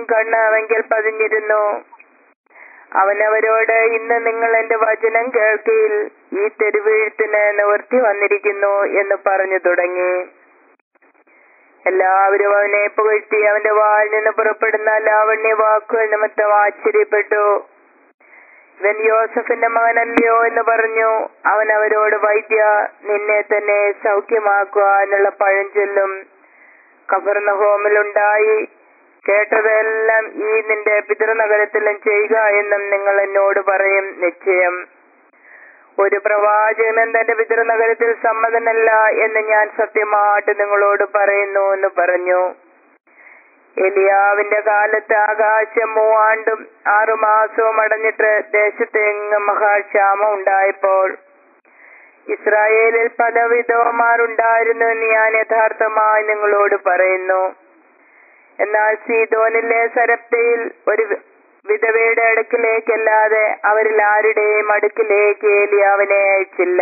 കണ്ണ് അവങ്കിൽ പതിഞ്ഞിരുന്നു അവൻ അവരോട് ഇന്ന് നിങ്ങൾ എന്റെ വചനം കേൾക്കയിൽ ഈ തെരുവീഴ്ത്തിന് നിവർത്തി വന്നിരിക്കുന്നു എന്ന് പറഞ്ഞു തുടങ്ങി എല്ലാവരും അവനെ പുകഴ്ത്തി അവന്റെ വായിൽ നിന്ന് പുറപ്പെടുന്ന ലാവണ്യ വാക്കുകൾ നിമിത്തം ആശ്ചര്യപ്പെട്ടു ഇവൻ യോസഫിന്റെ മകനല്ലയോ എന്ന് പറഞ്ഞു അവൻ അവരോട് വൈദ്യ നിന്നെ തന്നെ സൗഖ്യമാക്കുവാനുള്ള പഴഞ്ചൊല്ലും കഫർണഹോമിലുണ്ടായി കേട്ടതെല്ലാം ഈ നിന്റെ പിതൃനഗരത്തിലും ചെയ്യുക എന്നും നിങ്ങൾ എന്നോട് പറയും നിശ്ചയം ഒരു പ്രവാചകനും തന്റെ പിതൃനഗരത്തിൽ സമ്മതനല്ല എന്ന് ഞാൻ സത്യമായിട്ട് നിങ്ങളോട് പറയുന്നു എന്ന് പറഞ്ഞു എലിയാവിന്റെ കാലത്ത് ആകാശം മൂവാണ്ടും ആറുമാസവും അടഞ്ഞിട്ട് ദേശത്തെങ്ങും മഹാക്ഷാമം ഉണ്ടായപ്പോൾ ഇസ്രായേലിൽ പല വിധവമാരുണ്ടായിരുന്നു എന്ന് ഞാൻ യഥാർത്ഥമായി നിങ്ങളോട് പറയുന്നു എന്നാൽ സീതോനിലെ സരപ്തയിൽ ഒരു വി- വിധവയുടെ അടുക്കിലേക്കല്ലാതെ അവരിൽ ആരുടെയും അടുക്കിലേക്ക് ഏലിയാവിനെ അയച്ചില്ല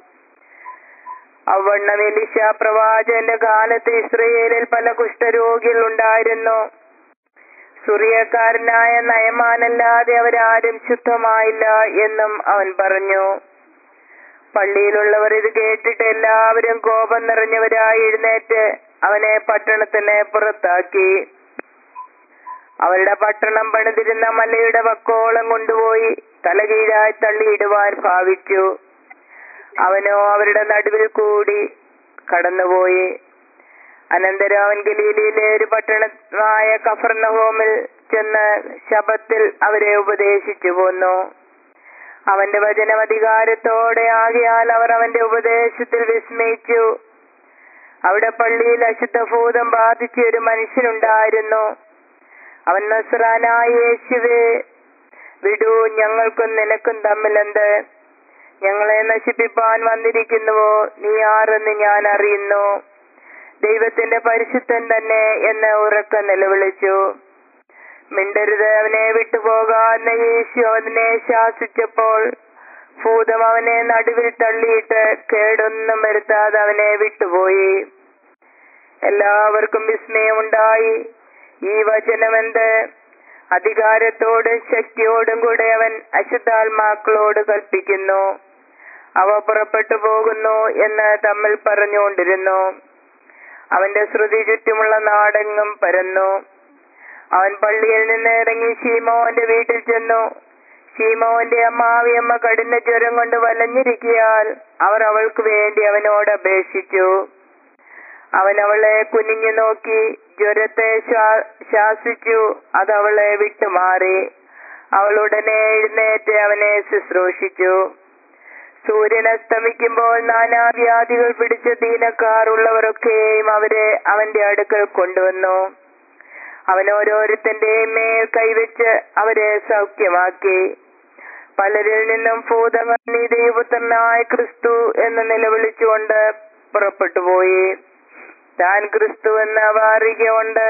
അവണ്ണം എലിശ പ്രവാചകന്റെ കാലത്ത് ഇസ്രയേലിൽ പല കുഷ്ഠരോഗികൾ ഉണ്ടായിരുന്നു സുറിയക്കാരനായ നയമാനല്ലാതെ അവരാരും ശുദ്ധമായില്ല എന്നും അവൻ പറഞ്ഞു പള്ളിയിലുള്ളവർ ഇത് കേട്ടിട്ട് എല്ലാവരും കോപം നിറഞ്ഞവരായി എഴുന്നേറ്റ് അവനെ പട്ടണത്തിന് പുറത്താക്കി അവരുടെ പട്ടണം പണിതിരുന്ന മലയുടെ വക്കോളം കൊണ്ടുപോയി തലകീഴായി തള്ളിയിടുവാൻ ഭാവിച്ചു അവനോ അവരുടെ നടുവിൽ കൂടി കടന്നുപോയി അനന്തരം അവൻ ഗലീലയിലെ ഒരു പട്ടണമായ കഫർണഹോമിൽ ചെന്ന് ശബത്തിൽ അവരെ ഉപദേശിച്ചു പോന്നു അവന്റെ വചനം അധികാരത്തോടെ ആകിയാൽ അവർ അവന്റെ ഉപദേശത്തിൽ വിസ്മയിച്ചു അവിടെ പള്ളിയിൽ അശുദ്ധഭൂതം ബാധിച്ച ഒരു മനുഷ്യനുണ്ടായിരുന്നു അവൻ നസ്രാനായ യേശുവേ വിടൂ ഞങ്ങൾക്കും നിനക്കും തമ്മിലെന്ത് ഞങ്ങളെ നശിപ്പിപ്പാൻ വന്നിരിക്കുന്നുവോ നീ ആരെന്ന് ഞാൻ അറിയുന്നു ദൈവത്തിന്റെ പരിശുദ്ധൻ തന്നെ എന്ന് ഉറക്ക നിലവിളിച്ചു മിണ്ടരുത് അവനെ വിട്ടുപോകാന്ന് യേശു അവനെ ശാസിച്ചപ്പോൾ ഭൂതം അവനെ നടുവിൽ തള്ളിയിട്ട് കേടൊന്നും വരുത്താതെ അവനെ വിട്ടുപോയി എല്ലാവർക്കും വിസ്മയമുണ്ടായി ഈ വചനമെന്ത് അധികാരത്തോടും ശക്തിയോടും കൂടെ അവൻ അശുദ്ധാത്മാക്കളോട് കൽപ്പിക്കുന്നു അവ പുറപ്പെട്ടു പോകുന്നു എന്ന് തമ്മിൽ പറഞ്ഞുകൊണ്ടിരുന്നു അവന്റെ ശ്രുതി ചുറ്റുമുള്ള നാടെങ്ങും പരന്നു അവൻ പള്ളിയിൽ നിന്ന് ഇറങ്ങി ശീമോന്റെ വീട്ടിൽ ചെന്നു ശീമോന്റെ അമ്മാവിയമ്മ കഠിന ജ്വരം കൊണ്ട് വലഞ്ഞിരിക്കിയാൽ അവർ അവൾക്ക് വേണ്ടി അവനോട് അപേക്ഷിച്ചു അവൻ അവളെ കുനിഞ്ഞു നോക്കി ജ്വരത്തെ ശ്വാ- ശാസിച്ചു അത് അവളെ വിട്ടുമാറി അവൾ ഉടനെ എഴുന്നേറ്റ് അവനെ ശുശ്രൂഷിച്ചു സൂര്യൻ അസ്തമിക്കുമ്പോൾ നാനാവ്യാധികൾ പിടിച്ച ദീനക്കാർ ഉള്ളവരൊക്കെയും അവരെ അവന്റെ അടുക്കൽ കൊണ്ടുവന്നു അവൻ ഓരോരുത്തന്റെയും മേൽ കൈവച്ച് അവരെ സൗഖ്യമാക്കി പലരിൽ നിന്നും ഭൂതങ്ങൾ നീ ദൈവപുത്രനായ ക്രിസ്തു എന്ന് നിലവിളിച്ചുകൊണ്ട് പുറപ്പെട്ടു പോയി താൻ ക്രിസ്തു എന്ന് അവ അറിയുകൊണ്ട്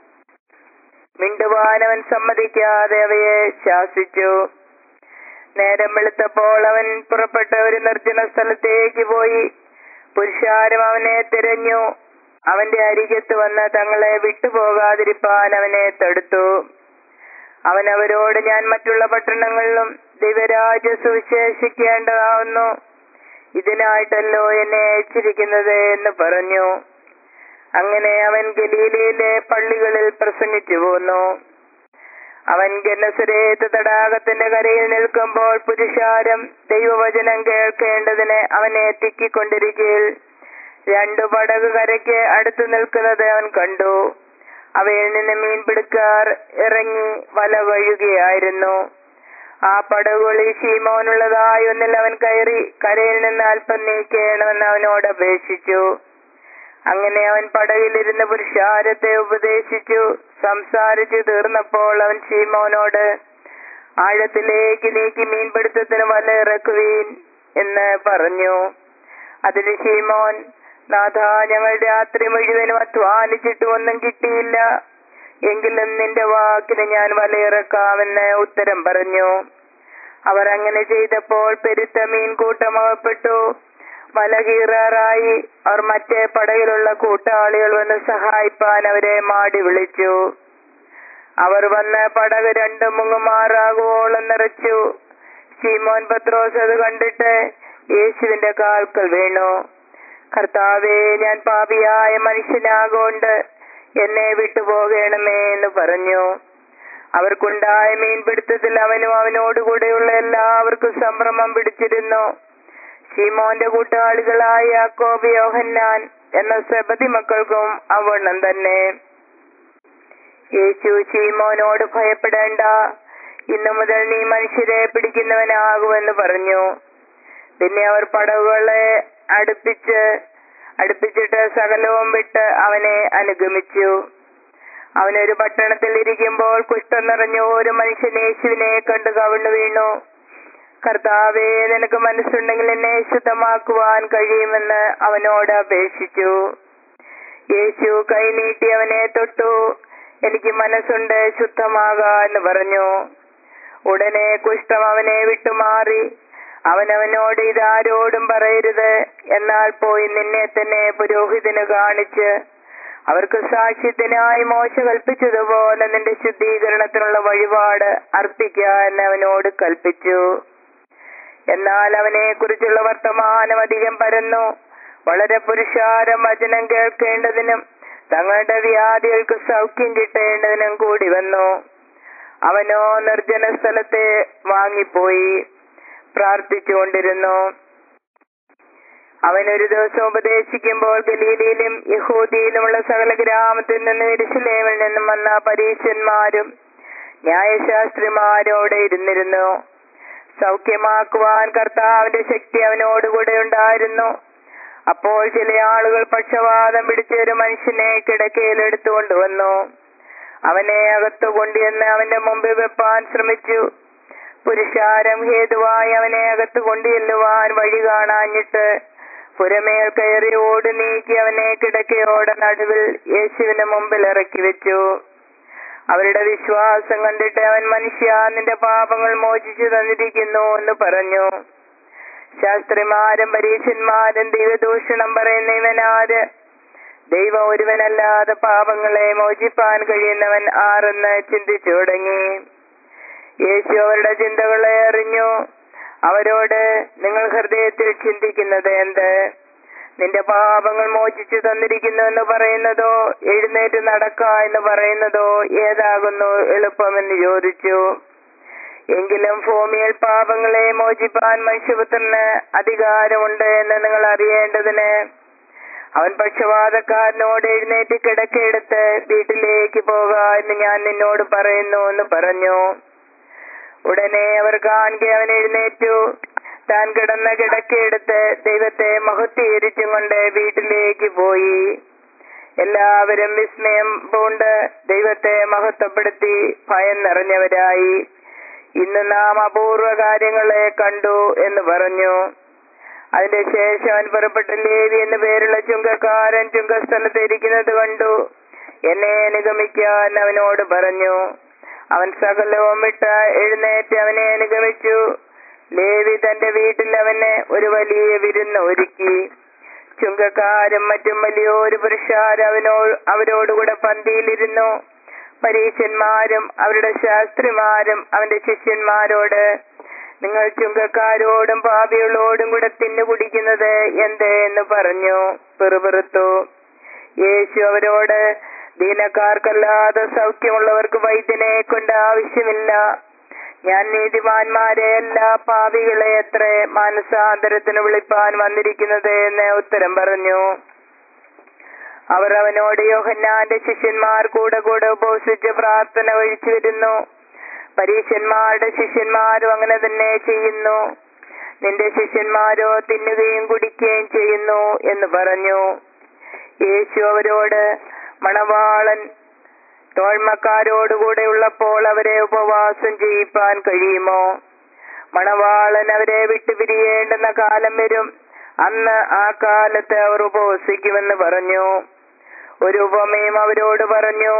മിണ്ടുവാൻ അവൻ സമ്മതിക്കാതെ അവയെ ശാസിച്ചു നേരം വെളുത്തപ്പോൾ അവൻ പുറപ്പെട്ട ഒരു നിർജ്ജന സ്ഥലത്തേക്ക് പോയി പുരുഷാരം അവനെ തിരഞ്ഞു അവന്റെ അരികത്ത് വന്ന് തങ്ങളെ വിട്ടുപോകാതിരിപ്പാൻ അവനെ തടുത്തു അവൻ അവരോട് ഞാൻ മറ്റുള്ള പട്ടണങ്ങളിലും ദൈവരാജ്യ സുവിശേഷിക്കേണ്ടതാവുന്നു ഇതിനായിട്ടല്ലോ എന്നെ അയച്ചിരിക്കുന്നത് എന്ന് പറഞ്ഞു അങ്ങനെ അവൻ ഗലീലയിലെ പള്ളികളിൽ പ്രസംഗിച്ചു പോന്നു അവൻ ഗന്നസരേത്ത് തടാകത്തിന്റെ കരയിൽ നിൽക്കുമ്പോൾ പുരുഷാരം ദൈവവചനം കേൾക്കേണ്ടതിന് അവനെ തിക്കിക്കൊണ്ടിരിക്കയിൽ രണ്ടു പടക് കരയ്ക്ക് അടുത്തു നിൽക്കുന്നത് അവൻ കണ്ടു അവയിൽ നിന്ന് മീൻപിടുക്കാർ ഇറങ്ങി വല വഴുകയായിരുന്നു ആ പടകുകളിൽ ശീമോനുള്ളതായി ഒന്നിൽ അവൻ കയറി കരയിൽ നിന്ന് അല്പം നീക്കേണമെന്ന് അവനോട് അപേക്ഷിച്ചു അങ്ങനെ അവൻ പടകിലിരുന്ന് പുരുഷാരത്തെ ഉപദേശിച്ചു സംസാരിച്ചു തീർന്നപ്പോൾ അവൻ ശീമോനോട് ആഴത്തിലേക്ക് നീക്കി മീൻപിടുത്തത്തിന് വല ഇറക്കുവീൻ എന്ന് പറഞ്ഞു അതിന് ശീമോൻ നാഥ ഞങ്ങൾ രാത്രി മുഴുവനും അധ്വാനിച്ചിട്ട് ഒന്നും കിട്ടിയില്ല എങ്കിലും നിന്റെ വാക്കിന് ഞാൻ വലയിറക്കാമെന്ന് ഉത്തരം പറഞ്ഞു അവർ അങ്ങനെ ചെയ്തപ്പോൾ പെരുത്ത മീൻകൂട്ടം അകപ്പെട്ടു വല കീറാറായി അവർ മറ്റേ പടകിലുള്ള കൂട്ടാളികൾ വന്ന് സഹായിപ്പാൻ അവരെ മാടി വിളിച്ചു അവർ വന്ന് പടക് രണ്ടും മുങ്ങുമാറാകുവോളം നിറച്ചു ശീമോൻ പത്രോസ് അത് കണ്ടിട്ട് യേശുവിന്റെ കാൽക്കൽ വീണു കർത്താവേ ഞാൻ പാപിയായ മനുഷ്യനാകൊണ്ട് എന്നെ വിട്ടുപോകണമേ എന്ന് പറഞ്ഞു അവർക്കുണ്ടായ മീൻപിടുത്തത്തിൽ അവനും അവനോടുകൂടെയുള്ള എല്ലാവർക്കും സംഭ്രമം പിടിച്ചിരുന്നു ശീമോന്റെ കൂട്ടാളികളായ യാക്കോബ് യോഹന്നാൻ എന്ന സെബതി മക്കൾക്കും അവണ്ണം തന്നെ യേശു ശീമോനോട് ഭയപ്പെടേണ്ട ഇന്നു മുതൽ നീ മനുഷ്യരെ പിടിക്കുന്നവനാകുമെന്ന് പറഞ്ഞു പിന്നെ അവർ പടവുകളെ അടുപ്പിച്ച് അടുപ്പിച്ചിട്ട് സകലവും വിട്ട് അവനെ അനുഗമിച്ചു അവനൊരു പട്ടണത്തിൽ ഇരിക്കുമ്പോൾ കുഷ്ഠം നിറഞ്ഞ ഒരു മനുഷ്യൻ യേശുവിനെ കണ്ടു കവിണ്ണു വീണു കർത്താവേ നിനക്ക് മനസ്സുണ്ടെങ്കിൽ എന്നെ ശുദ്ധമാക്കുവാൻ കഴിയുമെന്ന് അവനോട് അപേക്ഷിച്ചു യേശു കൈനീട്ടി അവനെ തൊട്ടു എനിക്ക് മനസ്സുണ്ട് ശുദ്ധമാക എന്ന് പറഞ്ഞു ഉടനെ കുഷ്ഠം അവനെ വിട്ടുമാറി അവനവനോട് ഇതാരോടും പറയരുത് എന്നാൽ പോയി നിന്നെ തന്നെ പുരോഹിതന് കാണിച്ച് അവർക്ക് സാക്ഷ്യത്തിനായി മോശ കൽപ്പിച്ചതുപോലെ നിന്റെ ശുദ്ധീകരണത്തിനുള്ള വഴിപാട് അർപ്പിക്കുക എന്ന് അവനോട് കൽപ്പിച്ചു എന്നാൽ അവനെ കുറിച്ചുള്ള വർത്തമാനം അധികം പരന്നു വളരെ പുരുഷാരം വചനം കേൾക്കേണ്ടതിനും തങ്ങളുടെ വ്യാധികൾക്ക് സൗഖ്യം കിട്ടേണ്ടതിനും കൂടി വന്നു അവനോ നിർജ്ജന സ്ഥലത്തെ വാങ്ങിപ്പോയി പ്രാർത്ഥിച്ചുകൊണ്ടിരുന്നു അവൻ ഒരു ദിവസം ഉപദേശിക്കുമ്പോൾ ഗലീലയിലും യഹൂദിയിലുമുള്ള സകല ഗ്രാമത്തിൽ നിന്ന് എരുസലേമിൽ നിന്നും വന്ന പരീശന്മാരും ന്യായശാസ്ത്രിമാരും അവിടെ ഇരുന്നിരുന്നു സൗഖ്യമാക്കുവാൻ കർത്താവിന്റെ ശക്തി അവനോടുകൂടെ ഉണ്ടായിരുന്നു അപ്പോൾ ചില ആളുകൾ പക്ഷവാതം പിടിച്ച ഒരു മനുഷ്യനെ കിടക്കയിൽ എടുത്തുകൊണ്ടുവന്നു അവനെ അകത്തു കൊണ്ടുവന്ന് അവന്റെ മുമ്പിൽ വെപ്പാൻ ശ്രമിച്ചു പുരുഷാരം ഹേതുവായി അവനെ അകത്ത് കൊണ്ടുചെല്ലുവാൻ വഴി കാണാഞ്ഞിട്ട് പുരമേൽ കയറി ഓട് നീക്കി അവനെ കിടക്കയോടെ നടുവിൽ യേശുവിന് മുമ്പിൽ ഇറക്കി വെച്ചു അവരുടെ വിശ്വാസം കണ്ടിട്ട് അവൻ മനുഷ്യ നിന്റെ പാപങ്ങൾ മോചിച്ചു തന്നിരിക്കുന്നു എന്ന് പറഞ്ഞു ശാസ്ത്രിമാരും പരീക്ഷന്മാരും ദൈവദൂഷണം പറയുന്ന ഇവനാര് ദൈവം ഒരുവനല്ലാതെ പാപങ്ങളെ മോചിപ്പാൻ കഴിയുന്നവൻ ആരെന്ന് ചിന്തിച്ചു തുടങ്ങി യേശു അവരുടെ ചിന്തകളെ അറിഞ്ഞു അവരോട് നിങ്ങൾ ഹൃദയത്തിൽ ചിന്തിക്കുന്നത് എന്ത് നിന്റെ പാപങ്ങൾ മോചിച്ചു തന്നിരിക്കുന്നു എന്ന് പറയുന്നതോ എഴുന്നേറ്റ് നടക്ക എന്ന് പറയുന്നതോ ഏതാകുന്നു എളുപ്പമെന്ന് ചോദിച്ചു എങ്കിലും ഭൂമിയിൽ പാപങ്ങളെ മോചിപ്പാൻ മനുഷ്യപുത്രന് അധികാരമുണ്ട് എന്ന് നിങ്ങൾ അറിയേണ്ടതിന് അവൻ പക്ഷപാതക്കാരനോട് എഴുന്നേറ്റ് കിടക്കെടുത്ത് വീട്ടിലേക്ക് പോക എന്ന് ഞാൻ നിന്നോട് പറയുന്നു എന്ന് പറഞ്ഞു ഉടനെ അവർ കാണുക അവൻ എഴുന്നേറ്റു താൻ കിടന്ന കിടക്കെടുത്ത് ദൈവത്തെ മഹത്വീകരിച്ചും കൊണ്ട് വീട്ടിലേക്ക് പോയി എല്ലാവരും വിസ്മയം പൂണ്ട് ദൈവത്തെ മഹത്വപ്പെടുത്തി ഭയം നിറഞ്ഞവരായി ഇന്ന് നാം അപൂർവ കാര്യങ്ങളെ കണ്ടു എന്ന് പറഞ്ഞു അതിന്റെ ശേഷം അവൻ പുറപ്പെട്ട ലേവി എന്ന പേരുള്ള ചുങ്കക്കാരൻ ചുങ്കസ്ഥലത്ത് ഇരിക്കുന്നത് കണ്ടു എന്നെ അനുഗമിക്കാൻ അവനോട് പറഞ്ഞു അവൻ സകലവും വിട്ട് എഴുന്നേറ്റ് അവനെ അനുഗമിച്ചു ലേവി തന്റെ വീട്ടിൽ അവന് ഒരു വലിയ വിരുന്ന് ഒരുക്കി ചുങ്കക്കാരും മറ്റും വലിയൊരു പുരുഷാരും അവനോ അവരോടുകൂടെ പന്തിയിലിരുന്നു പരീശന്മാരും അവരുടെ ശാസ്ത്രിമാരും അവന്റെ ശിഷ്യന്മാരോട് നിങ്ങൾ ചുങ്കക്കാരോടും പാപികളോടും കൂടെ തിന്നു കുടിക്കുന്നത് എന്ത് എന്ന് പറഞ്ഞു പിറുപിറുത്തു യേശു അവരോട് ദീനക്കാർക്കല്ലാതെ സൗഖ്യമുള്ളവർക്ക് വൈദ്യനെ കൊണ്ട് ആവശ്യമില്ല ഞാൻ നീതിമാന്മാരെ എല്ലാ പാപികളെ എത്ര മാനസാന്തരത്തിന് വിളിപ്പാൻ വന്നിരിക്കുന്നത് എന്ന് ഉത്തരം പറഞ്ഞു അവർ അവനോട് യോഹന്നാന്റെ ശിഷ്യന്മാർ കൂടെ കൂടെ ഉപസിച്ച് പ്രാർത്ഥന ഒഴിച്ചു വരുന്നു പരീശന്മാരുടെ ശിഷ്യന്മാരും അങ്ങനെ തന്നെ ചെയ്യുന്നു നിന്റെ ശിഷ്യന്മാരോ തിന്നുകയും കുടിക്കുകയും ചെയ്യുന്നു എന്ന് പറഞ്ഞു യേശു അവരോട് മണവാളൻ തോഴ്മക്കാരോടുകൂടെ ഉള്ളപ്പോൾ അവരെ ഉപവാസം ചെയ്യിപ്പാൻ കഴിയുമോ മണവാളൻ അവരെ വിട്ടുപിരിയേണ്ടുന്ന കാലം വരും അന്ന് ആ കാലത്ത് അവർ ഉപവസിക്കുമെന്ന് പറഞ്ഞു ഒരു ഉപമയും അവരോട് പറഞ്ഞു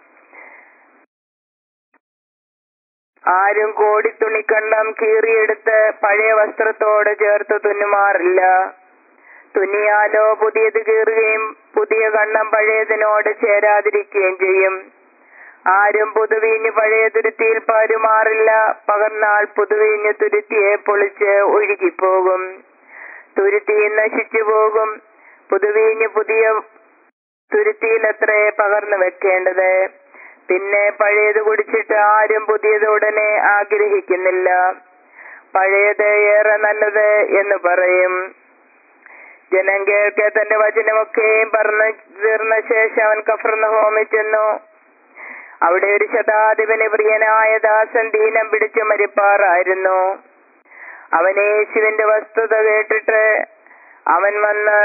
ആരും കോടിത്തുണിക്കണ്ണം കീറിയെടുത്ത് പഴയ വസ്ത്രത്തോട് ചേർത്ത് തുന്നുമാറില്ല തുന്നിയാലോ പുതിയത് കീറുകയും പുതിയ കണ്ണം പഴയതിനോട് ചേരാതിരിക്കുകയും ചെയ്യും ആരും പുതുവീഞ്ഞ് പഴയ തുരുത്തിയിൽ പരുമാറില്ല പകർന്നാൾ പുതുവീഞ്ഞ് തുരുത്തിയെ പൊളിച്ച് ഒഴുകിപ്പോകും തുരുത്തി നശിച്ചു പോകും പുതുവീഞ്ഞ് പുതിയ തുരുത്തിയിലത്രേ പകർന്നു വെക്കേണ്ടത് പിന്നെ പഴയത് കുടിച്ചിട്ട് ആരും പുതിയത് ഉടനെ ആഗ്രഹിക്കുന്നില്ല പഴയത് ഏറെ നല്ലത് എന്ന് പറയും ജനം കേൾക്കെ തന്റെ വചനമൊക്കെയും പറഞ്ഞു തീർന്ന ശേഷം അവൻ കഫർന്ന് ഹോമിൽ ചെന്നു അവിടെ ഒരു ശതാധിപന് പ്രിയനായ ദാസൻ ദീനം പിടിച്ചു മരിപ്പാറായിരുന്നു അവൻ യേശുവിന്റെ വസ്തുത കേട്ടിട്ട് അവൻ വന്ന്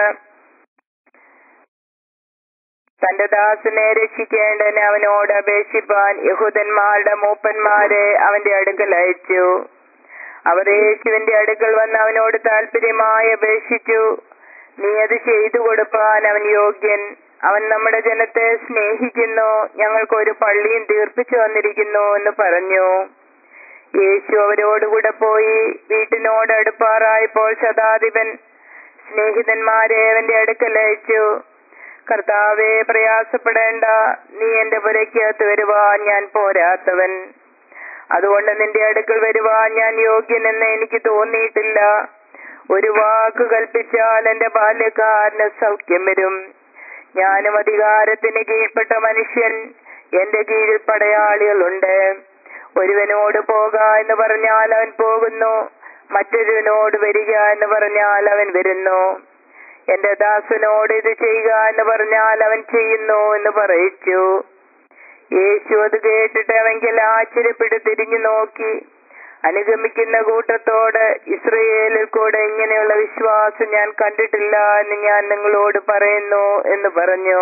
തന്റെ ദാസനെ രക്ഷിക്കേണ്ടതിന് അവനോട് അപേക്ഷിപ്പാൻ യഹൂദന്മാരുടെ മൂപ്പന്മാരെ അവന്റെ അടുക്കൽ അയച്ചു അവർ യേശുവിന്റെ അടുക്കൽ വന്ന് അവനോട് താല്പര്യമായി അപേക്ഷിച്ചു നീ അത് ചെയ്തു കൊടുപ്പാൻ അവൻ യോഗ്യൻ അവൻ നമ്മുടെ ജനത്തെ സ്നേഹിക്കുന്നു ഞങ്ങൾക്ക് ഒരു പള്ളിയും തീർപ്പിച്ചു വന്നിരിക്കുന്നു എന്ന് പറഞ്ഞു യേശു അവരോടുകൂടെ പോയി വീട്ടിനോട് അടുപ്പാറായപ്പോൾ ശതാധിപൻ സ്നേഹിതന്മാരെ അവന്റെ അടുക്കൽ അയച്ചു കർത്താവെ പ്രയാസപ്പെടേണ്ട നീ എന്റെ പുരയ്ക്കകത്ത് വരുവാൻ ഞാൻ പോരാത്തവൻ അതുകൊണ്ട് നിന്റെ അടുക്കൽ വരുവാൻ ഞാൻ യോഗ്യനെന്ന് എനിക്ക് തോന്നിയിട്ടില്ല ഒരു വാക്ക് കൽപ്പിച്ചാൽ എന്റെ ബാല്യക്കാരന് സൗഖ്യം വരും ഞാനും അധികാരത്തിന് കീഴ്പ്പെട്ട മനുഷ്യൻ എന്റെ കീഴിൽ പടയാളികളുണ്ട് ഒരുവനോട് പോക എന്ന് പറഞ്ഞാൽ അവൻ പോകുന്നു മറ്റൊരുവനോട് വരിക എന്ന് പറഞ്ഞാൽ അവൻ വരുന്നു എന്റെ ദാസനോട് ഇത് ചെയ്യുക എന്ന് പറഞ്ഞാൽ അവൻ ചെയ്യുന്നു എന്ന് പറയിച്ചു യേശു അത് കേട്ടിട്ട് അവങ്കിൽ ആശ്ചര്യപ്പെട്ട് തിരിഞ്ഞു നോക്കി അനുഗമിക്കുന്ന കൂട്ടത്തോട് ഇസ്രയേലിൽ കൂടെ ഇങ്ങനെയുള്ള വിശ്വാസം ഞാൻ കണ്ടിട്ടില്ല എന്ന് ഞാൻ നിങ്ങളോട് പറയുന്നു എന്ന് പറഞ്ഞു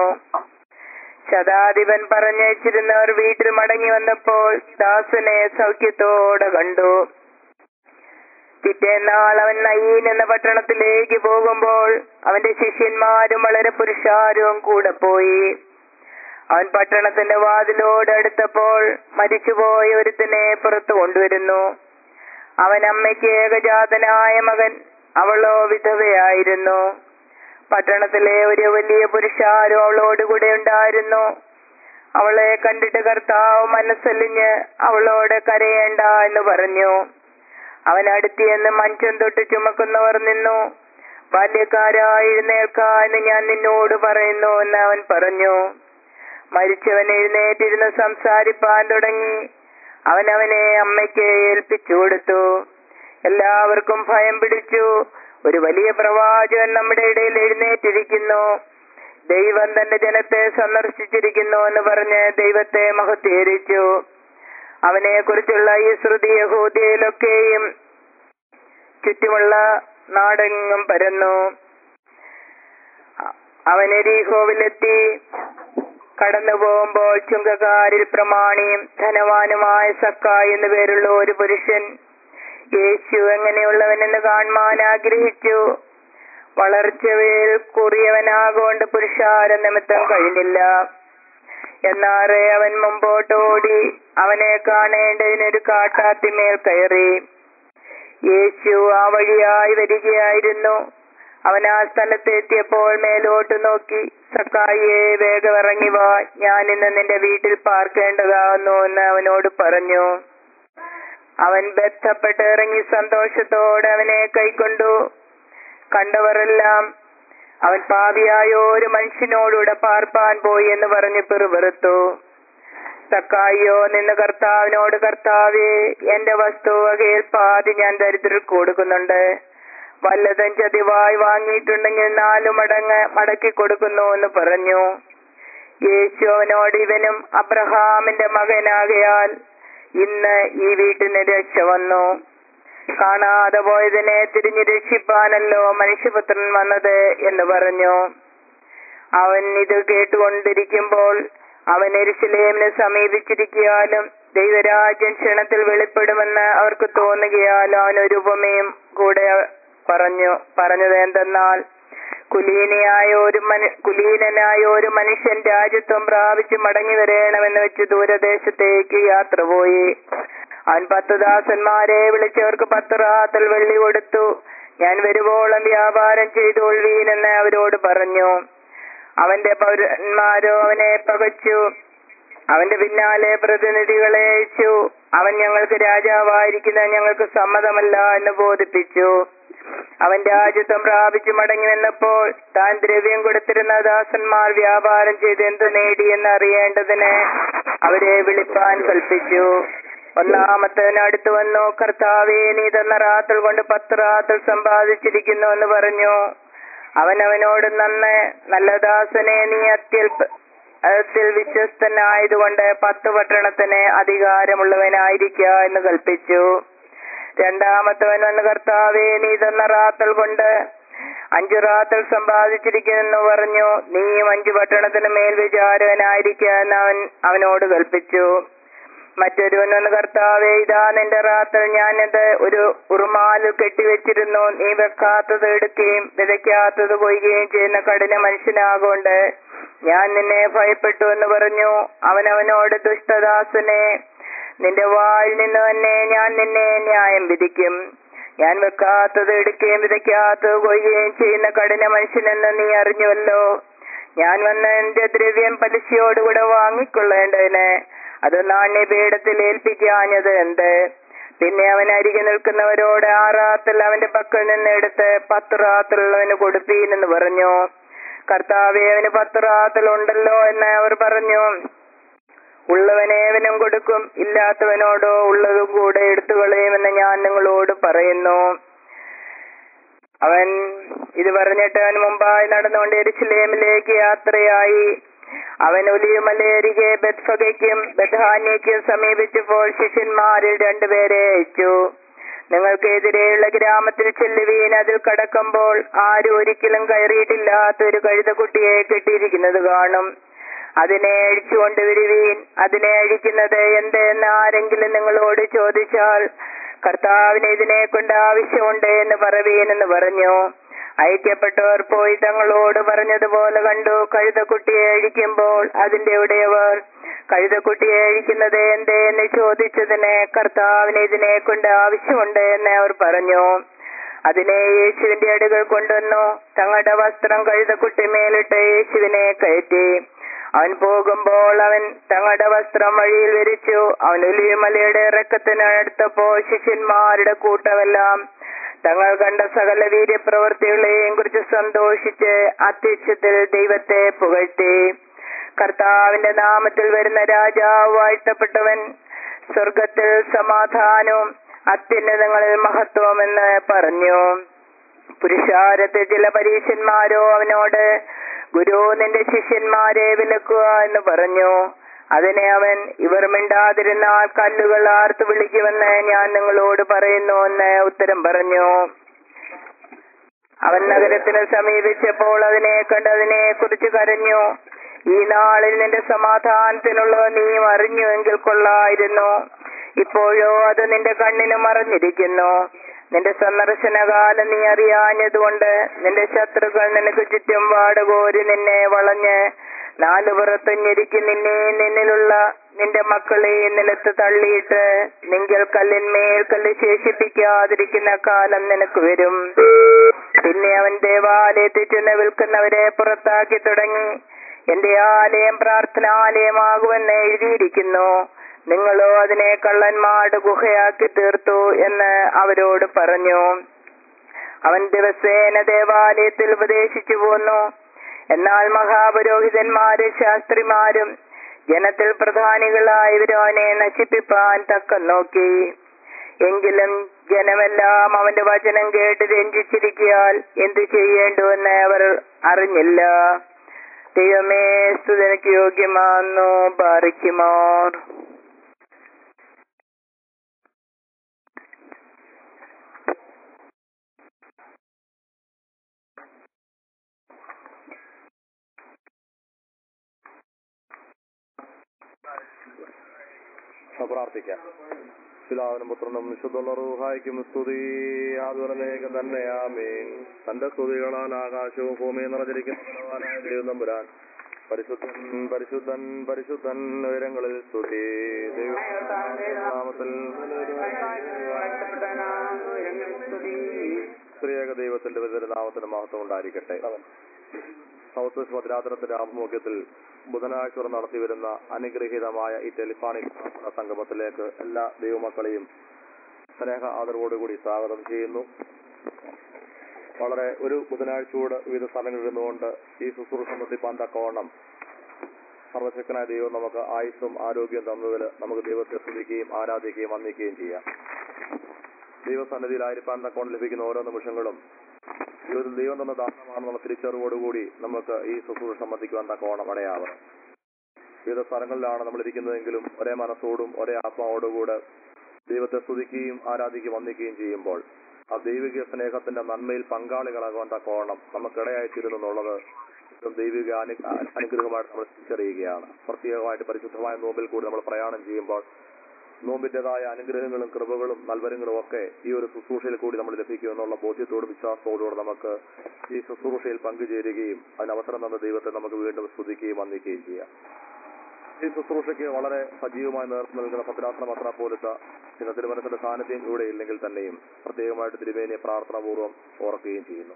ശതാധിപൻ പറഞ്ഞയച്ചിരുന്നവർ വീട്ടിൽ മടങ്ങി വന്നപ്പോൾ ദാസനെ സൗഖ്യത്തോടെ കണ്ടു പിറ്റേന്നാൾ അവൻ നയീൻ എന്ന പട്ടണത്തിലേക്ക് പോകുമ്പോൾ അവന്റെ ശിഷ്യന്മാരും വളരെ പുരുഷാരവും കൂടെ പോയി അവൻ പട്ടണത്തിന്റെ വാതിലോട് അടുത്തപ്പോൾ മരിച്ചുപോയ ഒരുത്തിനെ പുറത്തു കൊണ്ടുവരുന്നു അവൻ അമ്മയ്ക്ക് ഏകജാതനായ മകൻ അവളോ വിധവയായിരുന്നു പട്ടണത്തിലെ ഒരു വലിയ പുരുഷാരും അവളോട് കൂടെ ഉണ്ടായിരുന്നു അവളെ കണ്ടിട്ട് കർത്താവ് മനസ്സലിഞ്ഞ് അവളോട് കരയേണ്ട എന്ന് പറഞ്ഞു അവൻ അടുത്തിയെന്ന് മഞ്ചം തൊട്ട് ചുമക്കുന്നവർ നിന്നു ബാല്യക്കാരായി എഴുന്നേൽക്ക എന്ന് ഞാൻ നിന്നോട് പറയുന്നു എന്ന് അവൻ പറഞ്ഞു മരിച്ചവൻ എഴുന്നേറ്റിരുന്ന് സംസാരിപ്പാൻ തുടങ്ങി അവൻ അവനെ അമ്മയ്ക്ക് ഏൽപ്പിച്ചു കൊടുത്തു എല്ലാവർക്കും ഭയം പിടിച്ചു ഒരു വലിയ പ്രവാചകൻ നമ്മുടെ ഇടയിൽ എഴുന്നേറ്റിരിക്കുന്നു ദൈവം തന്റെ ജനത്തെ സന്ദർശിച്ചിരിക്കുന്നു എന്ന് പറഞ്ഞ് ദൈവത്തെ മഹത്വീകരിച്ചു അവനെ കുറിച്ചുള്ള ഈ ശ്രുതി യഹൂദിയയിലൊക്കെയും ചുറ്റുമുള്ള നാടെങ്ങും പരന്നു അവൻ എരീഹോവിലെത്തി കടന്നു പോകുമ്പോൾ ചുങ്കക്കാരിൽ പ്രമാണിയും ധനവാനുമായ സക്കായി എന്നു പേരുള്ള ഒരു പുരുഷൻ യേശു എങ്ങനെയുള്ളവനെന്ന് കാണുവാൻ ആഗ്രഹിച്ചു വളർച്ചയിൽ കുറിയവനാകൊണ്ട് പുരുഷാര നിമിത്തം കഴിഞ്ഞില്ല എന്നാറെ അവൻ മുമ്പോട്ടോടി അവനെ കാണേണ്ടതിനൊരു കാട്ടാത്തിമേൽ കയറി യേശു ആ വഴിയായി വരികയായിരുന്നു അവൻ ആ സ്ഥലത്തെത്തിയപ്പോൾ മേലോട്ട് നോക്കി സക്കായിയെ വേഗം ഇറങ്ങി വാ ഞാൻ ഇന്ന് നിന്റെ വീട്ടിൽ പാർക്കേണ്ടതാകുന്നു എന്ന് അവനോട് പറഞ്ഞു അവൻ ബന്ധപ്പെട്ട് ഇറങ്ങി സന്തോഷത്തോടെ അവനെ കൈക്കൊണ്ടു കണ്ടവരെല്ലാം അവൻ പാപിയായ ഒരു മനുഷ്യനോടുകൂടെ പാർപ്പാൻ പോയി എന്ന് പറഞ്ഞ് പിറുപിറുത്തു സക്കായിയോ നിന്ന് കർത്താവിനോട് കർത്താവേ എന്റെ വസ്തു വകയിൽ പാതി ഞാൻ ദരിദ്രർക്ക് കൊടുക്കുന്നുണ്ട് വല്ലതും ചതിവായി വാങ്ങിയിട്ടുണ്ടെങ്കിൽ നാലു മടങ്ങ് മടക്കി കൊടുക്കുന്നു എന്ന് പറഞ്ഞു യേശു അവനോട് ഇവനും അബ്രഹാമിന്റെ മകനാകയാൽ ഇന്ന് ഈ വീട്ടിന് രക്ഷ വന്നു കാണാതെ പോയതിനെ തിരിഞ്ഞു രക്ഷിപ്പാനല്ലോ മനുഷ്യപുത്രൻ വന്നത് എന്ന് പറഞ്ഞു അവൻ ഇത് കേട്ടുകൊണ്ടിരിക്കുമ്പോൾ അവൻ എരുസലേമിനെ സമീപിച്ചിരിക്കാലും ദൈവരാജ്യം ക്ഷണത്തിൽ വെളിപ്പെടുമെന്ന് അവർക്ക് തോന്നുകയാലും അവൻ ഒരു ഉപമയും കൂടെ പറഞ്ഞു പറഞ്ഞത് എന്തെന്നാൽ കുലീനയായ ഒരു മനു കുലീനനായ ഒരു മനുഷ്യൻ രാജ്യത്വം പ്രാപിച്ച് മടങ്ങി വരണമെന്ന് വെച്ച് ദൂരദേശത്തേക്ക് യാത്ര പോയി അവൻ പത്ത് ദാസന്മാരെ വിളിച്ചവർക്ക് പത്ത് റാത്തൽ വെള്ളി കൊടുത്തു ഞാൻ വരുവോളം വ്യാപാരം ചെയ്തൊഴുവീനെന്ന് അവരോട് പറഞ്ഞു അവന്റെ പൗരന്മാരോ അവനെ പകച്ചു അവന്റെ പിന്നാലെ പ്രതിനിധികളെ അയച്ചു അവൻ ഞങ്ങൾക്ക് രാജാവായിരിക്കുന്നത് ഞങ്ങൾക്ക് സമ്മതമല്ല എന്ന് ബോധിപ്പിച്ചു അവൻ രാജ്യത്വം പ്രാപിച്ചു മടങ്ങി വന്നപ്പോൾ താൻ ദ്രവ്യം കൊടുത്തിരുന്ന ദാസന്മാർ വ്യാപാരം ചെയ്ത് എന്ത് നേടിയെന്ന് അറിയേണ്ടതിന് അവരെ വിളിപ്പാൻ കൽപ്പിച്ചു ഒന്നാമത്തവന് അടുത്തു വന്നു കർത്താവേ നീ തന്ന റാത്തൽ കൊണ്ട് പത്ത് റാത്തൽ സമ്പാദിച്ചിരിക്കുന്നു എന്ന് പറഞ്ഞു അവൻ അവനോട് നന്ന് നല്ല ദാസനെ നീ അത്യൽപ അത്യൽ വിശ്വസ്തനായതുകൊണ്ട് പത്ത് പട്ടണത്തിന് അധികാരമുള്ളവനായിരിക്ക എന്ന് കൽപ്പിച്ചു രണ്ടാമത്തവൻ വന്ന് കർത്താവേ നീ തന്ന റാത്തൽ കൊണ്ട് അഞ്ചു റാത്തൽ സമ്പാദിച്ചിരിക്കുന്നു പറഞ്ഞു നീയും അഞ്ചു പട്ടണത്തിന് മേൽ വിചാരവനായിരിക്കുക എന്ന് അവൻ അവനോട് കൽപ്പിച്ചു മറ്റൊരുവൻ വന്ന് കർത്താവേ ഇതാ നിന്റെ റാത്തൽ ഞാനത് ഒരു ഉറുമാലിൽ കെട്ടിവെച്ചിരുന്നു നീ വെക്കാത്തത് എടുക്കുകയും വിതയ്ക്കാത്തത് കൊയ്യുകയും ചെയ്യുന്ന കഠിന മനുഷ്യനാകൊണ്ട് ഞാൻ നിന്നെ ഭയപ്പെട്ടു എന്ന് പറഞ്ഞു അവൻ അവനോട് ദുഷ്ടദാസനെ നിന്റെ വായിൽ നിന്ന് തന്നെ ഞാൻ നിന്നെ ന്യായം വിധിക്കും ഞാൻ വെക്കാത്തത് എടുക്കുകയും വിതയ്ക്കാത്തത് കൊയ്യുകയും ചെയ്യുന്ന കഠിന മനുഷ്യനെന്ന് നീ അറിഞ്ഞുവല്ലോ ഞാൻ വന്ന് എന്റെ ദ്രവ്യം പലിശയോടുകൂടെ വാങ്ങിക്കൊള്ളേണ്ടതിന് അത് നാണ്യപീഠത്തിൽ ഏൽപ്പിക്കാഞ്ഞത് എന്ത് പിന്നെ അവൻ അരികെ നിൽക്കുന്നവരോട് ആ റാത്തിൽ അവന്റെ പക്കൽ നിന്ന് എടുത്ത് പത്ത് റാത്തിലുള്ളവന് കൊടുപ്പീനെന്ന് പറഞ്ഞു കർത്താവെ അവന് പത്ത് റാത്തിൽ ഉണ്ടല്ലോ എന്ന് അവർ പറഞ്ഞു ഉള്ളവനേവനും കൊടുക്കും ഇല്ലാത്തവനോടോ ഉള്ളതും കൂടെ എടുത്തു കളയുമെന്ന് ഞാൻ നിങ്ങളോട് പറയുന്നു അവൻ ഇത് പറഞ്ഞിട്ട് അവൻ മുമ്പായി നടന്നുകൊണ്ട് എരിശിലേമിലേക്ക് യാത്രയായി അവൻ ഒലിയുമലയരികെ ബദ്ഫഗയ്ക്കും ബദ്ഹാന്യയ്ക്കും സമീപിച്ചപ്പോൾ ശിഷ്യന്മാരിൽ രണ്ടുപേരെ അയച്ചു നിങ്ങൾക്കെതിരെയുള്ള ഗ്രാമത്തിൽ ചെല്ലുവീൻ അതിൽ കടക്കുമ്പോൾ ആരും ഒരിക്കലും കയറിയിട്ടില്ലാത്ത ഒരു കഴുതക്കുട്ടിയെ കെട്ടിയിരിക്കുന്നത് കാണും അതിനെ അഴിച്ചുകൊണ്ട് വരുവീൻ അതിനെ അഴിക്കുന്നത് എന്ത് എന്ന് ആരെങ്കിലും നിങ്ങളോട് ചോദിച്ചാൽ കർത്താവിന് ഇതിനെ കൊണ്ട് ആവശ്യമുണ്ട് എന്ന് പറവീൻ എന്ന് പറഞ്ഞു അയക്കപ്പെട്ടവർ പോയി തങ്ങളോട് പറഞ്ഞതുപോലെ കണ്ടു കഴുതക്കുട്ടിയെ അഴിക്കുമ്പോൾ അതിന്റെ ഉടയവർ കഴുതക്കുട്ടിയെ അഴിക്കുന്നത് എന്തേ എന്ന് ചോദിച്ചതിന് കർത്താവിന് ഇതിനെ കൊണ്ട് ആവശ്യമുണ്ട് എന്ന് അവർ പറഞ്ഞു അതിനെ യേശുവിന്റെ അടുകൾ കൊണ്ടുവന്നു തങ്ങളുടെ വസ്ത്രം കഴുതക്കുട്ടി മേലിട്ട് യേശുവിനെ കയറ്റി അവൻ പോകുമ്പോൾ അവൻ തങ്ങളുടെ വസ്ത്രം വഴിയിൽ വിരിച്ചു അവൻ ഒലിയമലയുടെ ഇറക്കത്തിനടുത്തപ്പോ ശിഷ്യന്മാരുടെ കൂട്ടമെല്ലാം തങ്ങൾ കണ്ട സകല വീര്യപ്രവർത്തികളെയും കുറിച്ച് സന്തോഷിച്ച് അത്യക്ഷത്തിൽ ദൈവത്തെ പുകഴ്ത്തി കർത്താവിന്റെ നാമത്തിൽ വരുന്ന രാജാവ് വാഴ്ത്തപ്പെട്ടവൻ സ്വർഗത്തിൽ സമാധാനവും അത്യുന്നതങ്ങളിൽ മഹത്വം എന്ന് പറഞ്ഞു പുരുഷാരത്തെ ചില പരീക്ഷന്മാരോ അവനോട് ഗുരു നിന്റെ ശിഷ്യന്മാരെ വിലക്കുക എന്ന് പറഞ്ഞു അതിനെ അവൻ ഇവർ മിണ്ടാതിരുന്നാൽ കല്ലുകൾ ആർത്തു വിളിക്കുമെന്ന് ഞാൻ നിങ്ങളോട് പറയുന്നു എന്ന് ഉത്തരം പറഞ്ഞു അവൻ നഗരത്തിന് സമീപിച്ചപ്പോൾ അതിനെ കണ്ട് അതിനെ കുറിച്ച് കരഞ്ഞു ഈ നാളിൽ നിന്റെ സമാധാനത്തിനുള്ള നീയും അറിഞ്ഞുവെങ്കിൽ കൊള്ളായിരുന്നു ഇപ്പോഴോ അത് നിന്റെ കണ്ണിന് മറഞ്ഞിരിക്കുന്നു നിന്റെ സന്ദർശനകാലം നീ അറിയാഞ്ഞതുകൊണ്ട് നിന്റെ ശത്രുക്കൾ നിനക്ക് ചുറ്റും വാടകോരി നിന്നെ വളഞ്ഞ് നാലു പുറത്തും ഞെരുക്കി നിന്നെ നിന്നിലുള്ള നിന്റെ മക്കളെ നിലത്ത് തള്ളിയിട്ട് നിങ്ങൾ കല്ലിന്മേൽ കല്ല് ശേഷിപ്പിക്കാതിരിക്കുന്ന കാലം നിനക്ക് വരും പിന്നെ അവൻ ദേവാലയത്തിൽ ചെന്ന് വിൽക്കുന്നവരെ പുറത്താക്കി തുടങ്ങി എന്റെ ആലയം പ്രാർത്ഥനാലയമാകുമെന്ന് എഴുതിയിരിക്കുന്നു നിങ്ങളോ അതിനെ കള്ളന്മാരുടെ ഗുഹയാക്കി തീർത്തു എന്ന് അവരോട് പറഞ്ഞു അവൻ ദിവസേന ദേവാലയത്തിൽ ഉപദേശിച്ചു പോന്നു എന്നാൽ മഹാപുരോഹിതന്മാരും ശാസ്ത്രിമാരും ജനത്തിൽ പ്രധാനികളായവരും അവനെ നശിപ്പിപ്പാൻ തക്കം നോക്കി എങ്കിലും ജനമെല്ലാം അവന്റെ വചനം കേട്ട് രഞ്ജിച്ചിരിക്കിയാൽ എന്തു ചെയ്യേണ്ടുവെന്ന് അവർ അറിഞ്ഞില്ല ദൈവമേ സ്തുതനക്ക് യോഗ്യമാന്നു പാറിക്കുമാർ പ്രാർത്ഥിക്കാം പിതാവിനും പുത്രനും വിശുദ്ധുള്ള റൂഹായിക്കും സ്തുതി ആതുരലേക്ക് തന്നെയാമീൻ തന്റെ സ്തുതികളാൽ ആകാശവും ഭൂമിയും നിറഞ്ഞിരിക്കുന്ന ദൈവം തമ്പുരാൻ പരിശുദ്ധൻ പരിശുദ്ധൻ പരിശുദ്ധൻ ഉയരങ്ങളിൽ സ്തുതി ദൈവനാമത്തിൽ സ്ത്രീയേക ദൈവത്തിന്റെ നാമത്തിന് മഹത്വം ഉണ്ടായിരിക്കട്ടെ സൗത്ത് വെസ്റ്റ് ഭദ്രാസനത്തിന്റെ ആഭിമുഖ്യത്തിൽ ബുധനാഴ്ച വരെ നടത്തിവരുന്ന അനുഗ്രഹീതമായ ഈ ടെലിഫോണിക് പ്രാർത്ഥനാ സംഗമത്തിലേക്ക് എല്ലാ ദൈവമക്കളെയും സ്നേഹ ആദരവോടുകൂടി സ്വാഗതം ചെയ്യുന്നു വളരെ ഒരു ബുധനാഴ്ചയോട് വിവിധ സ്ഥലങ്ങളിൽ ഇരുന്നുകൊണ്ട് ഈ ശുശ്രൂഷ നടത്തിപ്പാൻ തക്കവണ്ണം സർവശക്തനായ ദൈവം നമുക്ക് ആയുസ്സും ആരോഗ്യവും തന്നതിൽ നമുക്ക് ദൈവത്തെ സ്തുതിക്കുകയും ആരാധിക്കുകയും വന്ദിക്കുകയും ചെയ്യാം ദൈവസന്നിധിയിലായിരിക്കാൻ തക്കവണ്ണം ലഭിക്കുന്ന ഓരോ നിമിഷങ്ങളും ജീവിതത്തിൽ ദൈവം തന്ന ദാനമാണെന്നുള്ള തിരിച്ചറിവോടുകൂടി നമുക്ക് ഈ ശുശ്രൂഷ സംബന്ധിക്കുവാൻ തക്കവണ്ണം ഇടയാവണം വിവിധ സ്ഥലങ്ങളിലാണ് നമ്മൾ ഇരിക്കുന്നതെങ്കിലും ഒരേ മനസ്സോടും ഒരേ ആത്മാവോടുകൂടെ ദൈവത്തെ സ്തുതിക്കുകയും ആരാധിക്കുകയും വന്ദിക്കുകയും ചെയ്യുമ്പോൾ ആ ദൈവിക സ്നേഹത്തിന്റെ നന്മയിൽ പങ്കാളികളാകാൻ തക്കവണ്ണം നമുക്കിടയായിത്തീരുന്നു എന്നുള്ളത് ഏറ്റവും ദൈവിക അനു- അനുഗ്രഹമായിട്ട് നമ്മൾ തിരിച്ചറിയുകയാണ് പ്രത്യേകമായിട്ട് പരിശുദ്ധമായ നോമ്പിൽ കൂടി നമ്മൾ പ്രയാണം ചെയ്യുമ്പോൾ നോമ്പിന്റേതായ അനുഗ്രഹങ്ങളും കൃപകളും നൽവരങ്ങളും ഒക്കെ ഈ ഒരു ശുശ്രൂഷയിൽ കൂടി നമ്മൾ ലഭിക്കും എന്നുള്ള ബോധ്യത്തോടും വിശ്വാസത്തോടുകൂടെ നമുക്ക് ഈ ശുശ്രൂഷയിൽ പങ്കുചേരുകയും അതിന് അവസരം തന്ന ദൈവത്തെ നമുക്ക് വീണ്ടും സ്തുതിക്കുകയും വന്ദിക്കുകയും ചെയ്യാം ഈ ശുശ്രൂഷയ്ക്ക് വളരെ സജീവമായി നേതൃത്വം നൽകുന്ന ഭദ്രാസന മത്ര പോലത്തെ ചില തിരുമനത്തിന്റെ സാന്നിധ്യം ഇവിടെ ഇല്ലെങ്കിൽ തന്നെയും പ്രത്യേകമായിട്ട് തിരുമേനിയെ പ്രാർത്ഥനാപൂർവ്വം ഓർക്കുകയും ചെയ്യുന്നു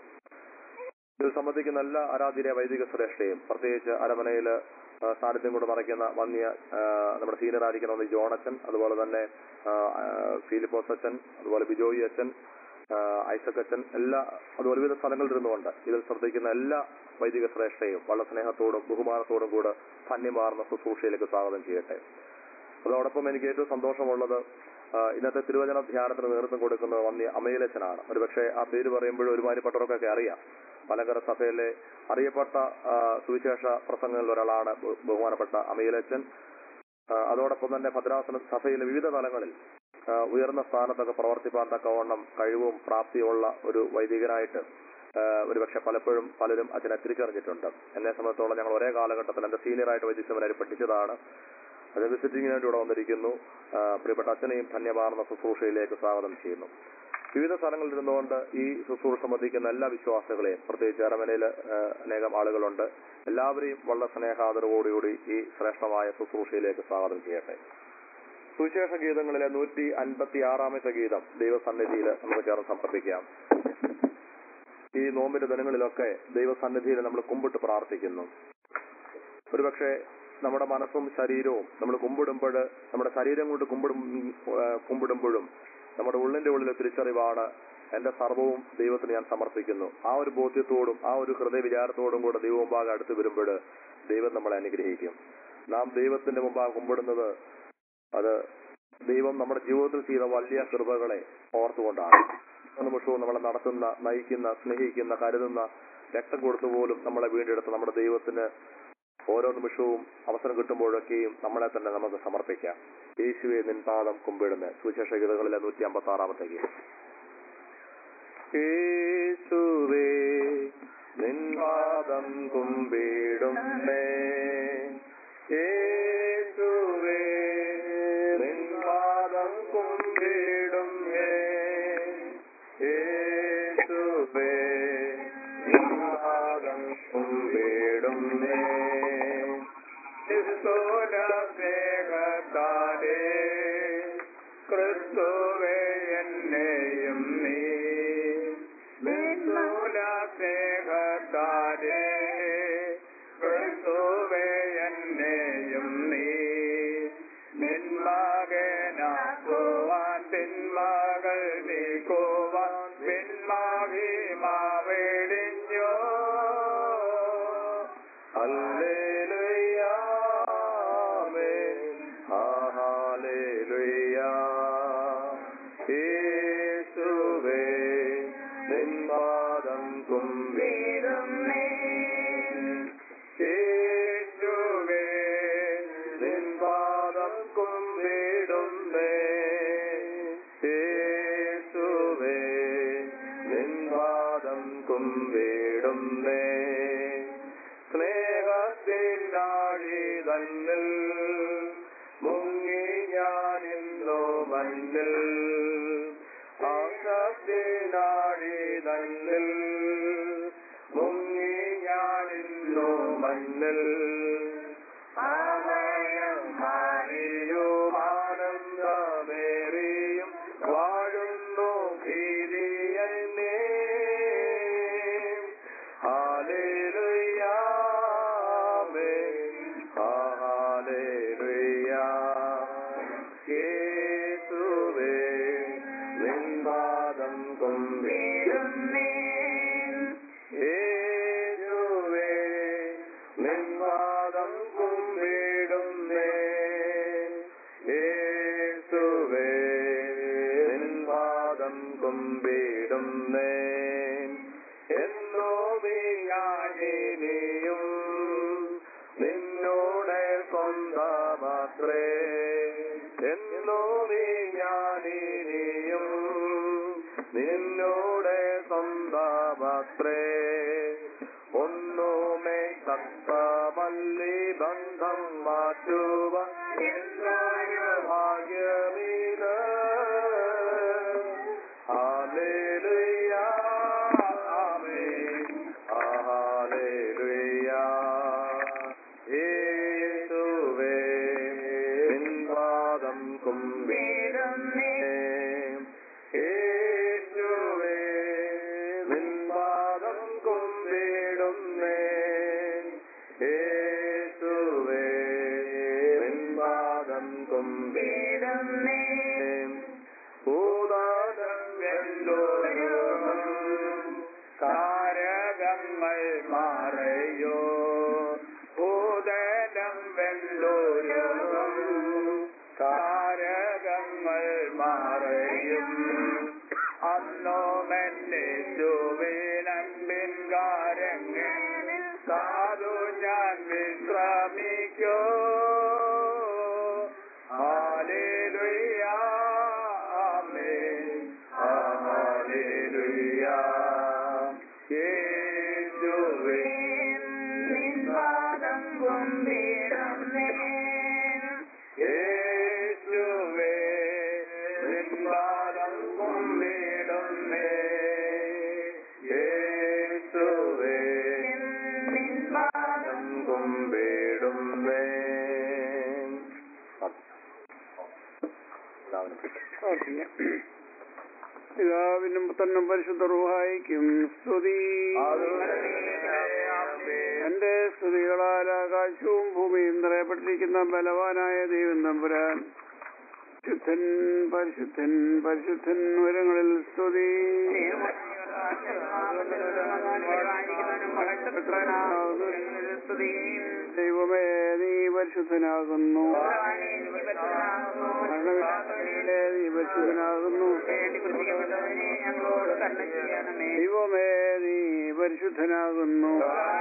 ഇതിൽ സംബന്ധിക്കുന്ന എല്ലാ ആരാധന വൈദിക ശ്രേഷ്ഠയും പ്രത്യേകിച്ച് അരമനയിൽ സാന്നിധ്യം കൊണ്ട് നിറയ്ക്കുന്ന വന്യ ആ, നമ്മുടെ സീനിയർ ആയിരിക്കുന്ന ഒന്ന് ജോണച്ചൻ അതുപോലെ തന്നെ ആ, ആ, ഫിലിപ്പോസ് അച്ഛൻ അതുപോലെ ബിജോയി അച്ഛൻ ആ, ഐസക് അച്ഛൻ എല്ലാ അതുപോലെ വിവിധ സ്ഥലങ്ങളിൽ ഇരുന്നുകൊണ്ട് ഇതിൽ ശ്രദ്ധിക്കുന്ന എല്ലാ വൈദിക ശ്രേഷ്ഠയും വളരെ സ്നേഹത്തോടും ബഹുമാനത്തോടും കൂടെ ധന്യമാർന്ന ശുശ്രൂഷയിലേക്ക് സ്വാഗതം ചെയ്യട്ടെ അതോടൊപ്പം എനിക്ക് ഏറ്റവും സന്തോഷമുള്ളത് ആ, ഇന്നത്തെ തിരുവചന ധ്യാനത്തിന് നേതൃത്വം കൊടുക്കുന്നത് വന്യ അമയിലച്ചനാണ് ഒരുപക്ഷെ ആ പേര് പറയുമ്പോഴും ഒരുമാതിരിപ്പെട്ടവർക്കൊക്കെ അറിയാം മലങ്കര സഭയിലെ അറിയപ്പെട്ട ആ, സുവിശേഷ പ്രസംഗങ്ങളിൽ ഒരാളാണ് ബഹു- ബഹുമാനപ്പെട്ട അമയിലച്ചൻ ആ, അതോടൊപ്പം തന്നെ ഭദ്രാസന സഭയിലെ വിവിധ തലങ്ങളിൽ ആ, ഉയർന്ന സ്ഥാനത്തൊക്കെ പ്രവർത്തിപ്പാൻ തക്കവണ്ണം കഴിവും പ്രാപ്തിയുള്ള ഒരു വൈദികനായിട്ട് ആ, ഒരുപക്ഷെ പലപ്പോഴും പലരും അതിനെ തിരിച്ചറിഞ്ഞിട്ടുണ്ട് എന്നെ സംബന്ധിച്ചോളം ഞങ്ങൾ ഒരേ കാലഘട്ടത്തിൽ എന്റെ സീനിയറായിട്ട് വൈദ്യസമനായി പഠിച്ചതാണ് അത് വിസിറ്റിങ്ങിനായിട്ട് ഇവിടെ വന്നിരിക്കുന്നു ആ, പ്രിയപ്പെട്ട അച്ഛനെയും ധന്യമാർന്ന ശുശ്രൂഷയിലേക്ക് സ്വാഗതം ചെയ്യുന്നു വിവിധ സ്ഥലങ്ങളിൽ ഇരുന്നുകൊണ്ട് ഈ ശുശ്രൂഷ സംബന്ധിക്കുന്ന എല്ലാ വിശ്വാസികളെയും പ്രത്യേകിച്ച് അരമനയിൽ അനേകം ആളുകളുണ്ട് എല്ലാവരെയും വളരെ സ്നേഹാദരവോടുകൂടി ഈ ശ്രേഷ്ഠമായ ശുശ്രൂഷയിലേക്ക് സ്വാഗതം ചെയ്യട്ടെ സുവിശേഷ ഗീതങ്ങളിലെ നൂറ്റി അൻപത്തി ആറാമത്തെ ഗീതം ദൈവസന്നിധിയിൽ നമുക്ക് ചേർന്ന് സമർപ്പിക്കാം ഈ നോമ്പിന്റെ ദിനങ്ങളിലൊക്കെ ദൈവസന്നിധിയിൽ നമ്മൾ കുമ്പിട്ട് പ്രാർത്ഥിക്കുന്നു ഒരുപക്ഷെ നമ്മുടെ മനസ്സും ശരീരവും നമ്മൾ കുമ്പിടുമ്പോൾ നമ്മുടെ ശരീരം കൊണ്ട് കുമ്പിടും ആ, കുമ്പിടുമ്പോഴും നമ്മുടെ ഉള്ളിന്റെ ഉള്ളിലെ തിരിച്ചറിവാണ് എന്റെ സർവവും ദൈവത്തിന് ഞാൻ സമർപ്പിക്കുന്നു ആ ഒരു ബോധ്യത്തോടും ആ ഒരു ഹൃദയ വിചാരത്തോടും കൂടെ ദൈവം മുമ്പാകെ അടുത്ത് വരുമ്പോൾ ദൈവം നമ്മളെ അനുഗ്രഹിക്കും നാം ദൈവത്തിന്റെ മുമ്പാകെ കുമ്പിടുന്നത് അത് ദൈവം നമ്മുടെ ജീവിതത്തിൽ ചെയ്ത വലിയ കൃപകളെ ഓർത്തുകൊണ്ടാണ് ഓരോ നിമിഷവും നമ്മളെ നടത്തുന്ന നയിക്കുന്ന സ്നേഹിക്കുന്ന കരുതുന്ന രക്തം കൊടുത്തു പോലും നമ്മളെ വീണ്ടെടുത്ത് നമ്മുടെ ദൈവത്തിന് ഓരോ നിമിഷവും അവസരം കിട്ടുമ്പോഴൊക്കെയും നമ്മളെ തന്നെ നമുക്ക് സമർപ്പിക്കാം യേശുവെ നിൻ പാദം കുമ്പിടുന്ന സുവിശേഷ ഗീതകളിലെ നൂറ്റി അമ്പത്തി ആറാമത്തെ ഗീതം യേശുവേ നിൻ പാദം കുമ്പിടുന്നേ യേശുവേ നിൻ പാദം കുമ്പിടുന്നേ യേശുവേ നിൻ പാദം കുമ്പിടുന്നേ ക്രിസ്തുലേ ക്രിസ്തുവേ എന്നെയും നീ സ്നേഹത്താലേ ക്രിസ്തുവേ എന്നെയും നീ നിന്മകനാക്കുവാൻ തിന്മകൾ നീക്കുവാൻ പിന്മാവിമാവിടിഞ്ഞോ ഹല്ലേലൂയാമേൻ ഹല്ലേലൂയാ യേശുവേ നിൻ പാദം കുമ്പിടുന്നേ യേശുവേ നിൻ പാദം കുമ്പിടുന്നേ യേശുവേ നിൻ പാദം കുമ്പിടുന്നേ സ്നേഹത്തിനാഴി തന്നിൽ മുങ്ങി ഞാനിന്നോ മണ്ണിൽ ആശത്തിനാഴി തന്നിൽ മുങ്ങി ഞാനിന്നോ മണ്ണിൽ ആമയം മാറിയും ആനന്ദമേറിയും വാഴുന്നു ഭീതിയെന്നേ ഹാലേലുയാ കുമ്പിടുന്നേ എന്നോ ഞാനിനിയും നിന്നോടെ സ്വന്തമാത്രേ എന്നോ ഞാനിനിയും നിന്നോടെ സ്വന്തമാത്രേ ഒന്നുമേ തത്വമല്ലി ബന്ധം മാറ്റുക എന്നൊരു ഭാഗ്യമീത് ഹല്ലേലൂയ ആമേൻ ഹല്ലേലൂയ യേശുവേ നിൻപാദം കുമ്പിടുന്നേ യേശുവേ നിൻപാദം കുമ്പിടുന്നേ യേശുവേ നിൻപാദം കുമ്പിടുന്നേ ഭൂതാദം വെല്ലോരും കാരകങ്ങൾ മാറയോ ഭൂതലം വെല്ലോരും കാരകങ്ങൾ മാറയും അന്നോ മെന്നെ ചുവേനമ്പിൻ കാരങ്ങളിൽ കാതു ഞാൻ വിശ്രമിക്കോ ഹാലേലുയ ആമേൻ ഹാലേലുയ യേശുവേ നിൻപാദം കുമ്പിടുന്നേ യേശുവേ നിൻപാദം കുമ്പിടുന്നേ യേശുവേ നിൻപാദം കുമ്പിടുന്നേ പ്രാർത്ഥിക്കാം പിതാവിനും പുത്രനും പരിശുദ്ധ റൂഹായിക്കും സ്തുതി എന്റെ സ്തുതികളാൽ ആകാശവും ഭൂമിയും നിറയപ്പെട്ടിരിക്കുന്ന ബലവാനായ ദൈവം തമ്പുരാൻ ശുദ്ധൻ പരിശുദ്ധൻ പരിശുദ്ധൻ ഉയരങ്ങളിൽ സ്തുതി ദൈവമേ നീ പരിശുദ്ധനാകുന്നു മരണമില്ലാത്തവനെ നീ പരിശുദ്ധനാകുന്നു ഞങ്ങളോട് കണ്ണു ചെയ്യണമേ ദൈവമേ നീ പരിശുദ്ധനാകുന്നു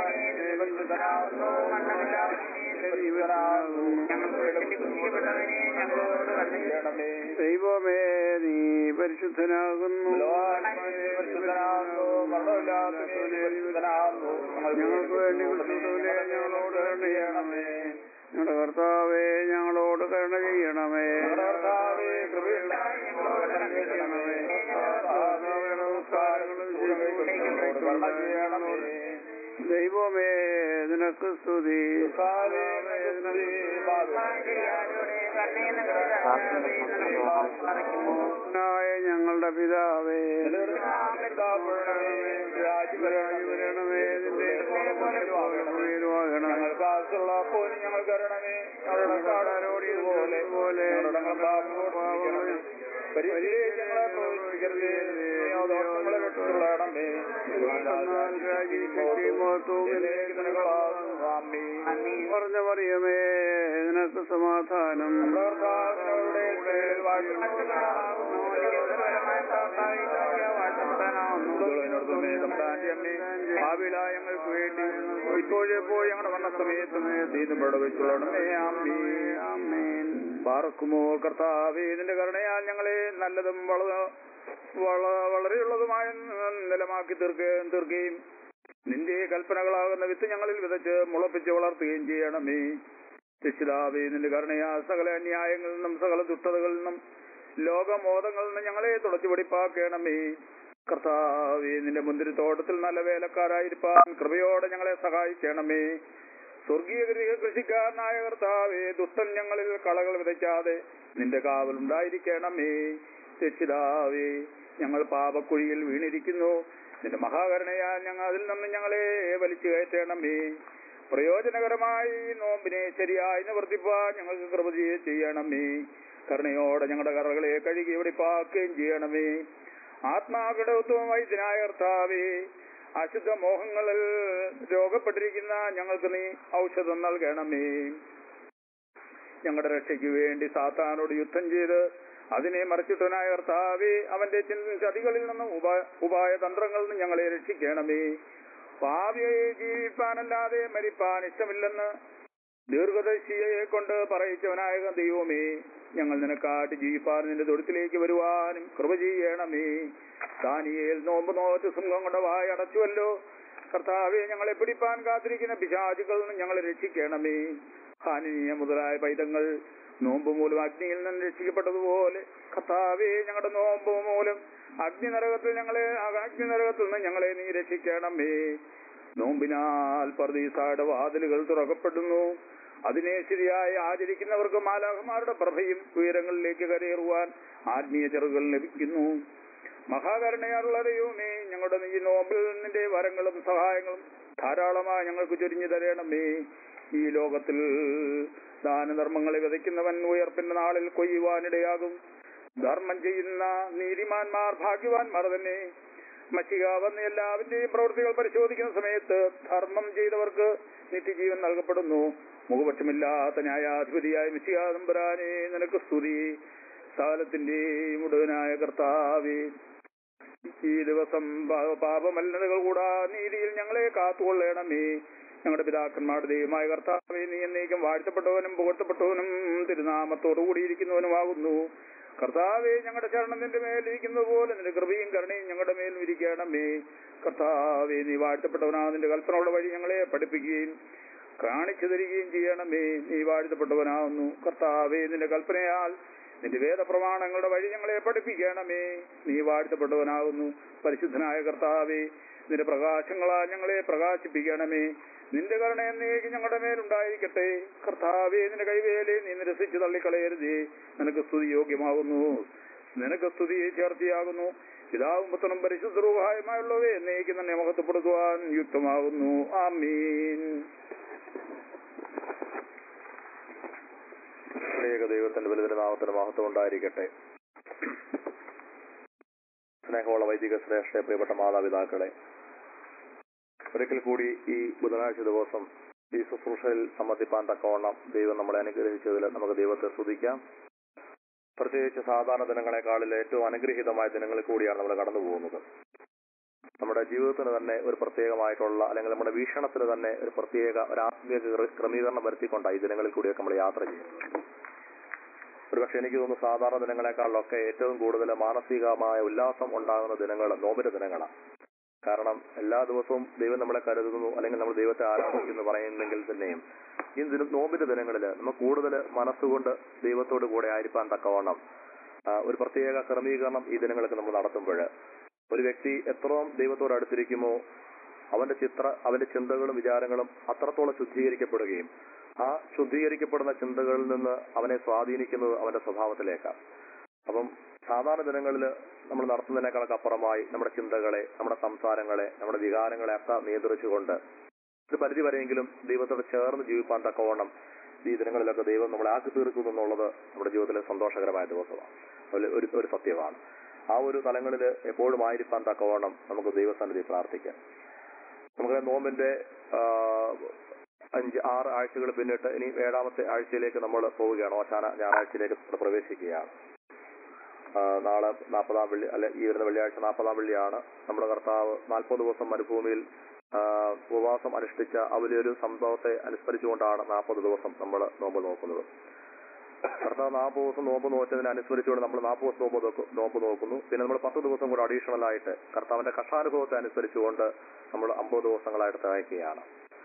ഞങ്ങളോട് കണ്ണു ചെയ്യണമേ ദൈവമേ നീ പരിശുദ്ധനാകുന്നു ഞങ്ങൾക്ക് വേണ്ടി ക്രിസ്തുവിനെ ഞങ്ങളോട് കരുണ ചെയ്യണമേ ഞങ്ങളുടെ കർത്താവേ ഞങ്ങളോട് കരുണ ചെയ്യണമേ കർത്താവേ കർത്താവേ, നമസ്കാരങ്ങളും ചെയ്യണമേ ദൈവമേ നിനക്ക് സ്തുതി ായ ഞങ്ങളുടെ പിതാവേ വരണമേ നിന്റെ ഞങ്ങൾക്ക് ആവശ്യമുള്ള പോലും ഞങ്ങൾ കരണമേ ഞങ്ങളുടെ കാടാരോട് ഇതുപോലെ പോലെ പരീക്ഷയെ ഞങ്ങളെ പ്രവേശിക്കരുതേ ദോഷങ്ങളെ വിട്ടുള്ളടമേ പറഞ്ഞ മറിയമേ നിനക്ക് സമാധാനം ഞങ്ങൾക്ക് വേണ്ടി ഇപ്പോഴെപ്പോൾ ഞങ്ങളുടെ വന്ന സമയത്തും ദീനപ്പെടെ വെച്ചുള്ളണമേ ആമീ ആമേൻ പാർക്കുമോ കർത്താവേ നിന്റെ കരുണയാൽ ഞങ്ങളെ നല്ലതും വള വള- വളരെയുള്ളതുമായ നിലമാക്കി തീർക്കുകയും തീർക്കുകയും നിന്റെ കൽപ്പനകളാകുന്ന വിത്ത് ഞങ്ങളിൽ വിതച്ച് മുളപ്പിച്ച് വളർത്തുകയും ചെയ്യണമേ രക്ഷിതാവേ നിന്റെ കരുണയാൽ സകല അന്യായങ്ങളിൽ നിന്നും സകല ദുഷ്ടതകളിൽ നിന്നും ലോകമോദങ്ങളിൽ നിന്നും ഞങ്ങളെ തുടച്ചു വെടിപ്പാക്കണമേ കർത്താവേ നിന്റെ മുന്തിരിത്തോട്ടത്തിൽ നല്ല വേലക്കാരായിരിക്കാൻ കൃപയോടെ ഞങ്ങളെ സഹായിക്കണമേ സ്വർഗീയ ഗൃഹ കൃഷിക്കാരനായ കർത്താവേ ദുഷ്ടൻ ഞങ്ങളിൽ കളകൾ വിതയ്ക്കാതെ നിന്റെ കാവലുണ്ടായിരിക്കണമേ രക്ഷിതാവേ ഞങ്ങൾ പാപക്കുഴിയിൽ വീണിരിക്കുന്നു നിന്റെ മഹാകരുണയാൽ ഞങ്ങൾ അതിൽ നിന്ന് ഞങ്ങളെ വലിച്ചു കയറ്റണമേ പ്രയോജനകരമായി ഈ നോമ്പിനെ ശരിയായി നിവർത്തിപ്പാൻ ഞങ്ങൾക്ക് കൃപ ചെയ്യ- ചെയ്യണമേ കരുണയോടെ ഞങ്ങളുടെ കറകളെ കഴുകി വെടിപ്പാക്കുകയും ചെയ്യണമേ ആത്മാക്കളുടെ ഉത്തമ വൈദ്യനായ കർത്താവേ അശുദ്ധ മോഹങ്ങളിൽ രോഗപ്പെട്ടിരിക്കുന്ന ഞങ്ങൾക്ക് നീ ഔഷധം നൽകണമേ ഞങ്ങളുടെ രക്ഷയ്ക്ക് വേണ്ടി സാത്താനോട് യുദ്ധം ചെയ്ത് അതിനെ മറിച്ചിട്ടനായ കർത്താവേ അവന്റെ ചിന്ത ചതികളിൽ നിന്നും ഉപാ ഉപായ തന്ത്രങ്ങളിൽ നിന്നും ഞങ്ങളെ രക്ഷിക്കണമേ ഭാവിയെ ജീവിപ്പാനല്ലാതെ മരിപ്പാൻ ഇഷ്ടമില്ലെന്ന് ദീർഘദർശിയെ കൊണ്ട് പറയിച്ചവനായ ദൈവമേ ഞങ്ങൾ നിനക്കാട്ട് ജീവിപ്പാൻ നിന്റെ തൊഴുത്തിലേക്ക് വരുവാനും കൃപ ചെയ്യണമേ ദാനിയേൽ നോമ്പ് നോറ്റ് സിംഹം കൊണ്ട് വായ അടച്ചുവല്ലോ കർത്താവെ ഞങ്ങളെ പിടിപ്പാൻ കാത്തിരിക്കുന്ന പിശാചുകളിൽ നിന്ന് ഞങ്ങളെ രക്ഷിക്കണമേ ഹാനിനീയ മുതലായ പൈതങ്ങൾ നോമ്പ് മൂലം അഗ്നിയിൽ നിന്ന് രക്ഷിക്കപ്പെട്ടതുപോലെ കർത്താവെ ഞങ്ങളുടെ നോമ്പ് മൂലം അഗ്നി നരകത്തിൽ ഞങ്ങളെ അഗ്നി നരകത്തിൽ നിന്ന് ഞങ്ങളെ നീ രക്ഷിക്കണമേ നോമ്പിനാൽ പർദീസായുടെ വാതിലുകൾ തുറക്കപ്പെടുന്നു അതിനെ ശരിയായി ആചരിക്കുന്നവർക്ക് മാലാഹമാരുടെ പ്രഭയും ഉയരങ്ങളിലേക്ക് കരയേറുവാൻ ആത്മീയ ചെറുകൾ ലഭിക്കുന്നു മഹാകരുണയാലുള്ള ദൈവമേ ഞങ്ങളുടെ നീ നോമ്പിൽ നിന്റെ വരങ്ങളും സഹായങ്ങളും ധാരാളമായി ഞങ്ങൾക്ക് ചൊരിഞ്ഞു തരണമേ ഈ ലോകത്തിൽ ദാനധർമ്മങ്ങളെ വിതയ്ക്കുന്നവൻ ഉയർപ്പിന്റെ നാളിൽ കൊയ്യുവാനിടയാകും ധർമ്മം ചെയ്യുന്ന നീതിമാന്മാർ ഭാഗ്യവാന്മാർ തന്നെ മഷിക വന്ന് എല്ലാവരുടെയും പ്രവൃത്തികൾ പരിശോധിക്കുന്ന സമയത്ത് ധർമ്മം ചെയ്തവർക്ക് നിത്യജീവൻ നൽകപ്പെടുന്നു മുഖപക്ഷമില്ലാത്ത ന്യായാധിപതിയായ മിശിക നമ്പുരാനെ നിനക്ക് സ്തുതി കാലത്തിന്റെയും മുഴുവനായ കർത്താവേ ഈ ദിവസം പാ- പാപമലിനതകൾ കൂടാ നീതിയിൽ ഞങ്ങളെ കാത്തുകൊള്ളണമേ ഞങ്ങളുടെ പിതാക്കന്മാരുടെ ദൈവമായ കർത്താവെ നീ എന്നേക്കും വാഴ്ത്തപ്പെട്ടവനും പുകഴ്ത്തപ്പെട്ടവനും തിരുനാമത്തോടു കൂടിയിരിക്കുന്നവനുമാകുന്നു കർത്താവെ ഞങ്ങളുടെ ചരണം നിന്റെ മേലിരിക്കുന്നത് പോലെ നിന്റെ കൃപയും കരുണയും ഞങ്ങളുടെ മേൽ ഇരിക്കണമേ കർത്താവെ നീ വാഴ്ത്തപ്പെട്ടവനാ നിന്റെ കൽപ്പനയുടെ വഴി ഞങ്ങളെ പഠിപ്പിക്കുകയും കാണിച്ചു തരികയും ചെയ്യണമേ നീ വാഴ്ത്തപ്പെട്ടവനാവുന്നു കർത്താവെ നിന്റെ കൽപ്പനയാൽ നിന്റെ വേദപ്രമാണങ്ങളുടെ വഴി ഞങ്ങളെ പഠിപ്പിക്കണമേ നീ വാഴ്ത്തപ്പെട്ടവനാകുന്നു പരിശുദ്ധനായ കർത്താവെ നിന്റെ പ്രകാശങ്ങളാൽ ഞങ്ങളെ പ്രകാശിപ്പിക്കണമേ നിന്റെ കരുണ എന്നേക്ക് ഞങ്ങളുടെ മേലുണ്ടായിരിക്കട്ടെ കർത്താവെ നിന്റെ കൈവേലെ നീ നിരസിച്ചു തള്ളിക്കളയരുതേ നിനക്ക് സ്തുതി യോഗ്യമാകുന്നു നിനക്ക് സ്തുതി ചേർത്തിയാകുന്നു പിതാവും പുത്രനും പരിശുദ്ധരൂപമായുള്ളവയെ എന്നേക്ക് തന്നെ മഹത്വപ്പെടുത്തുവാൻ യുക്തമാകുന്നു ആമീൻ ഏക ദൈവത്തിന്റെ വലുതിന് നാമത്തിന് മഹത്വം ഉണ്ടായിരിക്കട്ടെ സ്നേഹമുള്ള വൈദിക ശ്രേഷ്ഠ പ്രിയപ്പെട്ട മാതാപിതാക്കളെ ഒരിക്കൽ കൂടി ഈ ബുധനാഴ്ച ദിവസം ഈ ശുശ്രൂഷയിൽ സംബന്ധിപ്പാൻ തക്കവണ്ണം ദൈവം നമ്മളെ അനുഗ്രഹിച്ചതിൽ നമുക്ക് ദൈവത്തെ സ്തുതിക്കാം പ്രത്യേകിച്ച് സാധാരണ ദിനങ്ങളെക്കാളിൽ ഏറ്റവും അനുഗ്രഹീതമായ ദിനങ്ങളിൽ കൂടിയാണ് നമ്മൾ കടന്നു പോകുന്നത് നമ്മുടെ ജീവിതത്തിന് തന്നെ ഒരു പ്രത്യേകമായിട്ടുള്ള അല്ലെങ്കിൽ നമ്മുടെ വീക്ഷണത്തിന് തന്നെ ഒരു പ്രത്യേക ഒരു ആത്മീയ ക്ര- ക്രമീകരണം വരുത്തിക്കൊണ്ടാണ് ഈ ദിനങ്ങളിൽ കൂടിയൊക്കെ നമ്മൾ യാത്ര ചെയ്യുന്നത് ഒരുപക്ഷെ എനിക്ക് തോന്നുന്നു സാധാരണ ദിനങ്ങളെക്കാളിലൊക്കെ ഏറ്റവും കൂടുതൽ മാനസികമായ ഉല്ലാസം ഉണ്ടാകുന്ന ദിനങ്ങൾ നോമ്പിന്റെ ദിനങ്ങളാണ് കാരണം എല്ലാ ദിവസവും ദൈവം നമ്മളെ കരുതുന്നു അല്ലെങ്കിൽ നമ്മൾ ദൈവത്തെ ആരാധിക്കുന്നു പറയുന്നെങ്കിൽ തന്നെയും ഈ ദിന നോമ്പിന്റെ ദിനങ്ങളിൽ നമ്മൾ കൂടുതൽ മനസ്സുകൊണ്ട് ദൈവത്തോട് കൂടെ ആയിരിക്കാൻ തക്കവണ്ണം ആ, ഒരു പ്രത്യേക ക്രമീകരണം ഈ ദിനങ്ങൾക്ക് നമ്മൾ നടത്തുമ്പോൾ ഒരു വ്യക്തി എത്രയും ദൈവത്തോട് അടുത്തിരിക്കുമോ അവന്റെ ചിത്ര അവന്റെ ചിന്തകളും വിചാരങ്ങളും അത്രത്തോളം ശുദ്ധീകരിക്കപ്പെടുകയും ആ ശുദ്ധീകരിക്കപ്പെടുന്ന ചിന്തകളിൽ നിന്ന് അവനെ സ്വാധീനിക്കുന്നത് അവന്റെ സ്വഭാവത്തിലേക്കാണ് അപ്പം സാധാരണ ദിനങ്ങളിൽ നമ്മൾ നടത്തുന്നതിനേക്കാളൊക്കെ അപ്പുറമായി നമ്മുടെ ചിന്തകളെ നമ്മുടെ സംസാരങ്ങളെ നമ്മുടെ വികാരങ്ങളെ ഒക്കെ നിയന്ത്രിച്ചുകൊണ്ട് ഒരു പരിധി വരെയെങ്കിലും ദൈവത്തോട് ചേർന്ന് ജീവിപ്പാൻ തക്കവണ്ണം ഈ ദിനങ്ങളിലൊക്കെ ദൈവം നമ്മളെ ആക്കി തീർക്കുന്നു എന്നുള്ളത് നമ്മുടെ ജീവിതത്തിലെ സന്തോഷകരമായ ദിവസമാണ് ഒരു- ഒരു ഒരു സത്യമാണ് ആ ഒരു തലങ്ങളിൽ എപ്പോഴും ആയിരിക്കാൻ തക്കവണ്ണം നമുക്ക് ദൈവസന്നിധി പ്രാർത്ഥിക്കാം നമുക്ക് നോമ്പിന്റെ ആ, അഞ്ച് ആറ് ആഴ്ചകൾ പിന്നിട്ട് ഇനി ഏഴാമത്തെ ആഴ്ചയിലേക്ക് നമ്മൾ പോവുകയാണ് ഓശാന ഞായറാഴ്ചയിലേക്ക് നമ്മൾ പ്രവേശിക്കുകയാണ് ആ, നാളെ നാൽപ്പതാം വെള്ളി അല്ലെ ഈ വരുന്ന വെള്ളിയാഴ്ച നാൽപ്പതാം വെള്ളിയാണ് നമ്മുടെ കർത്താവ് നാൽപ്പത് ദിവസം മരുഭൂമിയിൽ ആ, ഉപവാസം അനുഷ്ഠിച്ച ആ വലിയൊരു സംഭവത്തെ അനുസ്മരിച്ചുകൊണ്ടാണ് നാൽപ്പത് ദിവസം നമ്മൾ നോമ്പ് നോക്കുന്നത് കർത്താവ് നാൽപ്പത് ദിവസം നോമ്പ് നോറ്റതിനെ അനുസ്മരിച്ചുകൊണ്ട് നമ്മൾ നാൽപ്പത് ദിവസം നോമ്പ് നോക്കു- നോമ്പ് നോക്കുന്നു പിന്നെ നമ്മൾ പത്ത് ദിവസം കൂടെ അഡീഷണൽ ആയിട്ട് കർത്താവിന്റെ കഷാനുഭവത്തെ അനുസരിച്ചുകൊണ്ട് നമ്മൾ അമ്പത് ദിവസങ്ങളായിട്ട് തികയ്ക്കുകയാണ്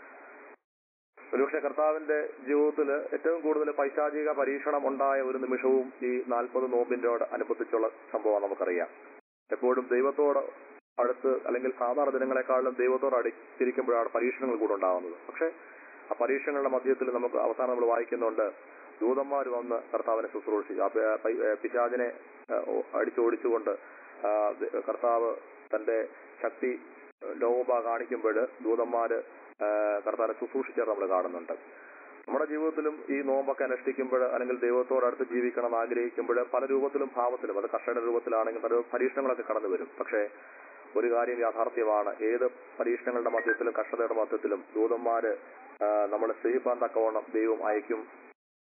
ഒരുപക്ഷെ കർത്താവിന്റെ ജീവിതത്തിൽ ഏറ്റവും കൂടുതൽ പൈശാചിക പരീക്ഷണം ഉണ്ടായ ഒരു നിമിഷവും ഈ നാൽപ്പത് നോമ്പിന്റോട് അനുബന്ധിച്ചുള്ള സംഭവം നമുക്കറിയാം എപ്പോഴും ദൈവത്തോട് അടുത്ത് അല്ലെങ്കിൽ സാധാരണ ദിനങ്ങളെക്കാളും ദൈവത്തോട് അടുത്തിരിക്കുമ്പോഴാണ് പരീക്ഷണങ്ങൾ കൂടെ ഉണ്ടാകുന്നത് പക്ഷെ ആ പരീക്ഷണങ്ങളുടെ മധ്യത്തിൽ നമുക്ക് അവസാനം നമ്മൾ വായിക്കുന്നുണ്ട് ദൂതന്മാർ വന്ന് കർത്താവിനെ ശുശ്രൂഷിച്ചു ആ പി- പൈ- ഏ, പിശാചിനെ ഏ, ഓ- അടിച്ചോടിച്ചുകൊണ്ട് ആ, ദ- കർത്താവ് തന്റെ ശക്തി ലോകോപ കാണിക്കുമ്പോൾ ദൂതന്മാര് ആ, കർത്താവിനെ ശുശ്രൂഷിച്ചത് നമ്മൾ കാണുന്നുണ്ട് നമ്മുടെ ജീവിതത്തിലും ഈ നോമ്പൊക്കെ അനുഷ്ഠിക്കുമ്പോൾ അല്ലെങ്കിൽ ദൈവത്തോട് അടുത്ത് ജീവിക്കണം എന്ന് ആഗ്രഹിക്കുമ്പോൾ പല രൂപത്തിലും ഭാവത്തിലും അത് കർഷകരുടെ രൂപത്തിലാണെങ്കിൽ പല പരീക്ഷണങ്ങളൊക്കെ കടന്നു വരും പക്ഷേ ഒരു കാര്യം യാഥാർത്ഥ്യമാണ് ഏത് പരീക്ഷണങ്ങളുടെ മധ്യത്തിലും കഷ്ടതയുടെ മധ്യത്തിലും ദൂതന്മാര് നമ്മളെ സ്നേഹിപ്പാൻ തക്കവണ്ണം ദൈവം അയക്കും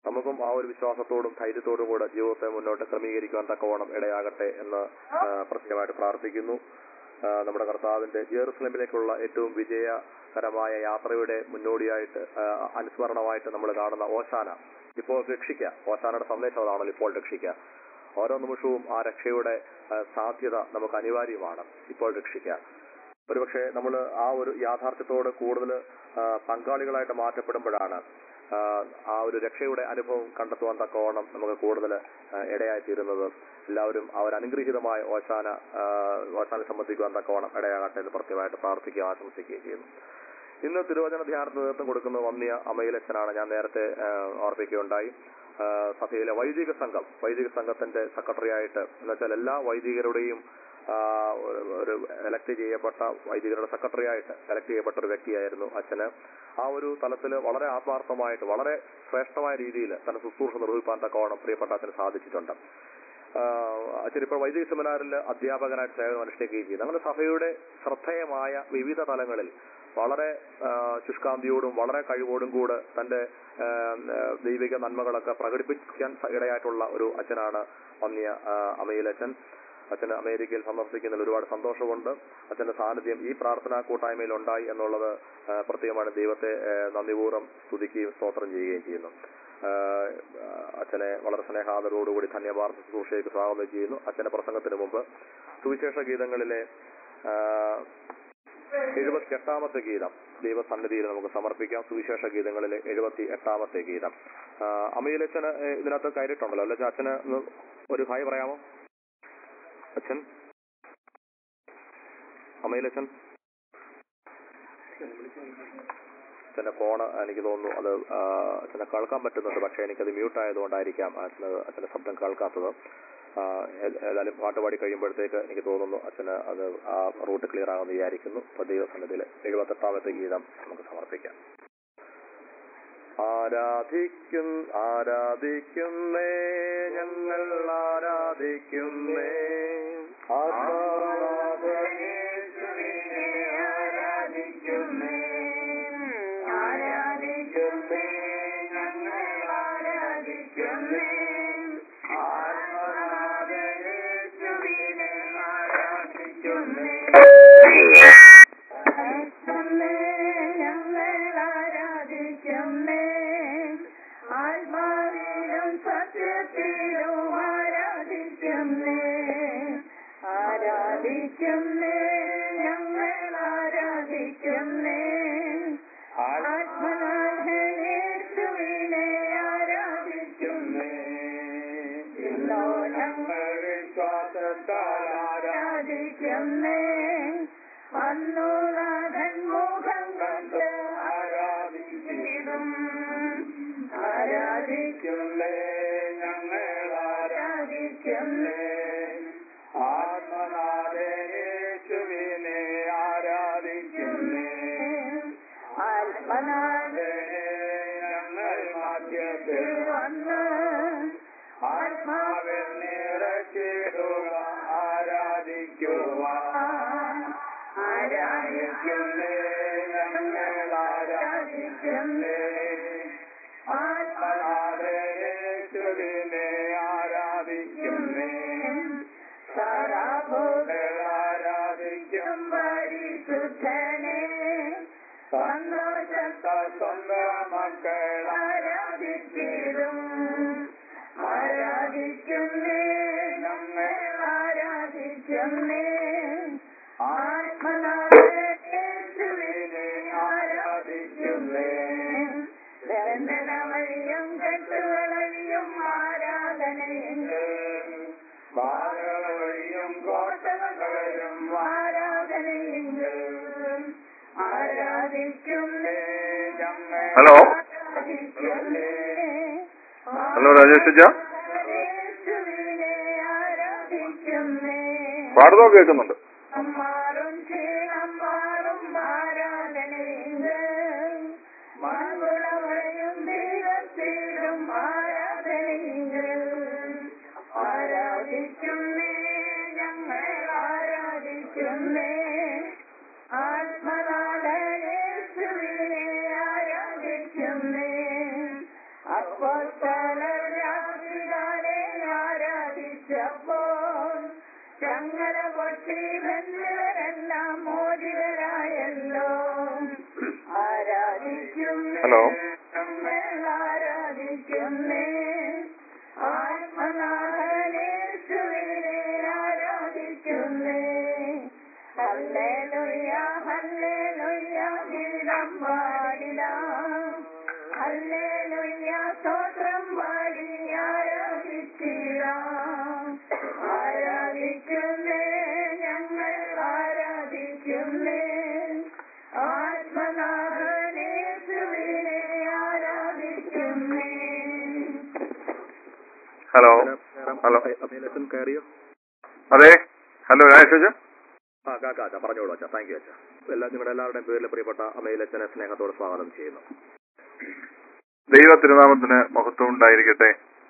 നമുക്കും ആ ഒരു വിശ്വാസത്തോടും ധൈര്യത്തോടും കൂടെ ജീവിതത്തെ മുന്നോട്ട് ക്രമീകരിക്കുവാൻ തക്കവണ്ണം ഇടയാകട്ടെ എന്ന് ആ, പ്രത്യേകമായിട്ട് പ്രാർത്ഥിക്കുന്നു ആ, നമ്മുടെ കർത്താവിന്റെ ജെറുസലമിലേക്കുള്ള ഏറ്റവും വിജയകരമായ യാത്രയുടെ മുന്നോടിയായിട്ട് ആ, അനുസ്മരണമായിട്ട് നമ്മൾ കാണുന്ന ഓശാന ഇപ്പോൾ രക്ഷിക്കുക ഓശാനയുടെ സന്ദേശം അതാണല്ലോ ഇപ്പോൾ രക്ഷിക്കുക ഓരോ നിമിഷവും ആ രക്ഷയുടെ ആ, സാധ്യത നമുക്ക് അനിവാര്യമാണ് ഇപ്പോൾ രക്ഷിക്കുക ഒരുപക്ഷെ നമ്മൾ ആ ഒരു യാഥാർത്ഥ്യത്തോട് കൂടുതൽ പങ്കാളികളായിട്ട് മാറ്റപ്പെടുമ്പോഴാണ് ആ, ആ ഒരു രക്ഷയുടെ അനുഭവം കണ്ടെത്തുവാൻ തക്കവണ്ണം നമുക്ക് കൂടുതൽ ഇടയായി തീരുന്നത് എല്ലാവരും ആ ഒരു അനുഗ്രഹീതമായ ഓശാന ആ, ഓശാനെ സംബന്ധിക്കുവാൻ തക്കവണ്ണം ഇടയാകട്ടെ എന്ന് പ്രത്യേകമായിട്ട് പ്രാർത്ഥിക്കുകയും ആശംസിക്കുകയും ചെയ്യുന്നു ഇന്ന് തിരുവചന ധ്യാനത്തിന് നേതൃത്വം കൊടുക്കുന്ന വന്നിയ അമയിലച്ഛനാണ് ഞാൻ നേരത്തെ ആ, ഓർപ്പിക്കുകയുണ്ടായി ആ, സഭയിലെ വൈദിക സംഘം വൈദിക സംഘത്തിന്റെ സെക്രട്ടറി ആയിട്ട് എന്നുവെച്ചാൽ എല്ലാ വൈദികരുടെയും ആ, ഒരു- ഒരു എലക്ട് ചെയ്യപ്പെട്ട വൈദികരുടെ സെക്രട്ടറി ആയിട്ട് സെലക്ട് ചെയ്യപ്പെട്ട ഒരു വ്യക്തിയായിരുന്നു അച്ഛന് ആ ഒരു തലത്തിൽ വളരെ ആത്മാർത്ഥമായിട്ട് വളരെ ശ്രേഷ്ഠമായ രീതിയിൽ തന്റെ ശുശ്രൂഷ നിർവഹിക്കാൻ തക്കവണ്ണം പ്രിയപ്പെട്ട അച്ഛന് സാധിച്ചിട്ടുണ്ട് ആഹ് അച്ഛൻ ഇപ്പോൾ വൈദിക സെമിനാറിൽ അധ്യാപകനായിട്ട് സേവനം അനുഷ്ഠിക്കുകയും ചെയ്യുന്നു അങ്ങനെ സഭയുടെ ശ്രദ്ധേയമായ വിവിധ തലങ്ങളിൽ വളരെ ആഹ് ശുഷ്കാന്തിയോടും വളരെ കഴിവോടും കൂടെ തന്റെ ആഹ് ആഹ് ദൈവിക നന്മകളൊക്കെ പ്രകടിപ്പിക്കാൻ സ- ഇടയായിട്ടുള്ള ഒരു അച്ഛനാണ് വന്നിയ ആഹ് അമയിലച്ഛൻ അച്ഛന് അമേരിക്കയിൽ സന്ദർശിക്കുന്നതിൽ ഒരുപാട് സന്തോഷമുണ്ട് അച്ഛന്റെ സാന്നിധ്യം ഈ പ്രാർത്ഥനാ കൂട്ടായ്മയിൽ ഉണ്ടായി എന്നുള്ളത് ആഹ് പ്രത്യേകമാണ് ദൈവത്തെ ആഹ് നന്ദിപൂർവ്വം സ്തുതിക്കുകയും സ്തോത്രം ചെയ്യുകയും ചെയ്യുന്നു ആഹ് അച്ഛനെ വളരെ സ്നേഹാദരോടുകൂടി ധന്യവാർത്ത ശുശ്രൂഷയ്ക്ക് സ്വാഗതം ചെയ്യുന്നു അച്ഛന്റെ പ്രസംഗത്തിന് മുമ്പ് സുവിശേഷ ഗീതങ്ങളിലെ എഴുപത്തി എട്ടാമത്തെ ഗീതം ദൈവസന്നിധിയിൽ നമുക്ക് സമർപ്പിക്കാം സുവിശേഷ ഗീതങ്ങളിലെ എഴുപത്തി എട്ടാമത്തെ ഗീതം ആഹ് അമയിലച്ഛന് ഏഹ് ഇതിനകത്ത് കയറിയിട്ടുണ്ടല്ലോ അല്ലെ അച്ഛന് ഒന്ന് ഒരു ഹായ് പറയാമോ അച്ഛൻ അമയിലച്ഛൻ അച്ഛന്റെ ഫോണ് എനിക്ക് തോന്നുന്നു അത് ആ, അച്ഛനെ കേൾക്കാൻ പറ്റുന്നുണ്ട് പക്ഷെ എനിക്കത് മ്യൂട്ട് ആയതുകൊണ്ടായിരിക്കാം അച്ഛന് അച്ഛന്റെ ശബ്ദം കേൾക്കാത്തത് ആ, ഏ- ഏതായാലും പാട്ട് പാടി കഴിയുമ്പോഴത്തേക്ക് എനിക്ക് തോന്നുന്നു അച്ഛന് അത് ആ റൂട്ട് ക്ലിയർ ആകുമെന്ന് വിചാരിക്കുന്നു അപ്പൊ ദൈവസന്നിധിയിൽ എഴുപത്തെട്ടാമത്തെ ഗീതം നമുക്ക് സമർപ്പിക്കാം ആരാധിക്കും ആരാധിക്കുന്നേ ഞങ്ങൾ ആരാധിക്കുന്നേ ആരാധിക്കുന്നേ ആരാധിക്കുന്നേ ഞങ്ങൾ ആരാധിക്കുന്നേ ആത്മനാഥയേശുവിനെ ആരാധിക്കുന്നേ ആരാധിക്കുന്നേ ഞങ്ങൾ ആരാധിക്കുന്നേ ആത്മാവിലും സത്യത്തിലും ആരാധിക്കുന്നേ ആരാധിക്കുന്നേ ഞങ്ങൾ ആരാധിക്കുന്നേ ആത്മനാഥയേശുവിനെ ആരാധിക്കുന്നേ ഇന്നോ ഞങ്ങൾ വിശ്വാസത്താൽ ആരാധിക്കുന്നേ അന്നു നാഥൻ മുഖം കണ്ട് ആരാധിച്ചിടും ആരാധിക്കുന്നേ ഞങ്ങൾ ആരാധിക്കുന്നേ ആത്മനാഥയേശുവിനെ ആരാധിക്കുന്നേ ആത്മനാഥനെ ഞങ്ങൾ മധ്യത്തിൽ വന്ന് ആത്മാവിൽ നിറച്ചിടുക ആരാധിക്കുക ആരാധിക്കുന്നേ ഞങ്ങൾ ആരാധിക്കുന്നേ ആത്മനാഥയേശുവിനെ ആരാധിക്കുന്നേ സറാഭോഗം ആരാധിക്കും പരിശുദ്ധനെ സന്തോഷത്താൽ സ്വന്തം മക്കൾ ആരാധിച്ചിടും ആരാധിക്കുന്നേ ഞങ്ങൾ ആരാധിക്കുന്നേ ആത്മനാഥേശുവിനെ ആരാധിക്കുന്നേ ബന്ധനവഴിയും കെട്ടുകളഴിയും ആരാധനയുണ്ട് ഭാരവഴിയും കോട്ടകളും ആരാധനയുണ്ട് ആരാധിക്കുന്നേ ഞങ്ങൾ ഹലോ. ആരാധിക്കുന്നേ ഹലോ രാജേഷ് അച്ഛാ യേശുവിനെ ആരാധിക്കുന്നേ പാടുന്നോ കേൾക്കുന്നുണ്ട് മാറും ക്ഷീണം മാറും ആരാധനയുണ്ട് മൺകുളവയും ദൈവത്തിലും ആരാധനയുണ്ട് ആരാധിക്കുന്നേ ഞങ്ങൾ ആരാധിക്കുന്നേ ആത്മനാഥയേശുവിനെ ആരാധിക്കുന്നേ അപ്പോസ്തല പ്രാപിച്ചപ്പോൾ ചങ്ങല പൊട്ടി ബന്ധുവരെല്ലാം മോചിതരായല്ലോ ആരാധിക്കുന്നേ ഹലോ. ഞങ്ങൾ ആരാധിക്കുന്നേ ആത്മനാഥനേശുവിനെ ആരാധിക്കുന്നേ ഹല്ലേലൂയ ഹല്ലേലൂയ ഗീതം പാടിടാം ഹല്ലേലൂയ സ്തോത്രം പാടി ആരാധിച്ചിടാം ആരാധിക്കുന്നേ ഞങ്ങൾ ആരാധിക്കുന്നേ ആത്മനാഥനേശുവിനെ ആരാധിക്കുന്നേ ഹലോ ഹലോ അഭിലഷൻ കയറിയോ അതെ ഹലോ രാജേഷ് ആ കാക്ക അച്ഛാ പറഞ്ഞോളൂ അച്ഛാ താങ്ക് യു അച്ഛാ എല്ലാ നിങ്ങളുടെ എല്ലാവരുടെയും പേരിൽ പ്രിയപ്പെട്ട അമ്മയിലച്ഛനെ സ്നേഹത്തോടെ സ്വാഗതം ചെയ്യുന്നു ദൈവ തിരുനാമത്തിന് മഹത്വം ഉണ്ടായിരിക്കട്ടെ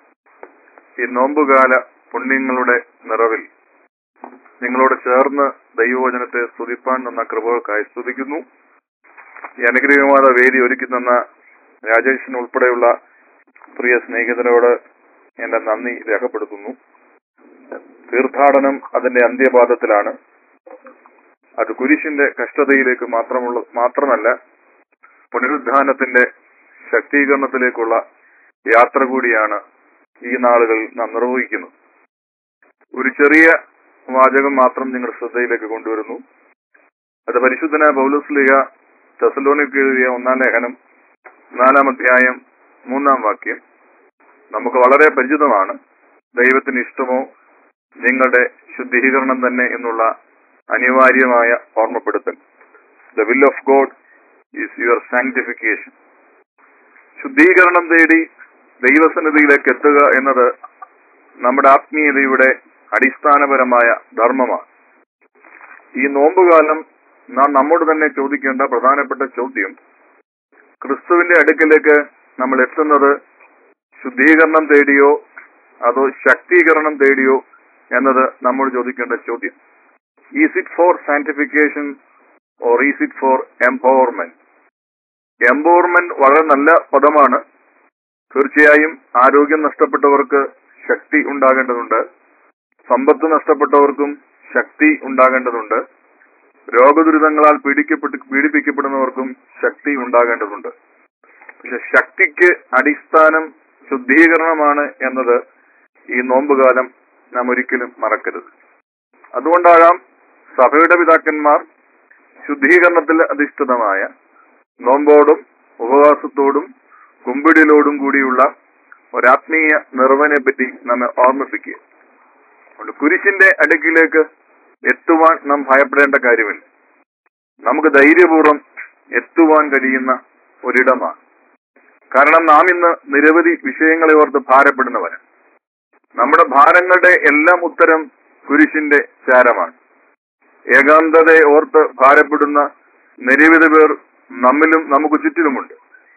ഈ നോമ്പുകാല പുണ്യങ്ങളുടെ നിറവിൽ നിങ്ങളോട് ചേർന്ന് ദൈവവചനത്തെ സ്തുതിപ്പാൻ തന്ന കൃപകൾക്കായി സ്തുതിക്കുന്നു ഈ അനുഗ്രഹീയമായ വേദി ഒരുക്കി തന്ന രാജേഷിന് ഉൾപ്പെടെയുള്ള പ്രിയ സ്നേഹിതരോട് എന്റെ നന്ദി രേഖപ്പെടുത്തുന്നു തീർത്ഥാടനം അതിന്റെ അന്ത്യപാദത്തിലാണ് അത് കുരിശിന്റെ കഷ്ടതയിലേക്ക് മാത്രമുള്ള മാത്രമല്ല പുനരുദ്ധാനത്തിന്റെ ശക്തീകരണത്തിലേക്കുള്ള യാത്ര കൂടിയാണ് ഈ നാളുകളിൽ നാം നിർവഹിക്കുന്നത് ഒരു ചെറിയ വാചകം മാത്രം നിങ്ങളുടെ ശ്രദ്ധയിലേക്ക് കൊണ്ടുവരുന്നു അത് പരിശുദ്ധനായ പൗലോസ്ലിക തെസലോണിക്ക് എഴുതിയ ഒന്നാം ലേഖനം നാലാം അധ്യായം മൂന്നാം വാക്യം നമുക്ക് വളരെ പരിചിതമാണ് ദൈവത്തിന് ഇഷ്ടമോ നിങ്ങളുടെ ശുദ്ധീകരണം തന്നെ എന്നുള്ള അനിവാര്യമായ ഓർമ്മപ്പെടുത്തൽ the will of God is your sanctification ശുദ്ധീകരണം തേടി ദൈവസന്നിധിയിലേക്ക് എത്തുക എന്നത് നമ്മുടെ ആത്മീയതയുടെ അടിസ്ഥാനപരമായ ധർമ്മമാണ് ഈ നോമ്പുകാലം നാം നമ്മോട് തന്നെ ചോദിക്കേണ്ട പ്രധാനപ്പെട്ട ചോദ്യം ക്രിസ്തുവിന്റെ അടുക്കലേക്ക് നമ്മൾ എത്തുന്നത് ശുദ്ധീകരണം തേടിയോ അതോ ശക്തീകരണം തേടിയോ എന്നത് നമ്മോട് ചോദിക്കേണ്ട ചോദ്യം is it for sanctification or is it for empowerment empowerment വളരെ നല്ല പദമാണ് തീർച്ചയായും ആരോഗ്യം നഷ്ടപ്പെട്ടവർക്ക് ശക്തി ഉണ്ടാകേണ്ടതുണ്ട് സമ്പത്ത് നഷ്ടപ്പെട്ടവർക്കും ശക്തി ഉണ്ടാകേണ്ടതുണ്ട് രോഗദുരിതങ്ങളാൽ പീഡിക്കപ്പെട്ട് പീഡിപ്പിക്കപ്പെടുന്നവർക്കും ശക്തി ഉണ്ടാകേണ്ടതുണ്ട് പക്ഷെ ശക്തിക്ക് അടിസ്ഥാനം ശുദ്ധീകരണമാണ് എന്നത് ഈ നോമ്പുകാലം നാം ഒരിക്കലും മറക്കരുത് അതുകൊണ്ടാകാം സഭയുടെ പിതാക്കന്മാർ ശുദ്ധീകരണത്തിൽ അധിഷ്ഠിതമായ നോമ്പോടും ഉപവാസത്തോടും കുമ്പിടിലോടും കൂടിയുള്ള ഒരാത്മീയ നിർവനെ പറ്റി നമ്മെ ഓർമ്മിപ്പിക്കുക അതുകൊണ്ട് കുരിശിന്റെ അടുക്കിലേക്ക് എത്തുവാൻ നാം ഭയപ്പെടേണ്ട കാര്യമില്ല നമുക്ക് ധൈര്യപൂർവ്വം എത്തുവാൻ കഴിയുന്ന ഒരിടമാണ് കാരണം നാം ഇന്ന് നിരവധി വിഷയങ്ങളെ ഓർത്ത് ഭാരപ്പെടുന്നവരാണ് നമ്മുടെ ഭാരങ്ങളുടെ എല്ലാം ഉത്തരം കുരിശിന്റെ ചാരമാണ് ഏകാന്തതയെ ഓർത്ത് ഭാരപ്പെടുന്ന നിരവധി പേർ നമ്മിലും നമുക്ക് ചുറ്റിലുമുണ്ട്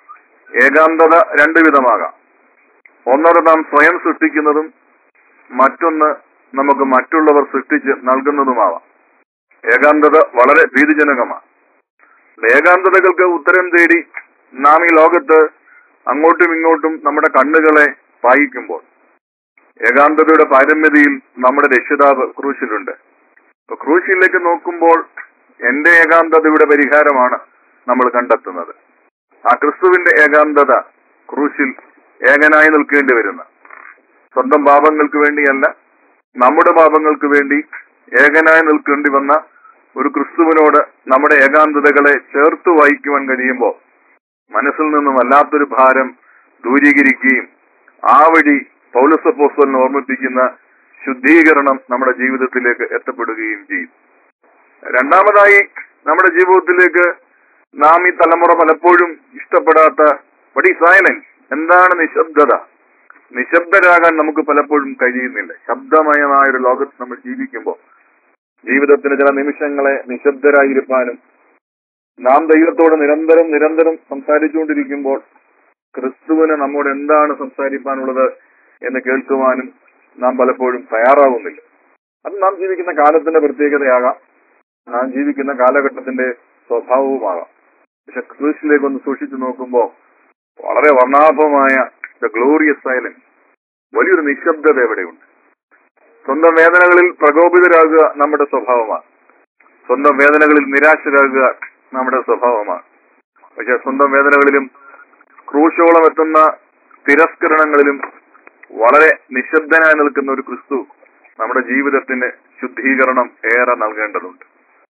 ഏകാന്തത രണ്ടു വിധമാകാം ഒന്നത് നാം സ്വയം സൃഷ്ടിക്കുന്നതും മറ്റൊന്ന് നമുക്ക് മറ്റുള്ളവർ സൃഷ്ടിച്ച് നൽകുന്നതുമാവാം ഏകാന്തത വളരെ ഭീതിജനകമാണ് ഏകാന്തതകൾക്ക് ഉത്തരം തേടി നാം ഈ ലോകത്ത് അങ്ങോട്ടും ഇങ്ങോട്ടും നമ്മുടെ കണ്ണുകളെ പായിക്കുമ്പോൾ ഏകാന്തതയുടെ പാരമ്യതയിൽ നമ്മുടെ രക്ഷിതാവ് ക്രൂശിലുണ്ട് അപ്പൊ ക്രൂശിലേക്ക് നോക്കുമ്പോൾ എന്റെ ഏകാന്തതയുടെ പരിഹാരമാണ് നമ്മൾ കണ്ടെത്തുന്നത് ആ ക്രിസ്തുവിന്റെ ഏകാന്തത ക്രൂശിൽ ഏകനായി നിൽക്കേണ്ടി വരുന്ന സ്വന്തം പാപങ്ങൾക്ക് വേണ്ടിയല്ല നമ്മുടെ പാപങ്ങൾക്ക് വേണ്ടി ഏകനായി നിൽക്കേണ്ടി വന്ന ഒരു ക്രിസ്തുവിനോട് നമ്മുടെ ഏകാന്തതകളെ ചേർത്ത് വായിക്കുവാൻ കഴിയുമ്പോൾ മനസ്സിൽ നിന്നും വല്ലാത്തൊരു ഭാരം ദൂരീകരിക്കുകയും ആ വഴി പൗലസപ്പോസ്റ്റലിനെ ഓർമ്മിപ്പിക്കുന്ന ശുദ്ധീകരണം നമ്മുടെ ജീവിതത്തിലേക്ക് എത്തപ്പെടുകയും ചെയ്യും രണ്ടാമതായി നമ്മുടെ ജീവിതത്തിലേക്ക് നാം ഈ തലമുറ പലപ്പോഴും ഇഷ്ടപ്പെടാത്ത വടി സൈലൻസ് എന്താണ് നിശബ്ദത നിശബ്ദരാകാൻ നമുക്ക് പലപ്പോഴും കഴിയുന്നില്ല ശബ്ദമയമായ ഒരു ലോകത്ത് നമ്മൾ ജീവിക്കുമ്പോൾ ജീവിതത്തിന് ചില നിമിഷങ്ങളെ നിശബ്ദരായിരിക്കാനും നാം ദൈവത്തോട് നിരന്തരം നിരന്തരം സംസാരിച്ചുകൊണ്ടിരിക്കുമ്പോൾ ക്രിസ്തുവിന് നമ്മോട് എന്താണ് സംസാരിക്കാനുള്ളത് എന്ന് കേൾക്കുവാനും നാം പലപ്പോഴും തയ്യാറാവുന്നില്ല അത് നാം ജീവിക്കുന്ന കാലത്തിന്റെ പ്രത്യേകതയാകാം നാം ജീവിക്കുന്ന കാലഘട്ടത്തിന്റെ സ്വഭാവവുമാകാം പക്ഷെ ക്രിസ്റ്റിലേക്ക് ഒന്ന് സൂക്ഷിച്ചു നോക്കുമ്പോൾ വളരെ വർണ്ണാഭമായ ദ ഗ്ലോറിയസ് സൈലൻസ് വലിയൊരു നിശബ്ദത എവിടെയുണ്ട് സ്വന്തം വേദനകളിൽ പ്രകോപിതരാകുക നമ്മുടെ സ്വഭാവമാണ് സ്വന്തം വേദനകളിൽ നിരാശരാകുക നമ്മുടെ സ്വഭാവമാണ് പക്ഷെ സ്വന്തം വേദനകളിലും ക്രൂശോളം എത്തുന്ന തിരസ്കരണങ്ങളിലും വളരെ നിശബ്ദനായി നിൽക്കുന്ന ഒരു ക്രിസ്തു നമ്മുടെ ജീവിതത്തിന് ശുദ്ധീകരണം ഏറെ നൽകേണ്ടതുണ്ട്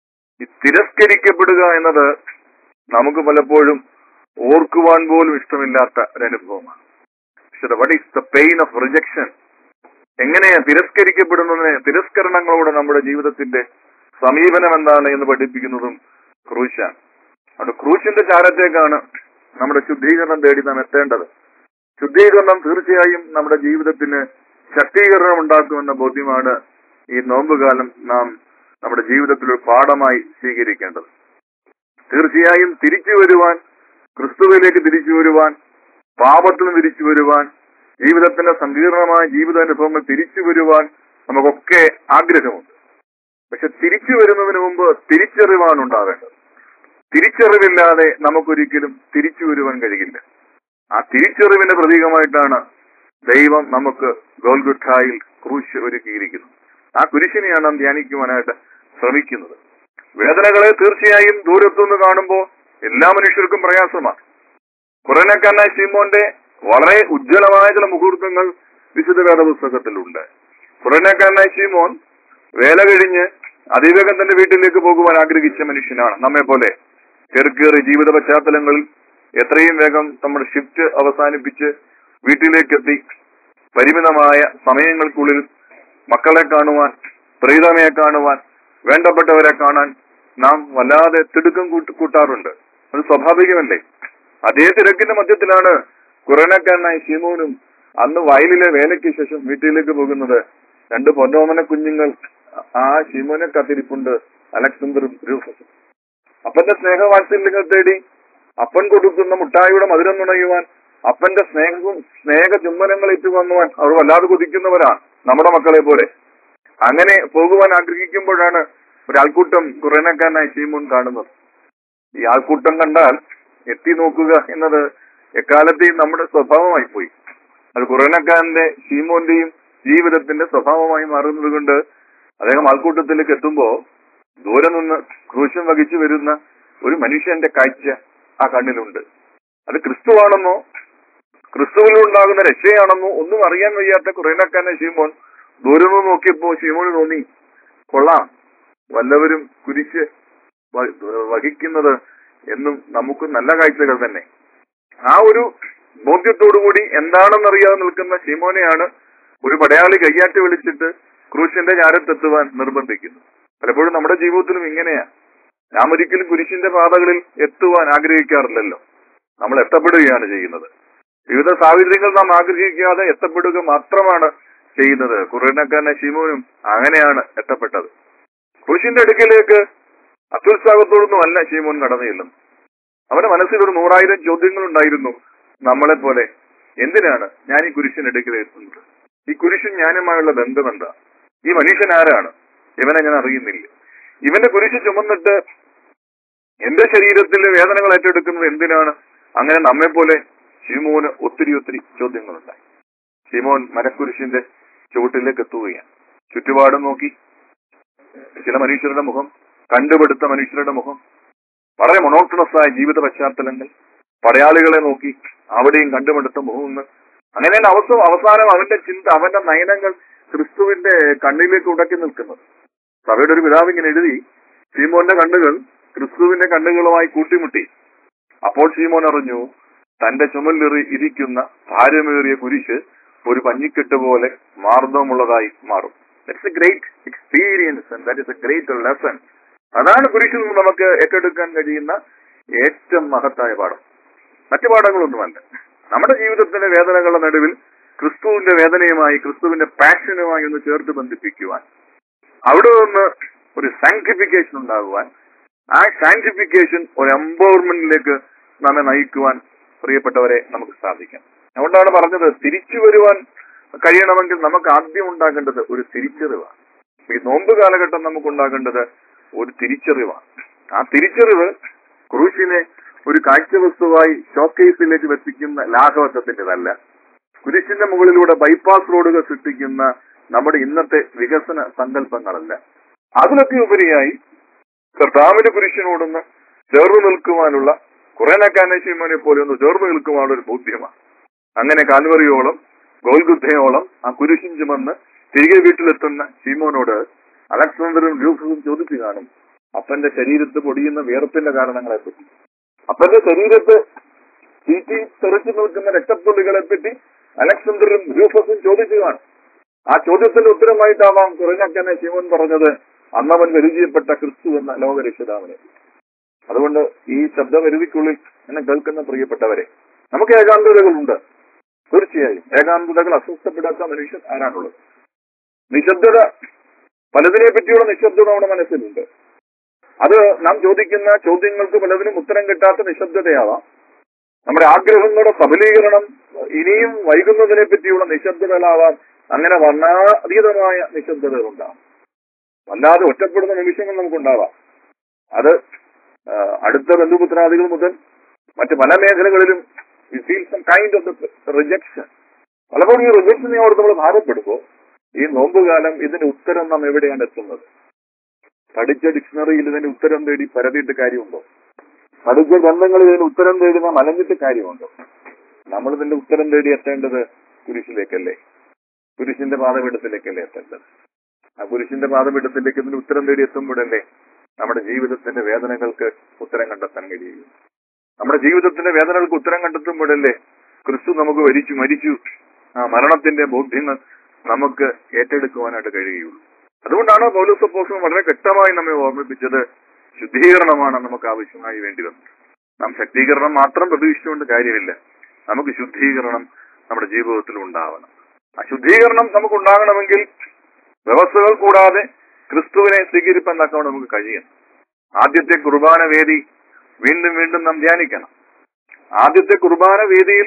ഈ തിരസ്കരിക്കപ്പെടുക എന്നത് നമുക്ക് പലപ്പോഴും ഓർക്കുവാൻ പോലും ഇഷ്ടമില്ലാത്ത ഒരു അനുഭവമാണ് പക്ഷെ what is the pain of rejection എങ്ങനെയാ തിരസ്കരിക്കപ്പെടുന്നതിനെ തിരസ്കരണങ്ങളോട് നമ്മുടെ ജീവിതത്തിന്റെ സമീപനം എന്താണ് എന്ന് പഠിപ്പിക്കുന്നതും ക്രൂശാണ് അവിടെ ക്രൂശിന്റെ ചാരത്തേക്കാണ് നമ്മുടെ ശുദ്ധീകരണം തേടി നാം എത്തേണ്ടത് ശുദ്ധീകരണം തീർച്ചയായും നമ്മുടെ ജീവിതത്തിന് ശക്തീകരണം ഉണ്ടാക്കുമെന്ന ബോധ്യമാണ് ഈ നോമ്പുകാലം നാം നമ്മുടെ ജീവിതത്തിൽ ഒരു പാഠമായി സ്വീകരിക്കേണ്ടത് തീർച്ചയായും തിരിച്ചു വരുവാൻ ക്രിസ്തുവിലേക്ക് തിരിച്ചു വരുവാൻ പാപത്തിൽ നിന്ന് തിരിച്ചു വരുവാൻ ജീവിതത്തിന്റെ സങ്കീർണമായ ജീവിതാനുഭവങ്ങൾ തിരിച്ചു വരുവാൻ നമുക്കൊക്കെ ആഗ്രഹമുണ്ട് പക്ഷെ തിരിച്ചു വരുന്നതിന് മുമ്പ് തിരിച്ചറിവാണ് ഉണ്ടാവേണ്ടത് തിരിച്ചറിവില്ലാതെ നമുക്കൊരിക്കലും തിരിച്ചു വരുവാൻ കഴിയില്ല ആ തിരിച്ചറിവിന്റെ പ്രതീകമായിട്ടാണ് ദൈവം നമുക്ക് ഗോൽഗുട്ടായിൽ ക്രൂശ് ഒരുക്കിയിരിക്കുന്നത് ആ കുരിശിനെയാണ് നാം ധ്യാനിക്കുവാനായിട്ട് ശ്രമിക്കുന്നത് വേദനകളെ തീർച്ചയായും ദൂരത്തുനിന്ന് കാണുമ്പോൾ എല്ലാ മനുഷ്യർക്കും പ്രയാസമാണ് കുറനക്കാരനായ ശീമോന്റെ വളരെ ഉജ്ജ്വലമായ ചില മുഹൂർത്തങ്ങൾ വിശുദ്ധ വേദപുസ്തകത്തിലുണ്ട് കുറനക്കാരനായ ശീമോൻ വേല കഴിഞ്ഞ് അതിവേഗം തന്റെ വീട്ടിലേക്ക് പോകുവാൻ ആഗ്രഹിച്ച മനുഷ്യനാണ് നമ്മെ പോലെ ചെറുക്കേറി ജീവിത പശ്ചാത്തലങ്ങളിൽ എത്രയും വേഗം നമ്മുടെ ഷിഫ്റ്റ് അവസാനിപ്പിച്ച് വീട്ടിലേക്കെത്തി പരിമിതമായ സമയങ്ങൾക്കുള്ളിൽ മക്കളെ കാണുവാൻ പ്രീതമയെ കാണുവാൻ വേണ്ടപ്പെട്ടവരെ കാണാൻ നാം വല്ലാതെ തിടുക്കം കൂട്ട് കൂട്ടാറുണ്ട് അത് സ്വാഭാവികമല്ലേ അതേ തിരക്കിന്റെ മധ്യത്തിലാണ് കുറനക്കാരനായ ശിമോനും അന്ന് വയലിലെ വേലയ്ക്ക് ശേഷം വീട്ടിലേക്ക് പോകുന്നത് രണ്ട് പൊന്നോമന കുഞ്ഞുങ്ങൾ ആ ശിമോനെ കാത്തിരിപ്പുണ്ട് അലക്സാണ്ടറും രൂഫസും അപ്പന്റെ സ്നേഹവാത്സല്യങ്ങൾ തേടി അപ്പൻ കൊടുക്കുന്ന മുട്ടായിയുടെ മധുരം നുണയുവാൻ അപ്പന്റെ സ്നേഹവും സ്നേഹ ചുംബനങ്ങൾ ഏറ്റുവാങ്ങുവാൻ അവർ വല്ലാതെ കൊതിക്കുന്നവരാണ് നമ്മുടെ മക്കളെ പോലെ അങ്ങനെ പോകുവാൻ ആഗ്രഹിക്കുമ്പോഴാണ് ഒരു ആൾക്കൂട്ടം കുറേനക്കാരനായി ശീമോൻ കാണുന്നത് ഈ ആൾക്കൂട്ടം കണ്ടാൽ എത്തി നോക്കുക എന്നത് എക്കാലത്തെയും നമ്മുടെ സ്വഭാവമായി പോയി അത് കുറേനക്കാരന്റെ ശീമോന്റെയും ജീവിതത്തിന്റെ സ്വഭാവമായി മാറുന്നത് കൊണ്ട് അദ്ദേഹം ആൾക്കൂട്ടത്തിലേക്ക് എത്തുമ്പോ ദൂരെ നിന്ന് ക്രൂശം വഹിച്ചു വരുന്ന ഒരു മനുഷ്യന്റെ കാഴ്ച ആ കണ്ണിലുണ്ട് അത് ക്രിസ്തുവാണെന്നോ ക്രിസ്തുവിൽ ഉണ്ടാകുന്ന രക്ഷയാണെന്നോ ഒന്നും അറിയാൻ വയ്യാത്ത കുറേനക്കാരനെ ശീമോൻ ദൂരെ നിന്ന് നോക്കിയപ്പോ ശീമോന് തോന്നി കൊള്ളാം വല്ലവരും കുരിശ് വ- വഹിക്കുന്നത് എന്നും നമുക്ക് നല്ല കാഴ്ചകൾ തന്നെ ആ ഒരു ബോധ്യത്തോടുകൂടി എന്താണെന്നറിയാതെ നിൽക്കുന്ന ശീമോനെയാണ് ഒരു പടയാളി കയ്യാറ്റ് വിളിച്ചിട്ട് ക്രൂശിന്റെ ചാരത്തെത്തുവാൻ നിർബന്ധിക്കുന്നത് പലപ്പോഴും നമ്മുടെ ജീവിതത്തിലും ഇങ്ങനെയാ നാം ഒരിക്കലും കുരിശിന്റെ പാതകളിൽ എത്തുവാൻ ആഗ്രഹിക്കാറില്ലല്ലോ നമ്മൾ എത്തപ്പെടുകയാണ് ചെയ്യുന്നത് വിവിധ സാഹചര്യങ്ങൾ നാം ആഗ്രഹിക്കാതെ എത്തപ്പെടുക മാത്രമാണ് ചെയ്യുന്നത് കുറേനക്കാരനെ ശിമോനും അങ്ങനെയാണ് എത്തപ്പെട്ടത് ക്രൂശിന്റെ അടുക്കിലേക്ക് അത്യുത്സാഹത്തോടൊന്നും അല്ല ശീമോൻ കടന്നു ചെല്ലുന്നത് അവന്റെ മനസ്സിൽ ഒരു നൂറായിരം ചോദ്യങ്ങൾ ഉണ്ടായിരുന്നു നമ്മളെ പോലെ എന്തിനാണ് ഞാൻ ഈ കുരിശിനടുക്കിൽ എത്തുന്നത് ഈ കുരിശും ഞാനുമായുള്ള ബന്ധം എന്താ ഈ മനുഷ്യൻ ആരാണ് ഇവനെ ഞാൻ അറിയുന്നില്ല ഇവന്റെ കുരിശ് ചുമന്നിട്ട് എന്റെ ശരീരത്തിലെ വേദനകൾ ഏറ്റെടുക്കുന്നത് എന്തിനാണ് അങ്ങനെ നമ്മെ പോലെ ഷീമോന് ഒത്തിരി ഒത്തിരി ചോദ്യങ്ങളുണ്ടായി ഷീമോൻ മരക്കുരിശിന്റെ ചുവട്ടിലേക്ക് എത്തുകയാണ് ചുറ്റുപാടും നോക്കി ചില മനുഷ്യരുടെ മുഖം കണ്ടുപിടുത്ത മനുഷ്യരുടെ മുഖം വളരെ മൊണോട്ടണസ് ആയ ജീവിത പശ്ചാത്തലങ്ങൾ പടയാളികളെ നോക്കി അവിടെയും കണ്ടുപിടുത്ത മുഖമെന്ന് അങ്ങനെ അവസ അവസാനം അവന്റെ ചിന്ത അവന്റെ നയനങ്ങൾ ക്രിസ്തുവിന്റെ കണ്ണിലേക്ക് ഉടക്കി നിൽക്കുന്നത് സഭയുടെ ഒരു പിതാവ് ഇങ്ങനെ എഴുതി ശീമോന്റെ കണ്ണുകൾ ക്രിസ്തുവിന്റെ കണ്ണുകളുമായി കൂട്ടിമുട്ടി അപ്പോൾ ശീമോൻ അറിഞ്ഞു തന്റെ ചുമലിറി ഇരിക്കുന്ന ഭാരമേറിയ കുരിശ് ഒരു പഞ്ഞിക്കെട്ട് പോലെ മാർദ്ദവമുള്ളതായി മാറും that's a great experience and that is a great lesson അതാണ് കുരിശിൽ നിന്ന് നമുക്ക് ഏറ്റെടുക്കാൻ കഴിയുന്ന ഏറ്റവും മഹത്തായ പാഠം മറ്റു പാഠങ്ങളൊന്നുമല്ല നമ്മുടെ ജീവിതത്തിലെ വേദനകളുടെ നടുവിൽ ക്രിസ്തുവിന്റെ വേദനയുമായി ക്രിസ്തുവിന്റെ പാഷനുമായി ഒന്ന് ചേർത്ത് ബന്ധിപ്പിക്കുവാൻ അവിടെ നിന്ന് ഒരു സാങ്ക്ടിഫിക്കേഷൻ ഉണ്ടാകുവാൻ ആ സാങ്ക്ടിഫിക്കേഷൻ ഒരു എംപവർമെന്റിലേക്ക് നമ്മെ നയിക്കുവാൻ പ്രിയപ്പെട്ടവരെ നമുക്ക് സാധിക്കാം അതുകൊണ്ടാണ് പറഞ്ഞത് തിരിച്ചു വരുവാൻ കഴിയണമെങ്കിൽ നമുക്ക് ആദ്യം ഉണ്ടാകേണ്ടത് ഒരു തിരിച്ചറിവാണ് ഈ നോമ്പ് കാലഘട്ടം നമുക്ക് ഉണ്ടാകേണ്ടത് ഒരു തിരിച്ചറിവാണ് ആ തിരിച്ചറിവ് ക്രൂശിനെ ഒരു കാഴ്ചവസ്തുവായി ഷോക്കേസിലേക്ക് വെപ്പിക്കുന്ന ലാഘവത്വത്തിൻ്റെതല്ല കുരിശിന്റെ മുകളിലൂടെ ബൈപ്പാസ് റോഡുകൾ സൃഷ്ടിക്കുന്ന നമ്മുടെ ഇന്നത്തെ വികസന സങ്കല്പങ്ങളല്ല അതിലൊക്കെ ഉപരിയായി കർത്താവിന്റെ കുരിശിനോടൊന്ന് ചേർന്ന് നിൽക്കുവാനുള്ള കുറേനക്കാനശീമോനെ പോലെ ഒന്ന് ചേർന്ന് നിൽക്കുവാനുള്ള ഒരു ബോധ്യമാണ് അങ്ങനെ കാൽവറിയോളം ഗോൽഗുദ്ധയോളം ആ കുരിശും ചുമന്ന് തിരികെ വീട്ടിലെത്തുന്ന ശീമോനോട് അലക്സാണ്ടറും രൂപവും ചോദിച്ചു കാണും അപ്പന്റെ ശരീരത്ത് പൊടിയുന്ന വിയർപ്പിന്റെ കാരണങ്ങളെ പറ്റി അപ്പന്റെ ശരീരത്ത് ചീറ്റി തെറിച്ചു നിൽക്കുന്ന രക്തത്തുള്ളികളെ പറ്റി അലക്സാണ്ടറും രൂഫസും ചോദിച്ചു കാണും ആ ചോദ്യത്തിന്റെ ഉത്തരമായിട്ടാവാം കുറഞ്ഞക്കനെ ശിവൻ പറഞ്ഞത് അന്നവൻ പരിചയപ്പെട്ട ക്രിസ്തു എന്ന ലോകരക്ഷിതാവിനെ അതുകൊണ്ട് ഈ ശബ്ദപരിധിക്കുള്ളിൽ എന്നെ കേൾക്കുന്ന പ്രിയപ്പെട്ടവരെ നമുക്ക് ഏകാന്തതകളുണ്ട് തീർച്ചയായും ഏകാന്തതകൾ അസ്വസ്ഥപ്പെടാത്ത മനുഷ്യൻ ആരാണുള്ളത് നിശബ്ദത പലതിനെ പറ്റിയുള്ള നിശബ്ദത നമ്മുടെ മനസ്സിലുണ്ട് അത് നാം ചോദിക്കുന്ന ചോദ്യങ്ങൾക്ക് പലതിനും ഉത്തരം കിട്ടാത്ത നിശബ്ദതയാവാം നമ്മുടെ ആഗ്രഹങ്ങളുടെ സബലീകരണം ഇനിയും വൈകുന്നതിനെ പറ്റിയുള്ള നിശബ്ദതകളാവാം അങ്ങനെ വർണ്ണാതീതമായ നിശബ്ദതകളുണ്ടാവും വല്ലാതെ ഒറ്റപ്പെടുന്ന നിമിഷങ്ങൾ നമുക്കുണ്ടാവാം അത് ആ, അടുത്ത ബന്ധുപുത്രാദികൾ മുതൽ മറ്റ് പല മേഖലകളിലും feel some kind of rejection പലപ്പോഴും ഈ റിജക്ഷനെയോട് നമ്മൾ ഭാരപ്പെടുമ്പോൾ ഈ നോമ്പുകാലം ഇതിന്റെ ഉത്തരം നാം എവിടെയാണ് എത്തുന്നത് പഠിച്ച ഡിക്ഷണറിയിൽ ഇതിന്റെ ഉത്തരം തേടി പരതിയിട്ട് കാര്യമുണ്ടോ പഠിച്ച ഗ്രന്ഥങ്ങളിൽ ഇതിന് ഉത്തരം തേടി നാം അലഞ്ഞിട്ട് കാര്യമുണ്ടോ നമ്മൾ ഇതിന്റെ ഉത്തരം തേടി എത്തേണ്ടത് കുരിശിലേക്കല്ലേ കുരിശിന്റെ പാതപീഠത്തിലേക്കല്ലേ എത്തേണ്ടത് ആ കുരിശിന്റെ പാതപീഠത്തിലേക്ക് ഇതിന് ഉത്തരം തേടി എത്തുമ്പോഴല്ലേ നമ്മുടെ ജീവിതത്തിന്റെ വേദനകൾക്ക് ഉത്തരം കണ്ടെത്താൻ കഴിയും നമ്മുടെ ജീവിതത്തിന്റെ വേദനകൾക്ക് ഉത്തരം കണ്ടെത്തുമ്പോഴല്ലേ ക്രിസ്തു നമുക്ക് വരിച്ചു മരിച്ചു ആ മരണത്തിന്റെ ബോധ്യങ്ങൾ നമുക്ക് ഏറ്റെടുക്കുവാനായിട്ട് കഴിയുള്ളൂ അതുകൊണ്ടാണ് പൗലോസ് അപ്പോസ്തലൻ വളരെ വ്യക്തമായി നമ്മെ ഓർമ്മിപ്പിച്ചത് ശുദ്ധീകരണമാണ് നമുക്ക് ആവശ്യമായി വേണ്ടി വന്നത് നാം ശക്തീകരണം മാത്രം പ്രതീക്ഷിച്ചുകൊണ്ട് കാര്യമില്ല നമുക്ക് ശുദ്ധീകരണം നമ്മുടെ ജീവിതത്തിൽ ഉണ്ടാവണം ആ ശുദ്ധീകരണം നമുക്ക് ഉണ്ടാകണമെങ്കിൽ വ്യവസ്ഥകൾ കൂടാതെ ക്രിസ്തുവിനെ സ്വീകരിപ്പാൻ തക്കവണ്ണം നമുക്ക് കഴിയണം ആദ്യത്തെ കുർബാന വേദി വീണ്ടും വീണ്ടും നാം ധ്യാനിക്കണം ആദ്യത്തെ കുർബാന വേദിയിൽ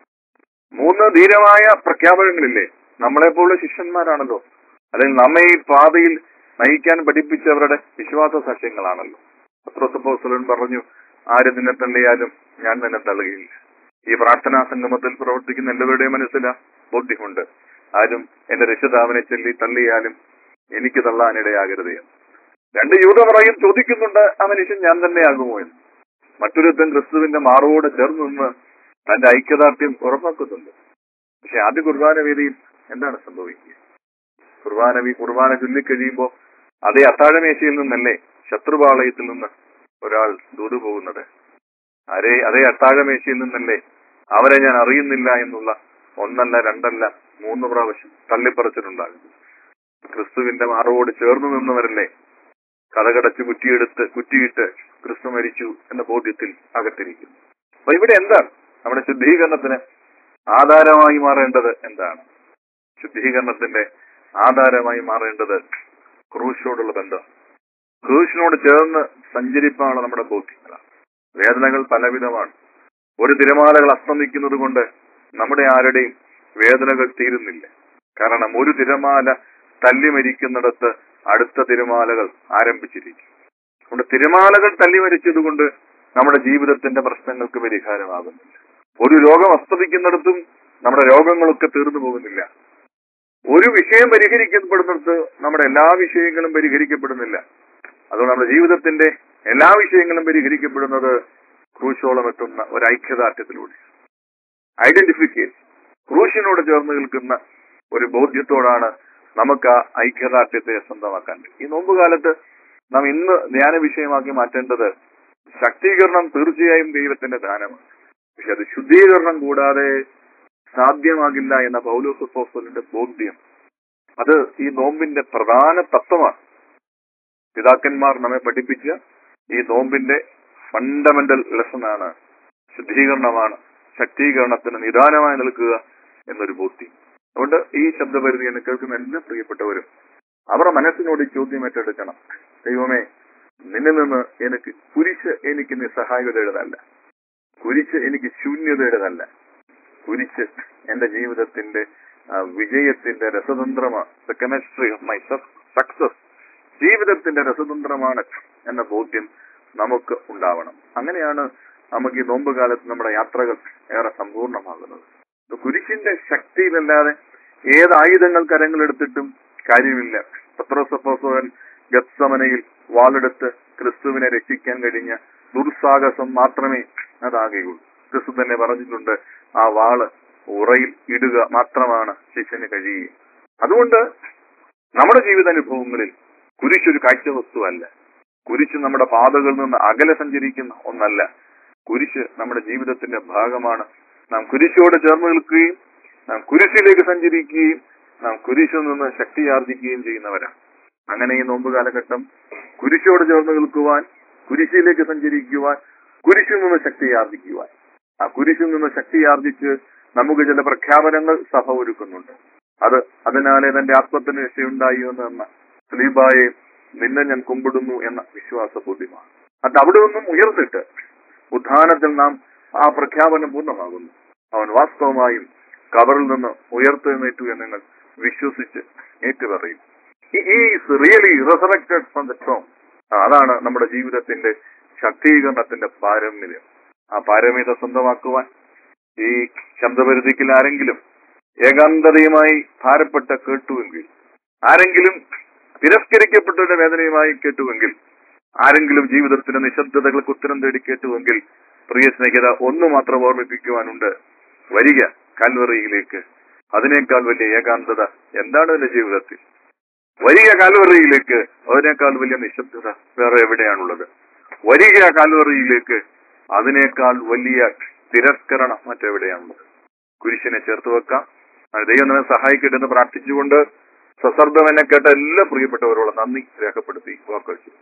മൂന്ന് ധീരമായ പ്രഖ്യാപനങ്ങളില്ലേ നമ്മളെപ്പോലുള്ള ശിഷ്യന്മാരാണല്ലോ അല്ലെങ്കിൽ നമ്മെ ഈ പാതയിൽ നയിക്കാൻ പഠിപ്പിച്ചവരുടെ വിശ്വാസ സസ്യങ്ങളാണല്ലോ പത്രോസപ്പോസ്തലൻ പറഞ്ഞു ആര് നിന്നെ തള്ളിയാലും ഞാൻ നിന്നെ തള്ളുകയില്ല ഈ പ്രാർത്ഥനാ സംഗമത്തിൽ പ്രവർത്തിക്കുന്ന എല്ലാവരുടെയും മനസ്സില ബോധ്യമുണ്ട് ആരും എന്റെ രക്ഷിതാവിനെ ചൊല്ലി തള്ളിയാലും എനിക്ക് തള്ളാനിടയാകരുത് എന്ന് രണ്ട് യൂത പറയും ചോദിക്കുന്നുണ്ട് ആ മനുഷ്യൻ ഞാൻ തന്നെയാകുമോ എന്ന് മറ്റൊരുത്തൻ ക്രിസ്തുവിന്റെ മാറോട് ചേർന്ന് നിന്ന് തന്റെ ഐക്യദാർഢ്യം ഉറപ്പാക്കുന്നുണ്ട് പക്ഷെ ആദ്യ കുർബാന വേദിയിൽ എന്താണ് സംഭവിക്കുക കുർബാന വി- കുർബാന ചൊല്ലിക്കഴിയുമ്പോൾ അതേ അത്താഴമേശയിൽ നിന്നല്ലേ ശത്രുപാളയത്തിൽ നിന്ന് ഒരാൾ ദൂതു പോകുന്നത് അതേ അതേ അത്താഴമേശയിൽ നിന്നല്ലേ അവരെ ഞാൻ അറിയുന്നില്ല എന്നുള്ള ഒന്നല്ല രണ്ടല്ല മൂന്ന് പ്രാവശ്യം തള്ളിപ്പറിച്ചിട്ടുണ്ടാകും ക്രിസ്തുവിന്റെ മാറോട് ചേർന്ന് നിന്നവരല്ലേ കഥകടച്ച് കുറ്റിയെടുത്ത് കുറ്റിയിട്ട് ക്രിസ്തു മരിച്ചു എന്ന ബോധ്യത്തിൽ അകത്തിരിക്കുന്നു അപ്പൊ ഇവിടെ എന്താണ് നമ്മുടെ ശുദ്ധീകരണത്തിന് ആധാരമായി മാറേണ്ടത് എന്താണ് ശുദ്ധീകരണത്തിന്റെ ആധാരമായി മാറേണ്ടത് ക്രൂശോടുള്ള ബന്ധം ക്രൂശിനോട് ചേർന്ന് സഞ്ചരിപ്പാനുള്ള നമ്മുടെ ബോധ്യങ്ങളാണ് വേദനകൾ പലവിധമാണ് ഒരു തിരമാലകൾ അസ്തമിക്കുന്നത് കൊണ്ട് നമ്മുടെ ആരുടെയും വേദനകൾ തീരുന്നില്ല കാരണം ഒരു തിരമാല തല്ലി മരിക്കുന്നിടത്ത് അടുത്ത തിരമാലകൾ ആരംഭിച്ചിരിക്കും അതുകൊണ്ട് തിരമാലകൾ തല്ലി മരിച്ചതുകൊണ്ട് നമ്മുടെ ജീവിതത്തിന്റെ പ്രശ്നങ്ങൾക്ക് പരിഹാരമാകുന്നില്ല ഒരു രോഗം അസ്തമിക്കുന്നിടത്തും നമ്മുടെ രോഗങ്ങളൊക്കെ തീർന്നു പോകുന്നില്ല ഒരു വിഷയം പരിഹരിക്കപ്പെടുന്നിടത്ത് നമ്മുടെ എല്ലാ വിഷയങ്ങളും പരിഹരിക്കപ്പെടുന്നില്ല അതുകൊണ്ട് നമ്മുടെ ജീവിതത്തിന്റെ എല്ലാ വിഷയങ്ങളും പരിഹരിക്കപ്പെടുന്നത് ക്രൂശോളം എത്തുന്ന ഒരു ഐക്യദാർഢ്യത്തിലൂടെ ഐഡന്റിഫിക്കേഷൻ ക്രൂശിനോട് ചേർന്ന് നിൽക്കുന്ന ഒരു ബോധ്യത്തോടാണ് നമുക്ക് ആ ഐക്യദാർഢ്യത്തെ സ്വന്തമാക്കാൻ കഴിയും. ഈ നോമ്പുകാലത്ത് നാം ഇന്ന് ധ്യാന വിഷയമാക്കി മാറ്റേണ്ടത് ശക്തീകരണം തീർച്ചയായും ദൈവത്തിന്റെ ദാനമാണ് പക്ഷെ അത് ശുദ്ധീകരണം കൂടാതെ സാധ്യമാകില്ല എന്ന പൗലോസ് അപ്പോസ്തലന്റെ ബോധ്യം അത് ഈ നോമ്പിന്റെ പ്രധാന തത്വമാണ് പിതാക്കന്മാർ നമ്മെ പഠിപ്പിച്ച ഈ നോമ്പിന്റെ ഫണ്ടമെന്റൽ ലെസൺ ആണ് ശുദ്ധീകരണമാണ് ശക്തീകരണത്തിന് നിദാനമായി നിൽക്കുക എന്നൊരു ബോധ്യം അതുകൊണ്ട് ഈ ശബ്ദപരിധി എന്ന് കേൾക്കുന്ന എല്ലാ പ്രിയപ്പെട്ടവരും അവരുടെ മനസ്സിനോട് ഈ ചോദ്യം ഏറ്റെടുക്കണം ദൈവമേ നിന്നിൽ നിന്ന് എനിക്ക് കുരിശ് എനിക്ക് നിസ്സഹായകതയുടേതല്ല കുരിശ് എനിക്ക് ശൂന്യതയുടേതല്ല കുരിശ് എന്റെ ജീവിതത്തിന്റെ ആ, വിജയത്തിന്റെ രസതന്ത്രമാണ് the chemistry of my success ജീവിതത്തിന്റെ രസതന്ത്രമാണ് എന്ന ബോധ്യം നമുക്ക് ഉണ്ടാവണം അങ്ങനെയാണ് നമുക്ക് ഈ നോമ്പ് കാലത്ത് നമ്മുടെ യാത്രകൾ ഏറെ സമ്പൂർണ്ണമാകുന്നത് ഇത് കുരിശിന്റെ ശക്തിയിലല്ലാതെ ഏത് ആയുധങ്ങൾ കരങ്ങളെടുത്തിട്ടും കാര്യമില്ല പത്രോസപ്പോസോൻ ഗത്സമനയിൽ വാളെടുത്ത് ക്രിസ്തുവിനെ രക്ഷിക്കാൻ കഴിഞ്ഞ ദുർസാഹസം മാത്രമേ അതാകുകയുള്ളൂ ക്രിസ്തു തന്നെ പറഞ്ഞിട്ടുണ്ട് ആ വാള് ഉറയിൽ ഇടുക മാത്രമാണ് ശിഷ്യന് കഴിയുക അതുകൊണ്ട് നമ്മുടെ ജീവിതാനുഭവങ്ങളിൽ കുരിശൊരു കാഴ്ചവസ്തുവല്ല കുരിശ് നമ്മുടെ പാതകളിൽ നിന്ന് അകലെ സഞ്ചരിക്കുന്ന ഒന്നല്ല കുരിശ് നമ്മുടെ ജീവിതത്തിന്റെ ഭാഗമാണ് നാം കുരിശോട് ചേർന്ന് നിൽക്കുകയും നാം കുരിശിലേക്ക് സഞ്ചരിക്കുകയും നാം കുരിശിൽ നിന്ന് ശക്തിയാർജിക്കുകയും ചെയ്യുന്നവരാണ് അങ്ങനെ ഈ നോമ്പ് കാലഘട്ടം കുരിശോട് ചേർന്ന് നിൽക്കുവാൻ കുരിശിലേക്ക് സഞ്ചരിക്കുവാൻ കുരിശിൽ നിന്ന് ശക്തിയാർജിക്കുവാൻ ആ കുരിശിൽ നിന്ന് ശക്തിയാർജിച്ച് നമുക്ക് ചില പ്രഖ്യാപനങ്ങൾ സഭ ഒരുക്കുന്നുണ്ട് അത് അതിനാലെ തന്റെ ആത്മത്തിന് രക്ഷയുണ്ടായി എന്ന സ്ലീബായെ നിന്നെ ഞാൻ കുമ്പിടുന്നു എന്ന വിശ്വാസ ബോധ്യമാണ് അത് അവിടെ നിന്നും ഉയർന്നിട്ട് ഉത്ഥാനത്തിൽ നാം ആ പ്രഖ്യാപനം പൂർണ്ണമാകുന്നു അവൻ വാസ്തവമായും കബറിൽ നിന്ന് ഉയർത്തെഴുന്നേറ്റു എന്ന് നിങ്ങൾ വിശ്വസിച്ച് ഏറ്റുപറയും is really resurrected from the tomb അതാണ് നമ്മുടെ ജീവിതത്തിന്റെ ശക്തീകരണത്തിന്റെ പാരമ്യം ആ പാരമ്യത സ്വന്തമാക്കുവാൻ ഈ ശബ്ദപരിധിക്കിൽ ആരെങ്കിലും ഏകാന്തതയുമായി ഭാരപ്പെട്ട കേട്ടുവെങ്കിൽ ആരെങ്കിലും തിരസ്കരിക്കപ്പെട്ടവരുടെ വേദനയുമായി കേട്ടുവെങ്കിൽ ആരെങ്കിലും ജീവിതത്തിന്റെ നിശബ്ദതകൾക്ക് ഉത്തരം തേടി കേട്ടുവെങ്കിൽ പ്രിയ സ്നേഹിത ഒന്ന് മാത്രം ഓർമ്മിപ്പിക്കുവാനുണ്ട് വരിക കാൽവറിയിലേക്ക് അതിനേക്കാൾ വലിയ ഏകാന്തത എന്താണ് എന്റെ ജീവിതത്തിൽ വരിക കാൽവറിയിലേക്ക് അതിനേക്കാൾ വലിയ നിശബ്ദത വേറെ എവിടെയാണുള്ളത് വരിക കാൽവറിയിലേക്ക് അതിനേക്കാൾ വലിയ തിരസ്കരണം മറ്റെവിടെയാണുള്ളത് കുരിശിനെ ചേർത്ത് വെക്കാം അത് ദൈവം നമ്മെ സഹായിക്കട്ടെ എന്ന് പ്രാർത്ഥിച്ചുകൊണ്ട് സസർദ്ദം എന്നെ കേട്ട എല്ലാ പ്രിയപ്പെട്ടവരോട് നന്ദി രേഖപ്പെടുത്തി വാക്കുകൾ ചെയ്തു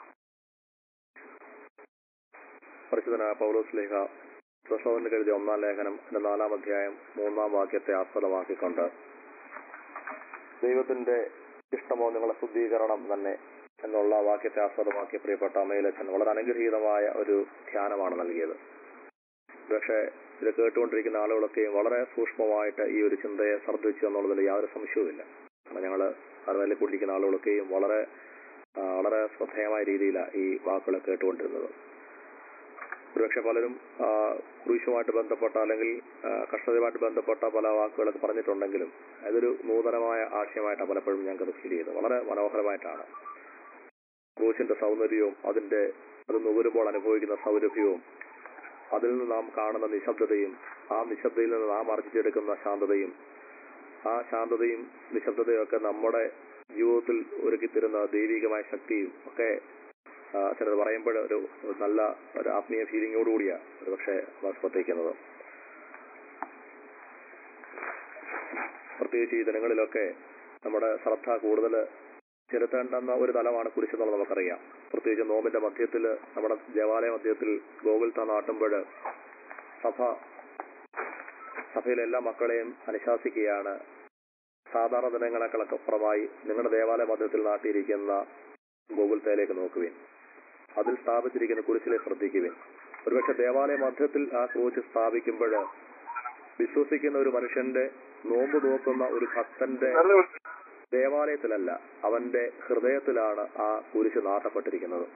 പരിശുദ്ധനായ പൗലോസ് ലേഖ പ്രസവന് കരുതിയ ഒന്നാം ലേഖനം എന്റെ നാലാം അധ്യായം മൂന്നാം വാക്യത്തെ ആസ്പദമാക്കിക്കൊണ്ട് ദൈവത്തിന്റെ ഇഷ്ടമോ നിങ്ങളെ ശുദ്ധീകരണം തന്നെ എന്നുള്ള വാക്യത്തെ ആസ്പദമാക്കി പ്രിയപ്പെട്ട അമേലച്ചൻ വളരെ അനുഗ്രഹീതമായ ഒരു ധ്യാനമാണ് നൽകിയത് പക്ഷേ ഇത് കേട്ടുകൊണ്ടിരിക്കുന്ന ആളുകളൊക്കെയും വളരെ സൂക്ഷ്മമായിട്ട് ഈ ഒരു ചിന്തയെ ശ്രദ്ധിച്ചു എന്നുള്ളതിൽ യാതൊരു സംശയവുമില്ല കാരണം ഞങ്ങൾ അറിവിൽ കൂടിയിരിക്കുന്ന ആളുകളൊക്കെയും വളരെ ആ, വളരെ ശ്രദ്ധേയമായ രീതിയിലാണ് ഈ വാക്കുകൾ കേട്ടുകൊണ്ടിരുന്നത് ഒരുപക്ഷെ പലരും ആ, ക്രൂശുമായിട്ട് ബന്ധപ്പെട്ട അല്ലെങ്കിൽ ആ, കഷ്ടതയുമായിട്ട് ബന്ധപ്പെട്ട പല വാക്കുകളൊക്കെ പറഞ്ഞിട്ടുണ്ടെങ്കിലും അതൊരു നൂതനമായ ആശയമായിട്ടാണ് പലപ്പോഴും ഞങ്ങൾക്ക് ഫീൽ ചെയ്തത് വളരെ മനോഹരമായിട്ടാണ് ക്രൂശിന്റെ സൗന്ദര്യവും അതിന്റെ അത് നുകരുമ്പോൾ അനുഭവിക്കുന്ന സൗരഭ്യവും അതിൽ നിന്ന് നാം കാണുന്ന നിശബ്ദതയും ആ നിശബ്ദതയിൽ നിന്ന് നാം ആർജിച്ചെടുക്കുന്ന ശാന്തതയും ആ ശാന്തതയും നിശബ്ദതയും ഒക്കെ നമ്മുടെ ജീവിതത്തിൽ ഒരുക്കിത്തരുന്ന ദൈവികമായ ശക്തിയും ഒക്കെ ആ, ചിലത് പറയുമ്പോൾ ഒരു ഒരു നല്ല ഒരു ആത്മീയ ഫീലിങ്ങോടുകൂടിയാണ് ഒരു പക്ഷേ ശ്രദ്ധിക്കുന്നത് പ്രത്യേകിച്ച് ഈ ദിനങ്ങളിലൊക്കെ നമ്മുടെ ശ്രദ്ധ കൂടുതൽ ചെലുത്തേണ്ടെന്ന ഒരു തലമാണ് കുരിശെന്നുള്ളത് നമുക്കറിയാം പ്രത്യേകിച്ച് നോമിന്റെ മധ്യത്തിൽ നമ്മുടെ ദേവാലയ മധ്യത്തിൽ ഗോകുൽത്ത നാട്ടുമ്പോൾ സഭ സഭയിലെ എല്ലാ മക്കളെയും അനുശാസിക്കുകയാണ് സാധാരണ ദിനങ്ങളെക്കാളൊക്കെ അപ്പുറമായി നിങ്ങളുടെ ദേവാലയ മധ്യത്തിൽ നാട്ടിയിരിക്കുന്ന ഗോകുൽത്തയിലേക്ക് നോക്കുവിൻ അതിൽ സ്ഥാപിച്ചിരിക്കുന്ന കുരിശിലെ ശ്രദ്ധിക്കുവിൻ ഒരുപക്ഷെ ദേവാലയ മധ്യത്തിൽ ആ ക്രൂശ് സ്ഥാപിക്കുമ്പോൾ വിശ്വസിക്കുന്ന ഒരു മനുഷ്യന്റെ നോമ്പ് നോക്കുന്ന ഒരു ഭക്തന്റെ ദേവാലയത്തിലല്ല അവന്റെ ഹൃദയത്തിലാണ് ആ കുരിശ് നാട്ടപ്പെട്ടിരിക്കുന്നത്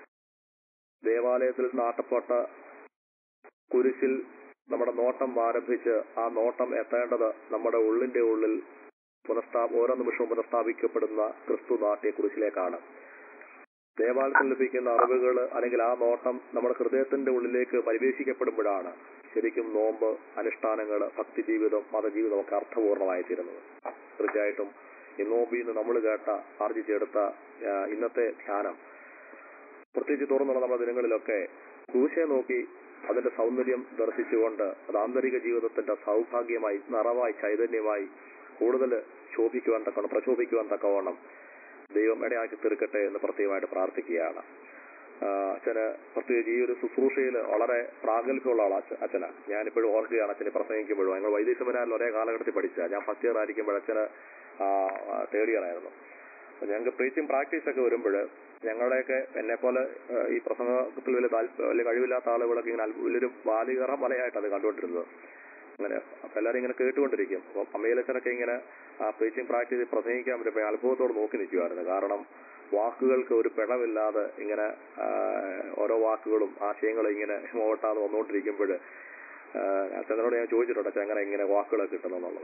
ദേവാലയത്തിൽ നാട്ടപ്പെട്ട കുരിശിൽ നമ്മുടെ നോട്ടം ആരംഭിച്ച് ആ നോട്ടം എത്തേണ്ടത് നമ്മുടെ ഉള്ളിന്റെ ഉള്ളിൽ പുനഃസ്ഥാ ഓരോ നിമിഷവും പുനഃസ്ഥാപിക്കപ്പെടുന്ന ക്രിസ്തു നാട്ടിയ കുരിശിലേക്കാണ് ദേവാലയത്തിൽ ലഭിക്കുന്ന അറിവുകൾ അല്ലെങ്കിൽ ആ നോട്ടം നമ്മുടെ ഹൃദയത്തിന്റെ ഉള്ളിലേക്ക് പരിവേശിക്കപ്പെടുമ്പോഴാണ് ശരിക്കും നോമ്പ് അനുഷ്ഠാനങ്ങൾ ഭക്തിജീവിതം മതജീവിതം ഒക്കെ അർത്ഥപൂർണമായി തീരുന്നത് തീർച്ചയായിട്ടും ഈ നോമ്പിൽ നിന്ന് നമ്മൾ കേട്ട ആർജിച്ചെടുത്ത ആ, ഇന്നത്തെ ധ്യാനം പ്രത്യേകിച്ച് തുറന്നുള്ള നമ്മുടെ ദിനങ്ങളിലൊക്കെ ക്രൂശെ നോക്കി അതിന്റെ സൗന്ദര്യം ദർശിച്ചുകൊണ്ട് അത് ആന്തരിക ജീവിതത്തിന്റെ സൗഭാഗ്യമായി നിറവായി ചൈതന്യമായി കൂടുതൽ ശോഭിക്കുവാൻ തക്കവണ്ണം പ്രചോദിക്കുവാൻ തക്കവണ്ണം ദൈവം ഇടയാക്കി തീർക്കട്ടെ എന്ന് പ്രത്യേകമായിട്ട് പ്രാർത്ഥിക്കുകയാണ് ആ, അച്ഛന് പ്രത്യേകിച്ച് ഈ ഒരു ശുശ്രൂഷയിൽ വളരെ പ്രാഗൽഭ്യമുള്ള ആളാ അച്ഛ- അച്ഛനാ ഞാനിപ്പോഴും ഓർക്കുകയാണ് അച്ഛനെ പ്രസംഗിക്കുമ്പോഴും ഞങ്ങൾ വൈദ്യ സെമിനാറിൽ ഒരേ കാലഘട്ടത്തിൽ പഠിച്ച ഞാൻ ഫസ്റ്റ് ഇയർ ആയിരിക്കുമ്പോൾ അച്ഛന് തേർഡ് ഇയർ ആയിരുന്നു അപ്പൊ ഞങ്ങൾക്ക് പ്രീച്ചിങ് പ്രാക്ടീസ് ഒക്കെ വരുമ്പോൾ ഞങ്ങളുടെയൊക്കെ എന്നെ പോലെ ഈ പ്രസംഗത്തിൽ വലിയ താല്പ- വലിയ കഴിവില്ലാത്ത ആളുകളൊക്കെ ഇങ്ങനെ അത്ഭു- വലിയൊരു ബാലികറ മലയായിട്ട് അത് കണ്ടുകൊണ്ടിരുന്നത് അങ്ങനെ അപ്പൊ എല്ലാവരും ഇങ്ങനെ കേട്ടുകൊണ്ടിരിക്കും അപ്പൊ അമ്മയിലച്ഛനൊക്കെ ഇങ്ങനെ ആ പ്രീച്ചിങ് പ്രാക്ടീസ് പ്രസംഗിക്കാൻ പറ്റുമ്പോൾ അത്ഭുതത്തോട് നോക്കി നിൽക്കുമായിരുന്നു കാരണം വാക്കുകൾക്ക് ഒരു പിഴവില്ലാതെ ഇങ്ങനെ ആ, ഓരോ വാക്കുകളും ആശയങ്ങളും ഇങ്ങനെ മോട്ടാന്ന് വന്നുകൊണ്ടിരിക്കുമ്പോൾ അച്ഛനോട് ഞാൻ ചോദിച്ചിട്ടുണ്ട് അച്ഛൻ എങ്ങനെ ഇങ്ങനെ വാക്കുകളൊക്കെ കിട്ടുന്നു എന്നുള്ളത്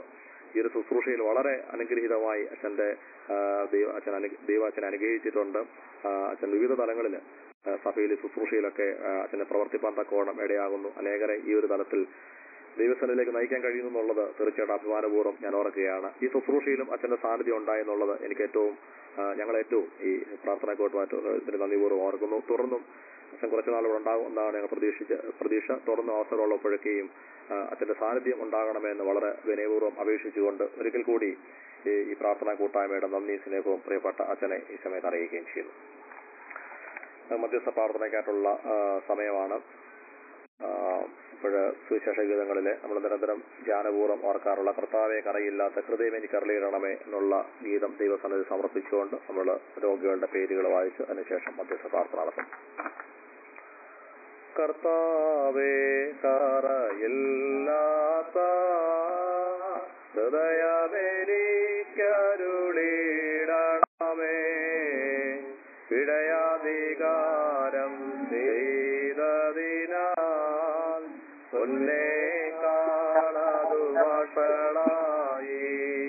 ഈ ഒരു ശുശ്രൂഷയിൽ വളരെ അനുഗ്രഹീതമായി അച്ഛന്റെ ആ, ദൈവ അച്ഛൻ അനു ദൈവ അച്ഛൻ അനുഗ്രഹിച്ചിട്ടുണ്ട് ആ, അച്ഛൻ വിവിധ തലങ്ങളിൽ ആ, സഭയിൽ ശുശ്രൂഷയിലൊക്കെ ആ, അച്ഛനെ പ്രവർത്തിപ്പാൻ തക്കവണ്ണം ഇടയാകുന്നു അനേകരെ ഈ ഒരു തലത്തിൽ ദൈവസ്ഥനിലേക്ക് നയിക്കാൻ കഴിയുന്നു എന്നുള്ളത് തീർച്ചയായിട്ടും അഭിമാനപൂർവ്വം ഞാൻ ഓർക്കുകയാണ് ഈ ശുശ്രൂഷയിലും അച്ഛന്റെ സാന്നിധ്യം ഉണ്ടായി എന്നുള്ളത് എനിക്ക് ഏറ്റവും ആ, ഞങ്ങൾ ഏറ്റവും ഈ പ്രാർത്ഥന കോട്ടുമാറ്റത്തിന് നന്ദിപൂർവ്വം ഓർക്കുന്നു തുടർന്നും അച്ഛൻ കുറച്ചു നാൾ ഇവിടെ ഉണ്ടാകും എന്നാണ് ഞങ്ങൾ പ്രതീക്ഷിച്ച പ്രതീക്ഷ തുടർന്ന് അവസരമുള്ളപ്പോഴൊക്കെയും ആ, അച്ഛന്റെ സാന്നിധ്യം ഉണ്ടാകണമെന്ന് വളരെ വിനയപൂർവ്വം അപേക്ഷിച്ചുകൊണ്ട് ഒരിക്കൽ കൂടി ഈ ഈ പ്രാർത്ഥനാ കൂട്ടായ്മയുടെ നന്ദി സ്നേഹവും പ്രിയപ്പെട്ട അച്ഛനെ ഈ സമയത്ത് അറിയിക്കുകയും ചെയ്യുന്നു ആ, മധ്യസ്ഥ പ്രാർത്ഥനയ്ക്കായിട്ടുള്ള ആ, സമയമാണ് ഇപ്പോഴ് സുവിശേഷ ഗീതങ്ങളിലെ നമ്മൾ നിരന്തരം ധ്യാനപൂർവ്വം ഓർക്കാറുള്ള കർത്താവെ കറയില്ലാത്ത ഹൃദയം എനിക്ക് കരളിയിടണമേ എന്നുള്ള ഗീതം ദൈവസന്നിധി സമർപ്പിച്ചുകൊണ്ട് നമ്മൾ രോഗികളുടെ പേരുകൾ വായിച്ച് അതിനുശേഷം മധ്യസ്ഥ പ്രാർത്ഥന നടത്തും കർത്താവേ കറയില്ലാത്ത ഹൃദയമെനിക്കരുളിടണമേ ഇടയാധികാരം ചെയ്തതിനാൽ ഒന്നേ കാണതു വഷളായി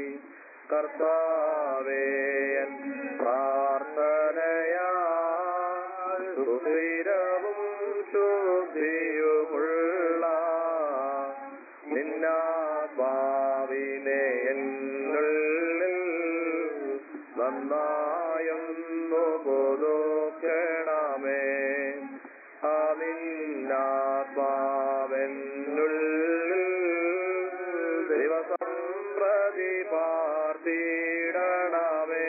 കർത്താവേ എൻ പ്രാർത്ഥനയാ സുസ്ഥിരവും ശുദ്ധിയുമുള്ള നിന്നാത്മാവിനെ എന്നുള്ളിൽ നന്നായൊന്നു പുതുക്കണമേ ആ നിന്നാത്മാവെന്നുള്ളിൽ ദിവസം പ്രതി പാർത്തിടണമേ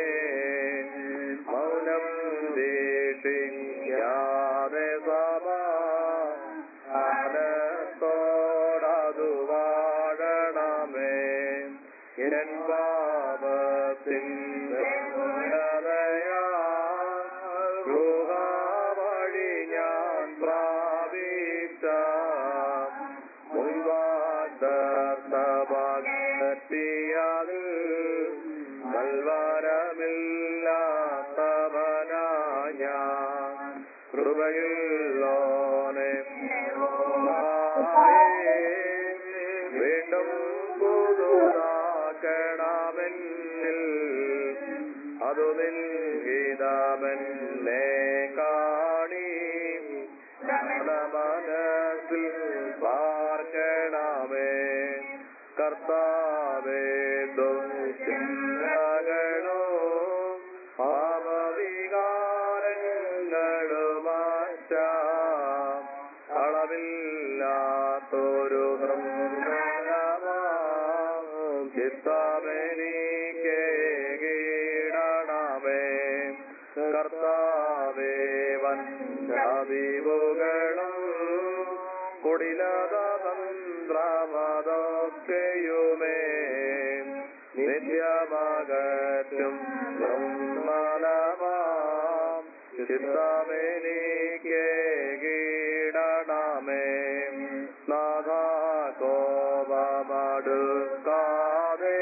മൗനം ദീക്ഷിക്കാതെ സമാനത്തോടതു വാഴണമേ എൻ പാപത്തിൻ ഗുണതയാ ഗൃഹവഴി ഞാൻ പ്രാപിച്ച മുൻവാദർത്തപകത്തിയത് നൽവരമില്ലാത്തവനാ ഞാൻ കൃപയുള്ളോനെ വീണ്ടും പുതുതാക്കണമെന്നിൽ അതു നിൻഹിതമെന്നെ കാണി മനസ്സിൽ പാർക്കണമേ കർത്താവേ ദുഃഖങ്ങളോ പാപവികാരങ്ങളുമാറ്റാം അളവില്ലാത്തൊരു ഹൃദയമാം ചിത്തമെനിക്ക് കീടണമേ കർത്താവേ വഞ്ചാതിവുകളും കുടിലതന്ത്രമതൊക്കെയുമേ നിത്യമകറ്റും ബ്രഹ്മണമാം ചിത്തമെനിക്ക് കീടണമേ നാഥാകോപമടുക്കാതെ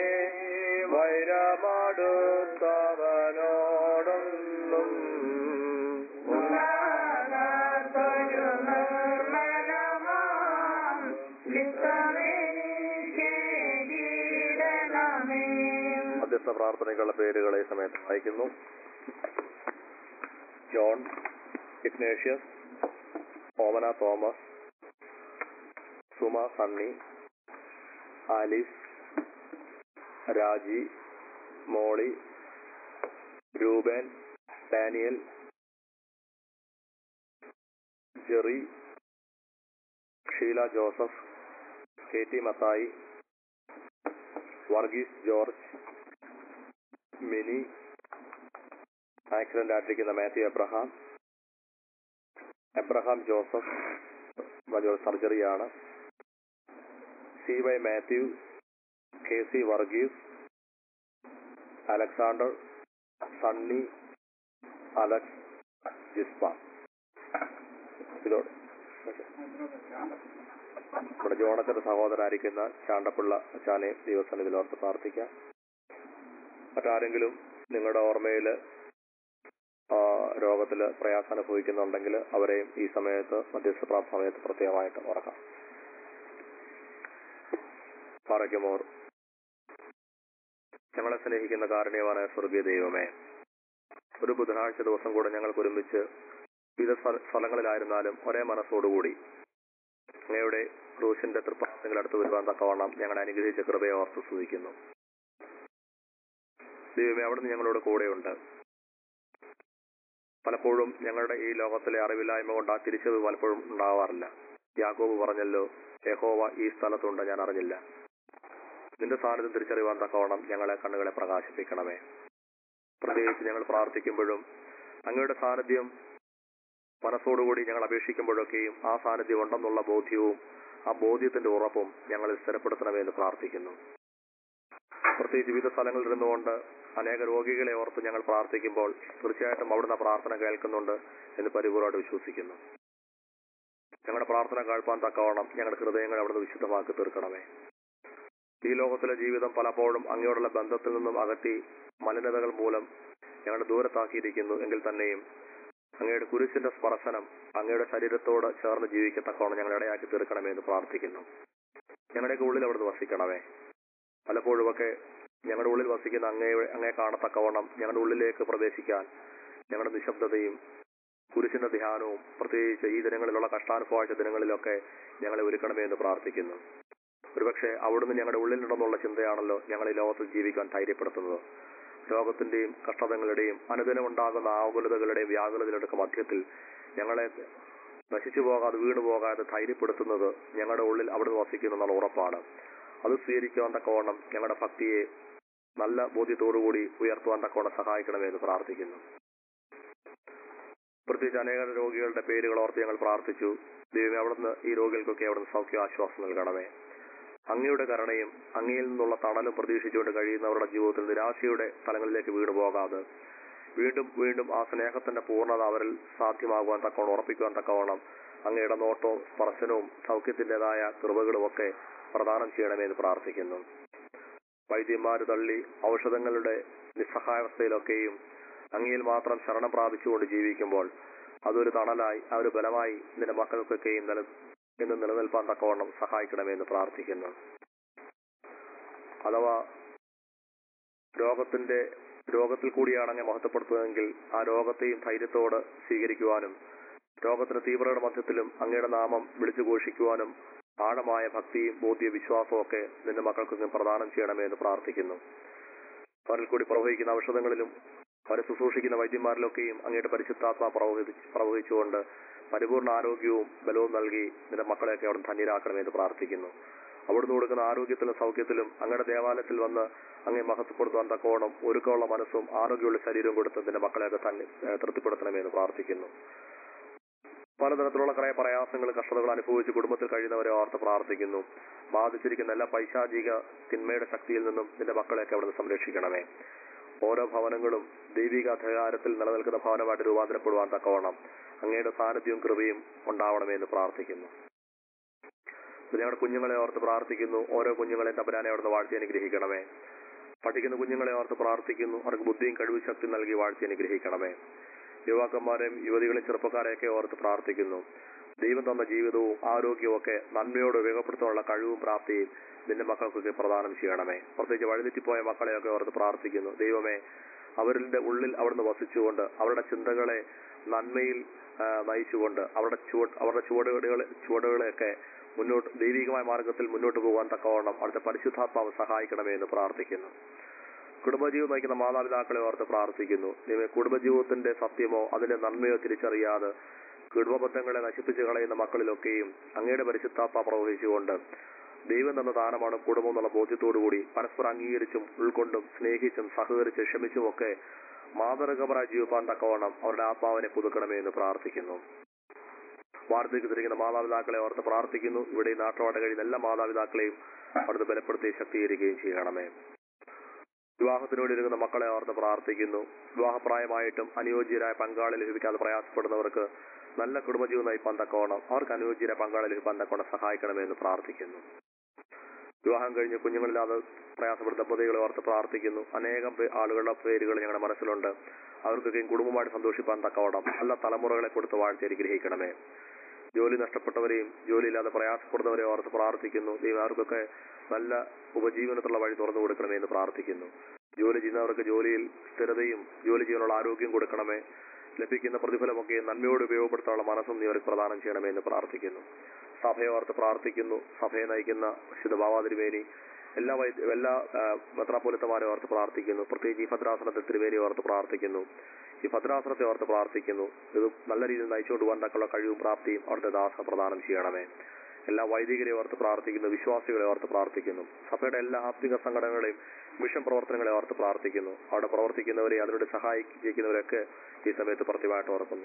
വൈരമടുത്തവനോടൊന്നും ഉള്ളാകാത്തൊരു നിർമ്മലമാം ചിത്തമെനിക്ക് കീടണമേ. മധ്യസ്ഥ പ്രാർത്ഥനയ്ക്കുള്ള പേരുകൾ ഈ സമയത്ത് വായിക്കുന്നു John Ignatius Omana Thomas Suma Sunny Alice Raji Molly Rupan Daniel Jerry Sheela Joseph K T Mathai Varghese George Mini accident ആയിട്ടിരിക്കുന്ന മാത്യു എബ്രഹാം എബ്രഹാം ജോസഫ് വലിയ സർജറിയാണ് C Y Mathew K C Varghese Alexander Sunny Alex ജിസ്പ ഇതിലൂടെ നമ്മുടെ ജോണത്തിന്റെ സഹോദരനായിരിക്കുന്ന ചാണ്ടപ്പിള്ള അച്ചാനെ ദൈവസന്നിധിയിൽ ഓർത്ത് പ്രാർത്ഥിക്കാം മറ്റാരെങ്കിലും നിങ്ങളുടെ ഓർമ്മയിൽ രോഗത്തിൽ പ്രയാസം അനുഭവിക്കുന്നുണ്ടെങ്കിൽ അവരെയും ഈ സമയത്ത് മധ്യസ്ഥ പ്രാർത്ഥന സമയത്ത് പ്രത്യേകമായിട്ട് ഓർക്കാം പറയ്ക്കുമോർ ഞങ്ങളെ സ്നേഹിക്കുന്ന കാരുണ്യവാനായ സ്വർഗീയ ദൈവമേ ഒരു ബുധനാഴ്ച ദിവസം കൂടെ ഞങ്ങൾക്ക് ഒരുമിച്ച് വിവിധ സ്ഥല- സ്ഥലങ്ങളിലായിരുന്നാലും ഒരേ മനസ്സോടുകൂടി അങ്ങയുടെ ക്രൂശിന്റെ തൃപ്പാദങ്ങൾ അടുത്ത് വരുവാൻ തക്കവണ്ണം ഞങ്ങളെ അനുഗ്രഹിച്ച കൃപയെ ഓർത്ത് സ്തുതിക്കുന്നു ദൈവമേ അവിടുന്ന് ഞങ്ങളോട് കൂടെയുണ്ട് പലപ്പോഴും ഞങ്ങളുടെ ഈ ലോകത്തിലെ അറിവില്ലായ്മ കൊണ്ട് ആ തിരിച്ചറിവ് പലപ്പോഴും ഉണ്ടാവാറില്ല യാക്കോബ് പറഞ്ഞല്ലോ യഹോവ ഈ സ്ഥലത്തുണ്ട് ഞാൻ അറിഞ്ഞില്ല നിന്റെ സാന്നിധ്യം തിരിച്ചറിയുവാൻ തക്കവണ്ണം ഞങ്ങളെ കണ്ണുകളെ പ്രകാശിപ്പിക്കണമേ പ്രത്യേകിച്ച് ഞങ്ങൾ പ്രാർത്ഥിക്കുമ്പോഴും അങ്ങയുടെ സാന്നിധ്യം മനസ്സോടുകൂടി ഞങ്ങൾ അപേക്ഷിക്കുമ്പോഴൊക്കെയും ആ സാന്നിധ്യം ഉണ്ടെന്നുള്ള ബോധ്യവും ആ ബോധ്യത്തിന്റെ ഉറപ്പും ഞങ്ങളിൽ സ്ഥിരപ്പെടുത്തണമെന്ന് പ്രാർത്ഥിക്കുന്നു പ്രത്യേകിച്ച് വിവിധ സ്ഥലങ്ങളിൽ ഇരുന്നുകൊണ്ട് അനേക രോഗികളെ ഓർത്ത് ഞങ്ങൾ പ്രാർത്ഥിക്കുമ്പോൾ തീർച്ചയായിട്ടും അവിടുന്ന് ആ പ്രാർത്ഥന കേൾക്കുന്നുണ്ട് എന്ന് പരിപൂർവ്വമായിട്ട് വിശ്വസിക്കുന്നു ഞങ്ങളുടെ പ്രാർത്ഥന കേൾപ്പാൻ തക്കവണ്ണം ഞങ്ങളുടെ ഹൃദയങ്ങൾ അവിടുന്ന് വിശുദ്ധമാക്കി തീർക്കണമേ ഈ ലോകത്തിലെ ജീവിതം പലപ്പോഴും അങ്ങയോടുള്ള ബന്ധത്തിൽ നിന്നും അകറ്റി മലിനതകൾ മൂലം ഞങ്ങളുടെ ദൂരത്താക്കിയിരിക്കുന്നു എങ്കിൽ തന്നെയും അങ്ങയുടെ കുരിശിന്റെ സ്പർശനം അങ്ങയുടെ ശരീരത്തോട് ചേർന്ന് ജീവിക്കത്തക്കവണ്ണം ഞങ്ങൾ ഇടയാക്കി തീർക്കണമേ എന്ന് പ്രാർത്ഥിക്കുന്നു ഞങ്ങളുടെയൊക്കെ ഉള്ളിൽ അവിടുന്ന് വസിക്കണമേ പലപ്പോഴുമൊക്കെ ഞങ്ങളുടെ ഉള്ളിൽ വസിക്കുന്ന അങ്ങയെ അങ്ങയെ കാണത്തക്കവണ്ണം ഞങ്ങളുടെ ഉള്ളിലേക്ക് പ്രവേശിക്കാൻ ഞങ്ങളുടെ നിശബ്ദതയും കുരിശിന്റെ ധ്യാനവും പ്രത്യേകിച്ച് ഈ ദിനങ്ങളിലുള്ള കഷ്ടാനുഭവാഴ്ച ദിനങ്ങളിലൊക്കെ ഞങ്ങളെ ഒരുക്കണമേ എന്ന് പ്രാർത്ഥിക്കുന്നു ഒരുപക്ഷെ അവിടുന്ന് ഞങ്ങളുടെ ഉള്ളിൽ നിന്നുള്ള ചിന്തയാണല്ലോ ഞങ്ങൾ ഈ ലോകത്തിൽ ജീവിക്കാൻ ധൈര്യപ്പെടുത്തുന്നത് രോഗത്തിന്റെയും കഷ്ടതകളുടെയും അനുദിനമുണ്ടാകുന്ന ആകുലതകളുടെയും വ്യാകുലതകളുടെ മധ്യത്തിൽ ഞങ്ങളെ നശിച്ചു പോകാതെ വീണു പോകാതെ ധൈര്യപ്പെടുത്തുന്നത് ഞങ്ങളുടെ ഉള്ളിൽ അവിടുന്ന് വസിക്കുന്നു എന്നുള്ള ഉറപ്പാണ് അത് സ്വീകരിക്കുവാൻ തക്കവണ്ണം ഞങ്ങളുടെ ഭക്തിയെ നല്ല ബോധ്യത്തോടുകൂടി ഉയർത്തുവാൻ തക്കവണ്ണം സഹായിക്കണമേ എന്ന് പ്രാർത്ഥിക്കുന്നു പ്രത്യേകിച്ച് അനേക രോഗികളുടെ പേരുകൾ ഓർത്ത് ഞങ്ങൾ പ്രാർത്ഥിച്ചു ദൈവമേ അവിടുന്ന് ഈ രോഗികൾക്കൊക്കെ അവിടുന്ന് സൗഖ്യ ആശ്വാസം നൽകണമേ അങ്ങയുടെ കരുണയും അങ്ങയിൽ നിന്നുള്ള തണലും പ്രതീക്ഷിച്ചുകൊണ്ട് കഴിയുന്നവരുടെ ജീവിതത്തിൽ നിരാശയുടെ തലങ്ങളിലേക്ക് വീണു പോകാതെ വീണ്ടും വീണ്ടും ആ സ്നേഹത്തിന്റെ പൂർണ്ണത അവരിൽ സാധ്യമാകുവാൻ തക്കവണ്ണം ഉറപ്പിക്കുവാൻ തക്കവണ്ണം അങ്ങയുടെ നോട്ടവും സ്പർശനവും സൗഖ്യത്തിന്റേതായ കൃപകളും ഒക്കെ പ്രദാനം ചെയ്യണമെന്ന് പ്രാർത്ഥിക്കുന്നു വൈദ്യന്മാര് തള്ളി ഔഷധങ്ങളുടെ നിസ്സഹായാവസ്ഥയിലൊക്കെയും അങ്ങയിൽ മാത്രം ശരണം പ്രാപിച്ചുകൊണ്ട് ജീവിക്കുമ്പോൾ അതൊരു തണലായി ആ ഒരു ബലമായി നിന്റെ മക്കൾക്കൊക്കെയും നില എന്ന് നിലനിൽപ്പാൻ തക്കവണ്ണം സഹായിക്കണമെന്ന് പ്രാർത്ഥിക്കുന്നു അഥവാ രോഗത്തിന്റെ രോഗത്തിൽ കൂടിയാണ് അങ്ങ് മഹത്വപ്പെടുത്തുന്നതെങ്കിൽ ആ രോഗത്തെയും ധൈര്യത്തോട് സ്വീകരിക്കുവാനും രോഗത്തിന്റെ തീവ്രയുടെ മധ്യത്തിലും അങ്ങയുടെ നാമം വിളിച്ചു ഘോഷിക്കുവാനും ആഴമായ ഭക്തിയും ബോധ്യ വിശ്വാസവും ഒക്കെ നിന്റെ മക്കൾക്ക് പ്രദാനം ചെയ്യണമേ എന്ന് പ്രാർത്ഥിക്കുന്നു അവരിൽ കൂടി പ്രവഹിക്കുന്ന ഔഷധങ്ങളിലും അവരെ ശുശ്രൂഷിക്കുന്ന വൈദ്യന്മാരിലൊക്കെയും അങ്ങയുടെ പരിശുദ്ധാത്മ പ്രവഹി പ്രവഹിച്ചുകൊണ്ട് പരിപൂർണ ആരോഗ്യവും ബലവും നൽകി നിന്റെ മക്കളെയൊക്കെ അവിടെ ധന്യരാക്കണമെന്ന് പ്രാർത്ഥിക്കുന്നു അവിടുന്ന് കൊടുക്കുന്ന ആരോഗ്യത്തിലും സൗഖ്യത്തിലും അങ്ങയുടെ ദേവാലയത്തിൽ വന്ന് അങ്ങേ മഹത്വപ്പെടുത്താൻ തക്കോണം ഒരുക്കമുള്ള മനസ്സും ആരോഗ്യമുള്ള ശരീരവും കൊടുത്ത് നിന്റെ മക്കളെയൊക്കെ തന്നെ ഏഹ്, തൃപ്തിപ്പെടുത്തണമെന്ന് പ്രാർത്ഥിക്കുന്നു പലതരത്തിലുള്ള കുറേ പ്രയാസങ്ങളും കഷ്ടതകൾ അനുഭവിച്ച് കുടുംബത്തിൽ കഴിയുന്നവരെ ഓർത്ത് പ്രാർത്ഥിക്കുന്നു ബാധിച്ചിരിക്കുന്ന എല്ലാ പൈശാചിക തിന്മയുടെ ശക്തിയിൽ നിന്നും നിന്റെ മക്കളെയൊക്കെ അവിടുന്ന് സംരക്ഷിക്കണമേ ഓരോ ഭവനങ്ങളും ദൈവിക അധികാരത്തിൽ നിലനിൽക്കുന്ന ഭവനമായിട്ട് രൂപാന്തരപ്പെടുവാൻ തക്കവണ്ണം അങ്ങയുടെ സാന്നിധ്യവും കൃപയും ഉണ്ടാവണമേ എന്ന് പ്രാർത്ഥിക്കുന്നു ഇത് ഞങ്ങളുടെ കുഞ്ഞുങ്ങളെ ഓർത്ത് പ്രാർത്ഥിക്കുന്നു ഓരോ കുഞ്ഞുങ്ങളെ തമ്പരാനെ അവിടുന്ന് വാഴ്ത്തി അനുഗ്രഹിക്കണമേ പഠിക്കുന്ന കുഞ്ഞുങ്ങളെ ഓർത്ത് പ്രാർത്ഥിക്കുന്നു അവർക്ക് ബുദ്ധിയും കഴിവ് ശക്തി നൽകി വാഴ്ത്തി അനുഗ്രഹിക്കണമേ യുവാക്കന്മാരെയും യുവതികളെയും ചെറുപ്പക്കാരെയൊക്കെ ഓർത്ത് പ്രാർത്ഥിക്കുന്നു ദൈവം തന്ന ജീവിതവും ആരോഗ്യവും ഒക്കെ നന്മയോട് ഉപയോഗപ്പെടുത്താനുള്ള കഴിവും പ്രാപ്തിയും നിന്റെ മക്കൾക്കൊക്കെ പ്രദാനം ചെയ്യണമേ പ്രത്യേകിച്ച് വഴിതെറ്റിപ്പോയ മക്കളെയൊക്കെ ഓർത്ത് പ്രാർത്ഥിക്കുന്നു ദൈവമേ അവരുടെ ഉള്ളിൽ അവിടുന്ന് വസിച്ചുകൊണ്ട് അവരുടെ ചിന്തകളെ നന്മയിൽ ആ, നയിച്ചുകൊണ്ട് അവരുടെ ചുവട് അവരുടെ ചുവടുകളെ ചുവടുകളെയൊക്കെ മുന്നോട്ട് ദൈവികമായ മാർഗത്തിൽ മുന്നോട്ട് പോകാൻ തക്കവണ്ണം അവിടുത്തെ പരിശുദ്ധാത്മാവ് സഹായിക്കണമേ എന്ന് പ്രാർത്ഥിക്കുന്നു കുടുംബജീവിതം നയിക്കുന്ന മാതാപിതാക്കളെ ഓർത്ത് പ്രാർത്ഥിക്കുന്നു ദൈവമേ കുടുംബജീവിതത്തിന്റെ സത്യമോ അതിന്റെ നന്മയോ തിരിച്ചറിയാതെ കുടുംബബന്ധങ്ങളെ നശിപ്പിച്ചു കളയുന്ന മക്കളിലൊക്കെയും അങ്ങയുടെ പരിശുദ്ധാത്മ പ്രവഹിച്ചുകൊണ്ട് ദൈവം തന്ന ദാനമാണ് കുടുംബം എന്നുള്ള ബോധ്യത്തോടുകൂടി പരസ്പരം അംഗീകരിച്ചും ഉൾക്കൊണ്ടും സ്നേഹിച്ചും സഹകരിച്ചും ക്ഷമിച്ചും ഒക്കെ മാതൃകപരായി ജീവിപ്പാൻ തക്കവണ്ണം അവരുടെ ആത്മാവിനെ പുതുക്കണമേ എന്ന് പ്രാർത്ഥിക്കുന്നു വാർദ്ധക്യത്തിരിക്കുന്ന മാതാപിതാക്കളെ ഓർത്ത് പ്രാർത്ഥിക്കുന്നു ഇവിടെ ഈ നാട്ടിലോട്ട് കഴിയുന്ന എല്ലാ മാതാപിതാക്കളെയും അവിടുന്ന് ബലപ്പെടുത്തി ശക്തീകരിക്കുകയും ചെയ്യണമേ വിവാഹത്തിനോട് ഇരുന്ന മക്കളെ ഓർത്ത് പ്രാർത്ഥിക്കുന്നു വിവാഹപ്രായമായിട്ടും അനുയോജ്യരായ പങ്കാളി ലഭിക്കാതെ പ്രയാസപ്പെടുന്നവർക്ക് നല്ല കുടുംബജീവൻ നയിപ്പാൻ തക്കോണം അവർക്ക് അനുയോജ്യരായ പങ്കാളി ലഭിക്കാൻ തക്കോണം സഹായിക്കണമെന്ന് പ്രാർത്ഥിക്കുന്നു വിവാഹം കഴിഞ്ഞ് കുഞ്ഞുങ്ങളില്ലാതെ പ്രയാസപ്പെടുന്ന ദമ്പതികളെ ഓർത്ത് പ്രാർത്ഥിക്കുന്നു അനേകം പേ- ആളുകളുടെ പേരുകൾ ഞങ്ങളുടെ മനസ്സിലുണ്ട് അവർക്കൊക്കെയും കുടുംബമായിട്ട് സന്തോഷിപ്പാൻ തക്കവണ്ണം നല്ല തലമുറകളെ കൊടുത്ത് വാഴ്ത്തി അനുഗ്രഹിക്കണമേ ജോലി നഷ്ടപ്പെട്ടവരെയും ജോലിയില്ലാതെ പ്രയാസപ്പെടുന്നവരെ ഓർത്ത് പ്രാർത്ഥിക്കുന്നു ദൈവം അവർക്കൊക്കെ നല്ല ഉപജീവനത്തിലുള്ള വഴി തുറന്നു കൊടുക്കണമേ എന്ന് പ്രാർത്ഥിക്കുന്നു ജോലി ചെയ്യുന്നവർക്ക് ജോലിയിൽ സ്ഥിരതയും ജോലി ചെയ്യാനുള്ള ആരോഗ്യം കൊടുക്കണമേ ലഭിക്കുന്ന പ്രതിഫലമൊക്കെ നന്മയോട് ഉപയോഗപ്പെടുത്താനുള്ള മനസ്സും നീ അവർക്ക് പ്രദാനം ചെയ്യണമേ എന്ന് പ്രാർത്ഥിക്കുന്നു സഭയെ ഓർത്ത് പ്രാർത്ഥിക്കുന്നു സഭയെ നയിക്കുന്ന വിശുദ്ധ ബാവാതിരുമേനി എല്ലാ വൈദ്യ എല്ലാ ആ, മെത്രാപ്പൊലിത്തമാരെ ഓർത്ത് പ്രാർത്ഥിക്കുന്നു പ്രത്യേകിച്ച് ഈ ഭദ്രാസനത്തെ തിരുവേനി ഓർത്ത് പ്രാർത്ഥിക്കുന്നു ഈ ഭദ്രാസനത്തെ ഓർത്ത് പ്രാർത്ഥിക്കുന്നു ഇത് നല്ല രീതിയിൽ നയിച്ചുകൊണ്ട് പോകാൻ തക്കുള്ള കഴിവും പ്രാപ്തിയും അവിടുത്തെ ദാസ പ്രദാനം ചെയ്യണമേ എല്ലാ വൈദികരെ ഓർത്ത് പ്രാർത്ഥിക്കുന്നു വിശ്വാസികളെ ഓർത്ത് പ്രാർത്ഥിക്കുന്നു സഭയുടെ എല്ലാ ആത്മിക സംഘടനകളെയും മിഷൻ പ്രവർത്തനങ്ങളെ ഓർത്ത് പ്രാർത്ഥിക്കുന്നു അവിടെ പ്രവർത്തിക്കുന്നവരെ അതിനോട് സഹായിക്കുന്നവരൊക്കെ ഈ സമയത്ത് പ്രത്യമായിട്ട് ഓർക്കുന്നു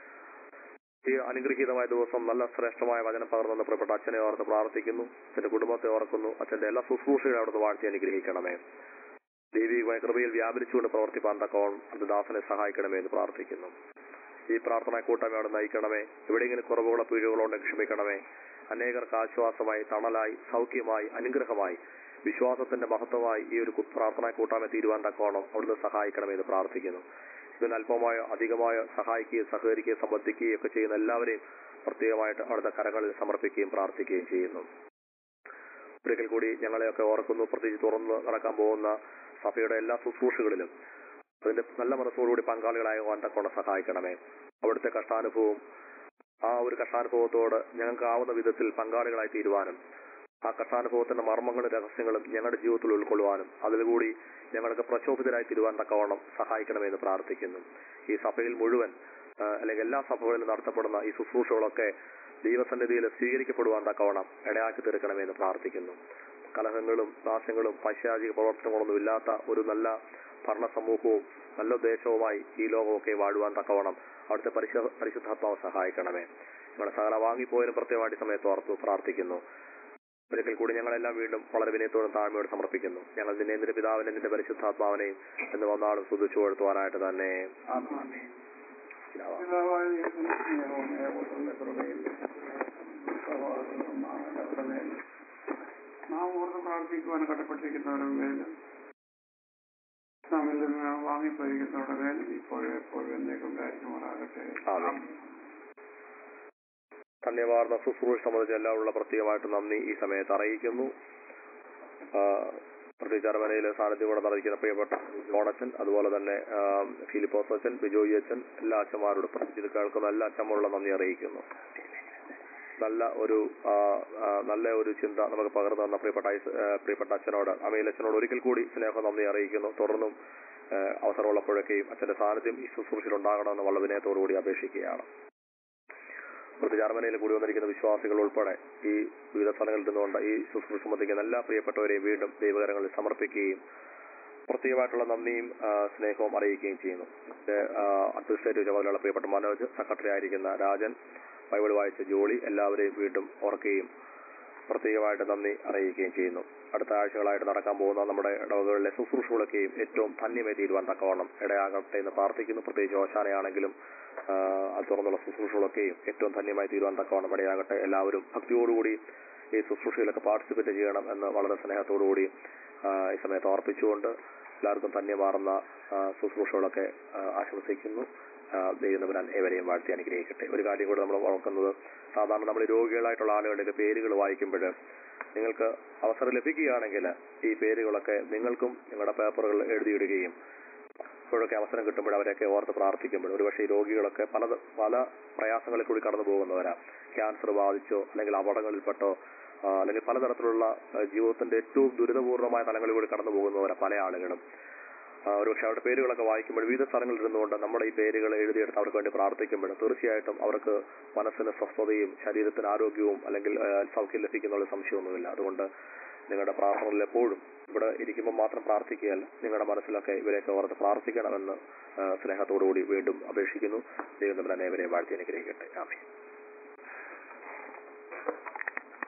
ഈ അനുഗ്രഹീതമായ ദിവസം നല്ല ശ്രേഷ്ഠമായ വചനം പകർന്നെന്ന് പ്രിയപ്പെട്ട അച്ഛനെ ഓർത്ത് പ്രാർത്ഥിക്കുന്നു അച്ഛന്റെ കുടുംബത്തെ ഓർക്കുന്നു അച്ഛന്റെ എല്ലാ ശുശ്രൂഷകളെ അവിടുന്ന് വാഴ്ത്തി അനുഗ്രഹിക്കണമേ ദൈവികമായ കൃപയിൽ വ്യാപരിച്ചുകൊണ്ട് പ്രവർത്തിപ്പാൻ തക്കോണം അത് ദാസനെ സഹായിക്കണമേ എന്ന് പ്രാർത്ഥിക്കുന്നു ഈ പ്രാർത്ഥന കൂട്ടായ്മ അവിടെ നയിക്കണമേ എവിടെയെങ്കിലും കുറവുകളോ പിഴവുകളോ ഉണ്ടെങ്കിൽ ക്ഷമിക്കണമേ അനേകർക്ക് ആശ്വാസമായി തണലായി സൗഖ്യമായി അനുഗ്രഹമായി വിശ്വാസത്തിന്റെ മഹത്വമായി ഈ ഒരു കു- പ്രാർത്ഥനാ കൂട്ടായ്മ തീരുവാൻ തക്കോണം അവിടുന്ന് സഹായിക്കണമേ എന്ന് പ്രാർത്ഥിക്കുന്നു ഇതിന് അല്പമായോ അധികമായോ സഹായിക്കുകയും സഹകരിക്കുകയും സംബന്ധിക്കുകയും ഒക്കെ ചെയ്യുന്ന എല്ലാവരെയും പ്രത്യേകമായിട്ട് അവിടുത്തെ കരങ്ങളിൽ സമർപ്പിക്കുകയും പ്രാർത്ഥിക്കുകയും ചെയ്യുന്നു ഒരിക്കൽ കൂടി ഞങ്ങളെയൊക്കെ ഓർക്കുന്നു പ്രത്യേകിച്ച് തുറന്ന് നടക്കാൻ പോകുന്ന സഭയുടെ എല്ലാ ശുശ്രൂഷകളിലും അതിന്റെ നല്ല മനസ്സോടുകൂടി പങ്കാളികളാകുവാൻ തക്കോണം സഹായിക്കണമേ അവിടുത്തെ കഷ്ടാനുഭവവും ആ ഒരു കഷ്ടാനുഭവത്തോട് ഞങ്ങൾക്ക് ആവുന്ന വിധത്തിൽ പങ്കാളികളായി തീരുവാനും ആ കഷ്ടാനുഭവത്തിന്റെ മർമ്മങ്ങളും രഹസ്യങ്ങളും ഞങ്ങളുടെ ജീവിതത്തിൽ ഉൾക്കൊള്ളുവാനും അതിലുകൂടി ഞങ്ങൾക്ക് പ്രചോദിതരായി തീരുവാൻ തക്കവണ്ണം സഹായിക്കണമെന്ന് പ്രാർത്ഥിക്കുന്നു ഈ സഭയിൽ മുഴുവൻ ആ, അല്ലെങ്കിൽ എല്ലാ സഭകളിലും നടത്തപ്പെടുന്ന ഈ ശുശ്രൂഷകളൊക്കെ ദൈവസന്നിധിയിൽ സ്വീകരിക്കപ്പെടുവാൻ തക്കവണ്ണം ഇടയാക്കി തീർക്കണമെന്ന് പ്രാർത്ഥിക്കുന്നു കലഹങ്ങളും നാശങ്ങളും പൈശാചിക പ്രവർത്തനങ്ങളൊന്നും ഇല്ലാത്ത ഒരു നല്ല ഭരണ സമൂഹവും നല്ല ദേശവുമായി ഈ ലോകമൊക്കെ വാഴുവാൻ തക്കവണ്ണം അവിടുത്തെ പരിശു പരിശുദ്ധാത്മാവ് സഹായിക്കണമേ ഞങ്ങളുടെ സകല വാങ്ങിപ്പോയതിനും പ്രത്യേകമായിട്ട് സമയത്ത് ഓർത്തു പ്രാർത്ഥിക്കുന്നു ഒരിക്കൽ കൂടി ഞങ്ങളെല്ലാം വീണ്ടും വളരെ വിനയത്തോടും താഴ്മയോട് സമർപ്പിക്കുന്നു ഞങ്ങൾ നിന്നെ നിന്റെ പിതാവിനെ നിന്റെ പരിശുദ്ധാത്മാവിനെയും എന്ന് വന്നാളും സ്തുതിച്ചു കൊടുത്തുവാനായിട്ട് തന്നെ പിതാവായ ദൈവത്തിന്റെ സ്നേഹവും ഏകോപത്തിന്റെ കൃപയും സഹോദരനുമാണ് അവരുടെ മേൽ നാം ഓർത്ത് പ്രാർത്ഥിക്കുവാൻ കടപ്പെട്ടിരിക്കുന്നവരുടെ മേലും നമ്മിൽ നിന്ന് വാങ്ങിപ്പോയിരിക്കുന്നവരുടെ മേലും ഇപ്പോഴും എപ്പോഴും എന്നേക്കും കാര്യമാറാകട്ടെ ആമേൻ. ധന്യവാർന്ന ശുശ്രൂഷ സംബന്ധിച്ച് എല്ലാവരുള്ള പ്രത്യേകമായിട്ട് നന്ദി ഈ സമയത്ത് അറിയിക്കുന്നു ആ, പ്രത്യേകിച്ച് അരമനയിൽ സാന്നിധ്യം കൂടെ അറിയിക്കുന്ന പ്രിയപ്പെട്ട ജോണച്ചൻ അതുപോലെ തന്നെ ആ, ഫിലിപ്പോസ് അച്ഛൻ ബിജോയി അച്ഛൻ എല്ലാ അച്ഛന്മാരോടും പ്രത്യേകിച്ച് ഇത് കേൾക്കുന്ന എല്ലാ അച്ഛന്മാരുള്ള നന്ദി അറിയിക്കുന്നു നല്ല ഒരു ആ, ആ, നല്ല ഒരു ചിന്ത നമുക്ക് പകർന്നു തന്ന പ്രിയപ്പെട്ട ഐസ്- ആ, പ്രിയപ്പെട്ട അച്ഛനോട് അമീൽ അച്ഛനോട് ഒരിക്കൽ കൂടി സ്നേഹം നന്ദി അറിയിക്കുന്നു തുടർന്നും ആ, അവസരമുള്ളപ്പോഴൊക്കെയും അച്ഛന്റെ സാന്നിധ്യം ഈ ശുശ്രൂഷയിൽ ഉണ്ടാകണമെന്ന് വളരെ വിനയത്തോടു കൂടി അപേക്ഷിക്കുകയാണ് പ്രത്യേകിച്ച് അർമനയിൽ കൂടി വന്നിരിക്കുന്ന വിശ്വാസികൾ ഉൾപ്പെടെ ഈ വിവിധ സ്ഥലങ്ങളിൽ നിന്നുകൊണ്ട് ഈ ശുശ്രൂഷ സംബന്ധിക്കുന്ന എല്ലാ പ്രിയപ്പെട്ടവരെയും വീണ്ടും ദൈവകരങ്ങളിൽ സമർപ്പിക്കുകയും പ്രത്യേകമായിട്ടുള്ള നന്ദിയും ആ, സ്നേഹവും അറിയിക്കുകയും ചെയ്യുന്നു ഇതിന്റെ, ആ, അഡ്മിനിസ്ട്രേറ്റീവ് ചുമതലയുള്ള പ്രിയപ്പെട്ട മനോജ് സെക്രട്ടറി ആയിരിക്കുന്ന രാജൻ ബൈബിൾ വായിച്ച ജോളി എല്ലാവരെയും വീണ്ടും ഓർക്കുകയും പ്രത്യേകമായിട്ട് നന്ദി അറിയിക്കുകയും ചെയ്യുന്നു അടുത്ത ആഴ്ചകളായിട്ട് നടക്കാൻ പോകുന്ന നമ്മുടെ ഇടവകളിലെ ശുശ്രൂഷകളൊക്കെയും ഏറ്റവും ധന്യമേ തീരുവാൻ തക്കവണ്ണം ഇടയാകട്ടെ എന്ന് പ്രാർത്ഥിക്കുന്നു പ്രത്യേകിച്ച് ഓശാനയാണെങ്കിലും ആ, അത് തുറന്നുള്ള ശുശ്രൂഷകളൊക്കെയും ഏറ്റവും ധന്യമായി തീരുവാൻ തക്കവണ്ണം ഇടയാകട്ടെ എല്ലാവരും ഭക്തിയോടുകൂടി ഈ ശുശ്രൂഷയിലൊക്കെ പാർട്ടിസിപ്പേറ്റ് ചെയ്യണം എന്ന് വളരെ സ്നേഹത്തോടുകൂടി ആ, ഈ സമയത്ത് ഓർപ്പിച്ചുകൊണ്ട് എല്ലാവർക്കും ധന്യമാർന്ന ആ, ശുശ്രൂഷകളൊക്കെ ആ, ആശംസിക്കുന്നു ആ, ദൈവനവരാൻ ഏവരെയും വാഴ്ത്തി അനുഗ്രഹിക്കട്ടെ ഒരു കാര്യം കൂടെ നമ്മൾ ഓർക്കുന്നത് സാധാരണ നമ്മൾ ഈ രോഗികളായിട്ടുള്ള ആളുകളുടെ പേരുകൾ വായിക്കുമ്പോൾ നിങ്ങൾക്ക് അവസരം ലഭിക്കുകയാണെങ്കിൽ ഈ പേരുകളൊക്കെ നിങ്ങൾക്കും നിങ്ങളുടെ പേപ്പറുകൾ എഴുതിയിടുകയും ഇപ്പോഴൊക്കെ അവസരം കിട്ടുമ്പോൾ അവരെയൊക്കെ ഓർത്ത് പ്രാർത്ഥിക്കുമ്പോൾ ഒരുപക്ഷെ ഈ രോഗികളൊക്കെ പല പല പ്രയാസങ്ങളിൽ കൂടി കടന്നു പോകുന്നവരാ ക്യാൻസർ ബാധിച്ചോ അല്ലെങ്കിൽ അപകടങ്ങളിൽപ്പെട്ടോ ആ, അല്ലെങ്കിൽ പലതരത്തിലുള്ള ആ, ജീവിതത്തിന്റെ ഏറ്റവും ദുരിതപൂർണമായ തലങ്ങളിൽ കൂടി കടന്നു പോകുന്നവരാ പല ആളുകളും ആ, ഒരുപക്ഷെ അവരുടെ പേരുകളൊക്കെ വായിക്കുമ്പോൾ വിവിധ സ്ഥലങ്ങളിൽ ഇരുന്നുകൊണ്ട് നമ്മുടെ ഈ പേരുകൾ എഴുതിയെടുത്ത് അവർക്ക് വേണ്ടി പ്രാർത്ഥിക്കുമ്പോൾ തീർച്ചയായിട്ടും അവർക്ക് മനസ്സിന് സ്വസ്ഥതയും ശരീരത്തിന് ആരോഗ്യവും അല്ലെങ്കിൽ ആ, സൗഖ്യം ലഭിക്കുന്നുള്ള സംശയമൊന്നുമില്ല അതുകൊണ്ട് നിങ്ങളുടെ പ്രാർത്ഥനകളിൽ എപ്പോഴും ഇവിടെ ഇരിക്കുമ്പോൾ മാത്രം പ്രാർത്ഥിക്കുകയല്ല നിങ്ങളുടെ മനസ്സിലൊക്കെ ഇവരെയൊക്കെ ഓർത്ത് പ്രാർത്ഥിക്കണമെന്ന് ആ, സ്നേഹത്തോടുകൂടി വീണ്ടും അപേക്ഷിക്കുന്നു ദൈവം നമ്മുടെ അനേവരെ വാഴ്ത്തി അനുഗ്രഹിക്കട്ടെ ആമേ